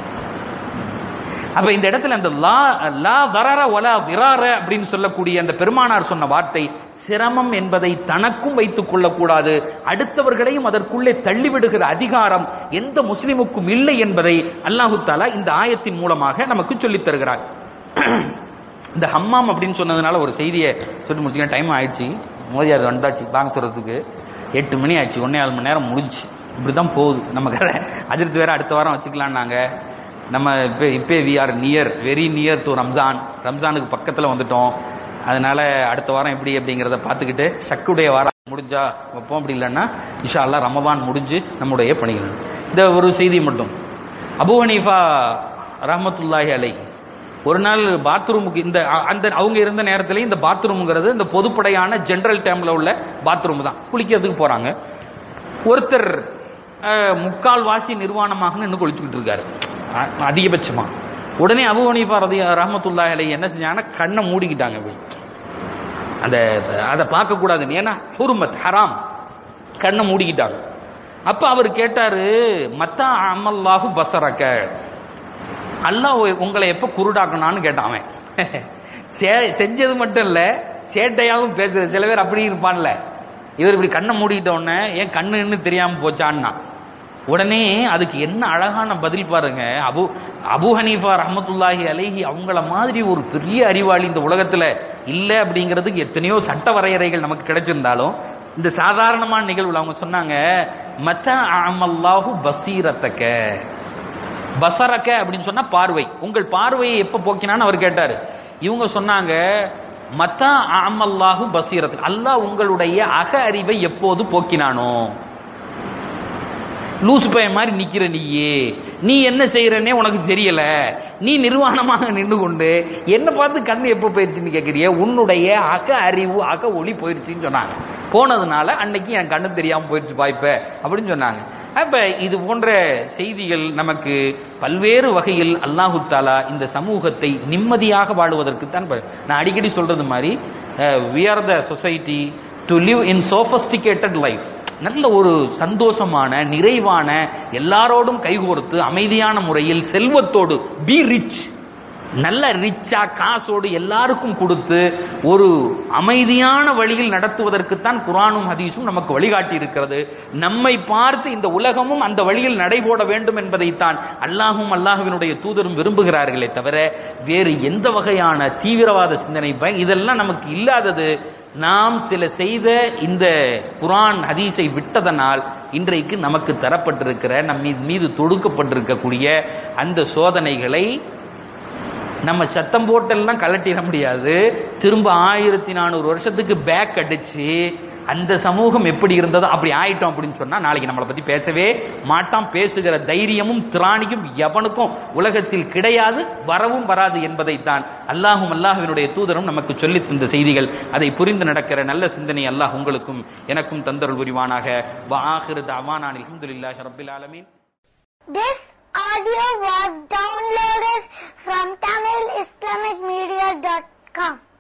அப்ப இந்த இடத்துல அந்த லா லா வரர ஒலா விரார அப்படின்னு சொல்லக்கூடிய அந்த பெருமானார் சொன்ன வார்த்தை சிரமம் என்பதை தனக்கும் வைத்துக் கொள்ளக்கூடாது அடுத்தவர்களையும் அதற்குள்ளே தள்ளிவிடுகிற அதிகாரம் எந்த முஸ்லிமுக்கும் இல்லை என்பதை அல்லாஹு தாலா இந்த ஆயத்தின் மூலமாக நமக்கு சொல்லித் தருகிறார் இந்த ஹம்மாம் அப்படின்னு சொன்னதுனால ஒரு செய்தியை சொல்லி முடிச்சுக்க டைம் ஆயிடுச்சு மோதியார் வந்தாச்சு பாங்க சொல்றதுக்கு எட்டு மணி ஆயிடுச்சு ஒன்னே ஆறு மணி நேரம் முடிஞ்சு இப்படிதான் போகுது நம்ம கதை அஜித் வேற அடுத்த வாரம் வச்சுக்கலாம்னாங்க நம்ம இப்போ இப்போ we are near very near to Ramzan ரம்ஜானுக்கு பக்கத்தில் வந்துட்டோம் அதனால அடுத்த வாரம் எப்படி அப்படிங்கிறத பார்த்துக்கிட்டு சக்குடைய வாரம் முடிஞ்சா வைப்போம் அப்படி இல்லைன்னா இன்ஷா அல்லாஹ் ரமபான் முடிஞ்சு நம்முடைய பணிகள் இந்த ஒரு செய்தி மட்டும் அபு ஹனீஃபா ரஹமத்துல்லாஹி அலை ஒரு நாள் பாத்ரூமுக்கு இந்த அ- அந்த அவங்க இருந்த நேரத்திலேயே இந்த பாத்ரூம்ங்கிறது இந்த பொதுப்படையான ஜெனரல் டைம்ல உள்ள பாத்ரூம் தான் குளிக்கிறதுக்கு போறாங்க ஒருத்தர் அஹ், முக்கால் வாசி நிர்வாணமாக நின்று குளிச்சுக்கிட்டு இருக்காரு அ- அதிகபட்சமா உடனே அபு ஹனீஃபா ரதி ரஹமத்துல்லா அலை என்ன செஞ்சாங்கன்னா கண்ணை மூடிக்கிட்டாங்க போய் அந்த அதை பார்க்க கூடாதுன்னு ஏன்னா ஹுருமத் ஹராம் கண்ணை மூடிக்கிட்டாங்க அப்ப அவர் கேட்டாரு மத்தா அமல்லாஹு பசரக்க அல்லாஹ் உ- உங்களை எப்ப குருடாக்கணான்னு கேட்டான் அவன் சே- செஞ்சது மட்டும் இல்ல சேட்டையாவும் பேசுறது சில பேர் அப்படி இருப்பான்ல இவர் இப்படி கண்ணை மூடிக்கிட்ட உடனே ஏன் கண்ணுன்னு தெரியாம போச்சான்னா உடனே அதுக்கு என்ன அழகான பதில் பாருங்க அபு அபு ஹனீஃபா ரஹமத்துல்லாஹி அலைஹி அவங்கள மாதிரி ஒரு பெரிய அறிவாளி இந்த உலகத்துல இல்ல அப்படிங்கிறதுக்கு எத்தனையோ சட்ட வரையறைகள் நமக்கு கிடைச்சிருந்தாலும் இந்த சாதாரணமான நிகழ்வுல அவங்க சொன்னாங்க மத்த அமல்லாஹு பசீரத்தக்க பசரக்க அப்படின்னு சொன்னா பார்வை உங்கள் பார்வையை எப்ப போக்கினான்னு அவர் கேட்டாரு இவங்க சொன்னாங்க மத்தா அமல்லாஹு பசீரத் அல்லாஹ் உங்களுடைய அக அறிவை எப்போது போக்கினானோ லூசு பையன் மாதிரி நிக்கிற நீயே நீ என்ன செய்யறனே உனக்கு தெரியல நீ நிர்வாணமாக நின்று கொண்டு என்ன பார்த்து கண்ணு எப்போ போயிருச்சுன்னு கேட்குறிய உன்னுடைய அக அறிவு அக ஒளி போயிருச்சுன்னு சொன்னாங்க போனதுனால அன்னைக்கு என் கண்ணு தெரியாம போயிருச்சு பாய்ப்ப அப்படின்னு சொன்னாங்க அப்ப இது போன்ற செய்திகள் நமக்கு பல்வேறு வகையில் அல்லாஹு தாலா இந்த சமூகத்தை நிம்மதியாக வாழுவதற்கு தான் நான் அடிக்கடி சொல்றது மாதிரி we are the society to live in sophisticated life நல்ல ஒரு சந்தோஷமான நிறைவான எல்லாரோடும் கைகோர்த்து அமைதியான முறையில் செல்வத்தோடு பி ரிச் நல்ல ரிச்சா காசோடு எல்லாருக்கும் கொடுத்து ஒரு அமைதியான வழியில் நடத்துவதற்குத்தான் குரானும் ஹதீஸும் நமக்கு வழிகாட்டி இருக்கிறது நம்மை பார்த்து இந்த உலகமும் அந்த வழியில் நடைபோட வேண்டும் என்பதைத்தான் அல்லாஹும் அல்லாஹுவினுடைய தூதரும் விரும்புகிறார்களே தவிர வேறு எந்த வகையான தீவிரவாத சிந்தனை இதெல்லாம் நமக்கு இல்லாதது நாம் சில செய்த இந்த குரான் ஹதீஸை விட்டதனால் இன்றைக்கு நமக்கு தரப்பட்டிருக்கிற நம் மீது தொடுக்கப்பட்டிருக்கக்கூடிய அந்த சோதனைகளை நம்ம சத்தம் போட்டெல்லாம் கலட்டிட முடியாது திரும்ப ஆயிரத்தி நானூறு வருஷத்துக்கு பேக் அடிச்சு அந்த சமூகம் எப்படி இருந்ததோ அப்படி ஆயிட்டோம் அப்படின்னு சொன்னா நாளைக்கு நம்மளை பத்தி பேசவே மாட்டான் பேசுகிற தைரியமும் திராணியும் எவனுக்கும் உலகத்தில் கிடையாது வரவும் வராது என்பதைத்தான் அல்லாஹும் அல்லாஹுவினுடைய தூதரும் நமக்கு சொல்லி தந்த செய்திகள் அதை புரிந்து நடக்கிற நல்ல சிந்தனை அல்லாஹ் உங்களுக்கும் எனக்கும் தந்தருள் புரிவானாக வாஹிருத் அமானான் அல்ஹம்துலில்லாஹி ரப்பில் ஆலமீன் This audio was downloaded from TamilIslamicMedia.com.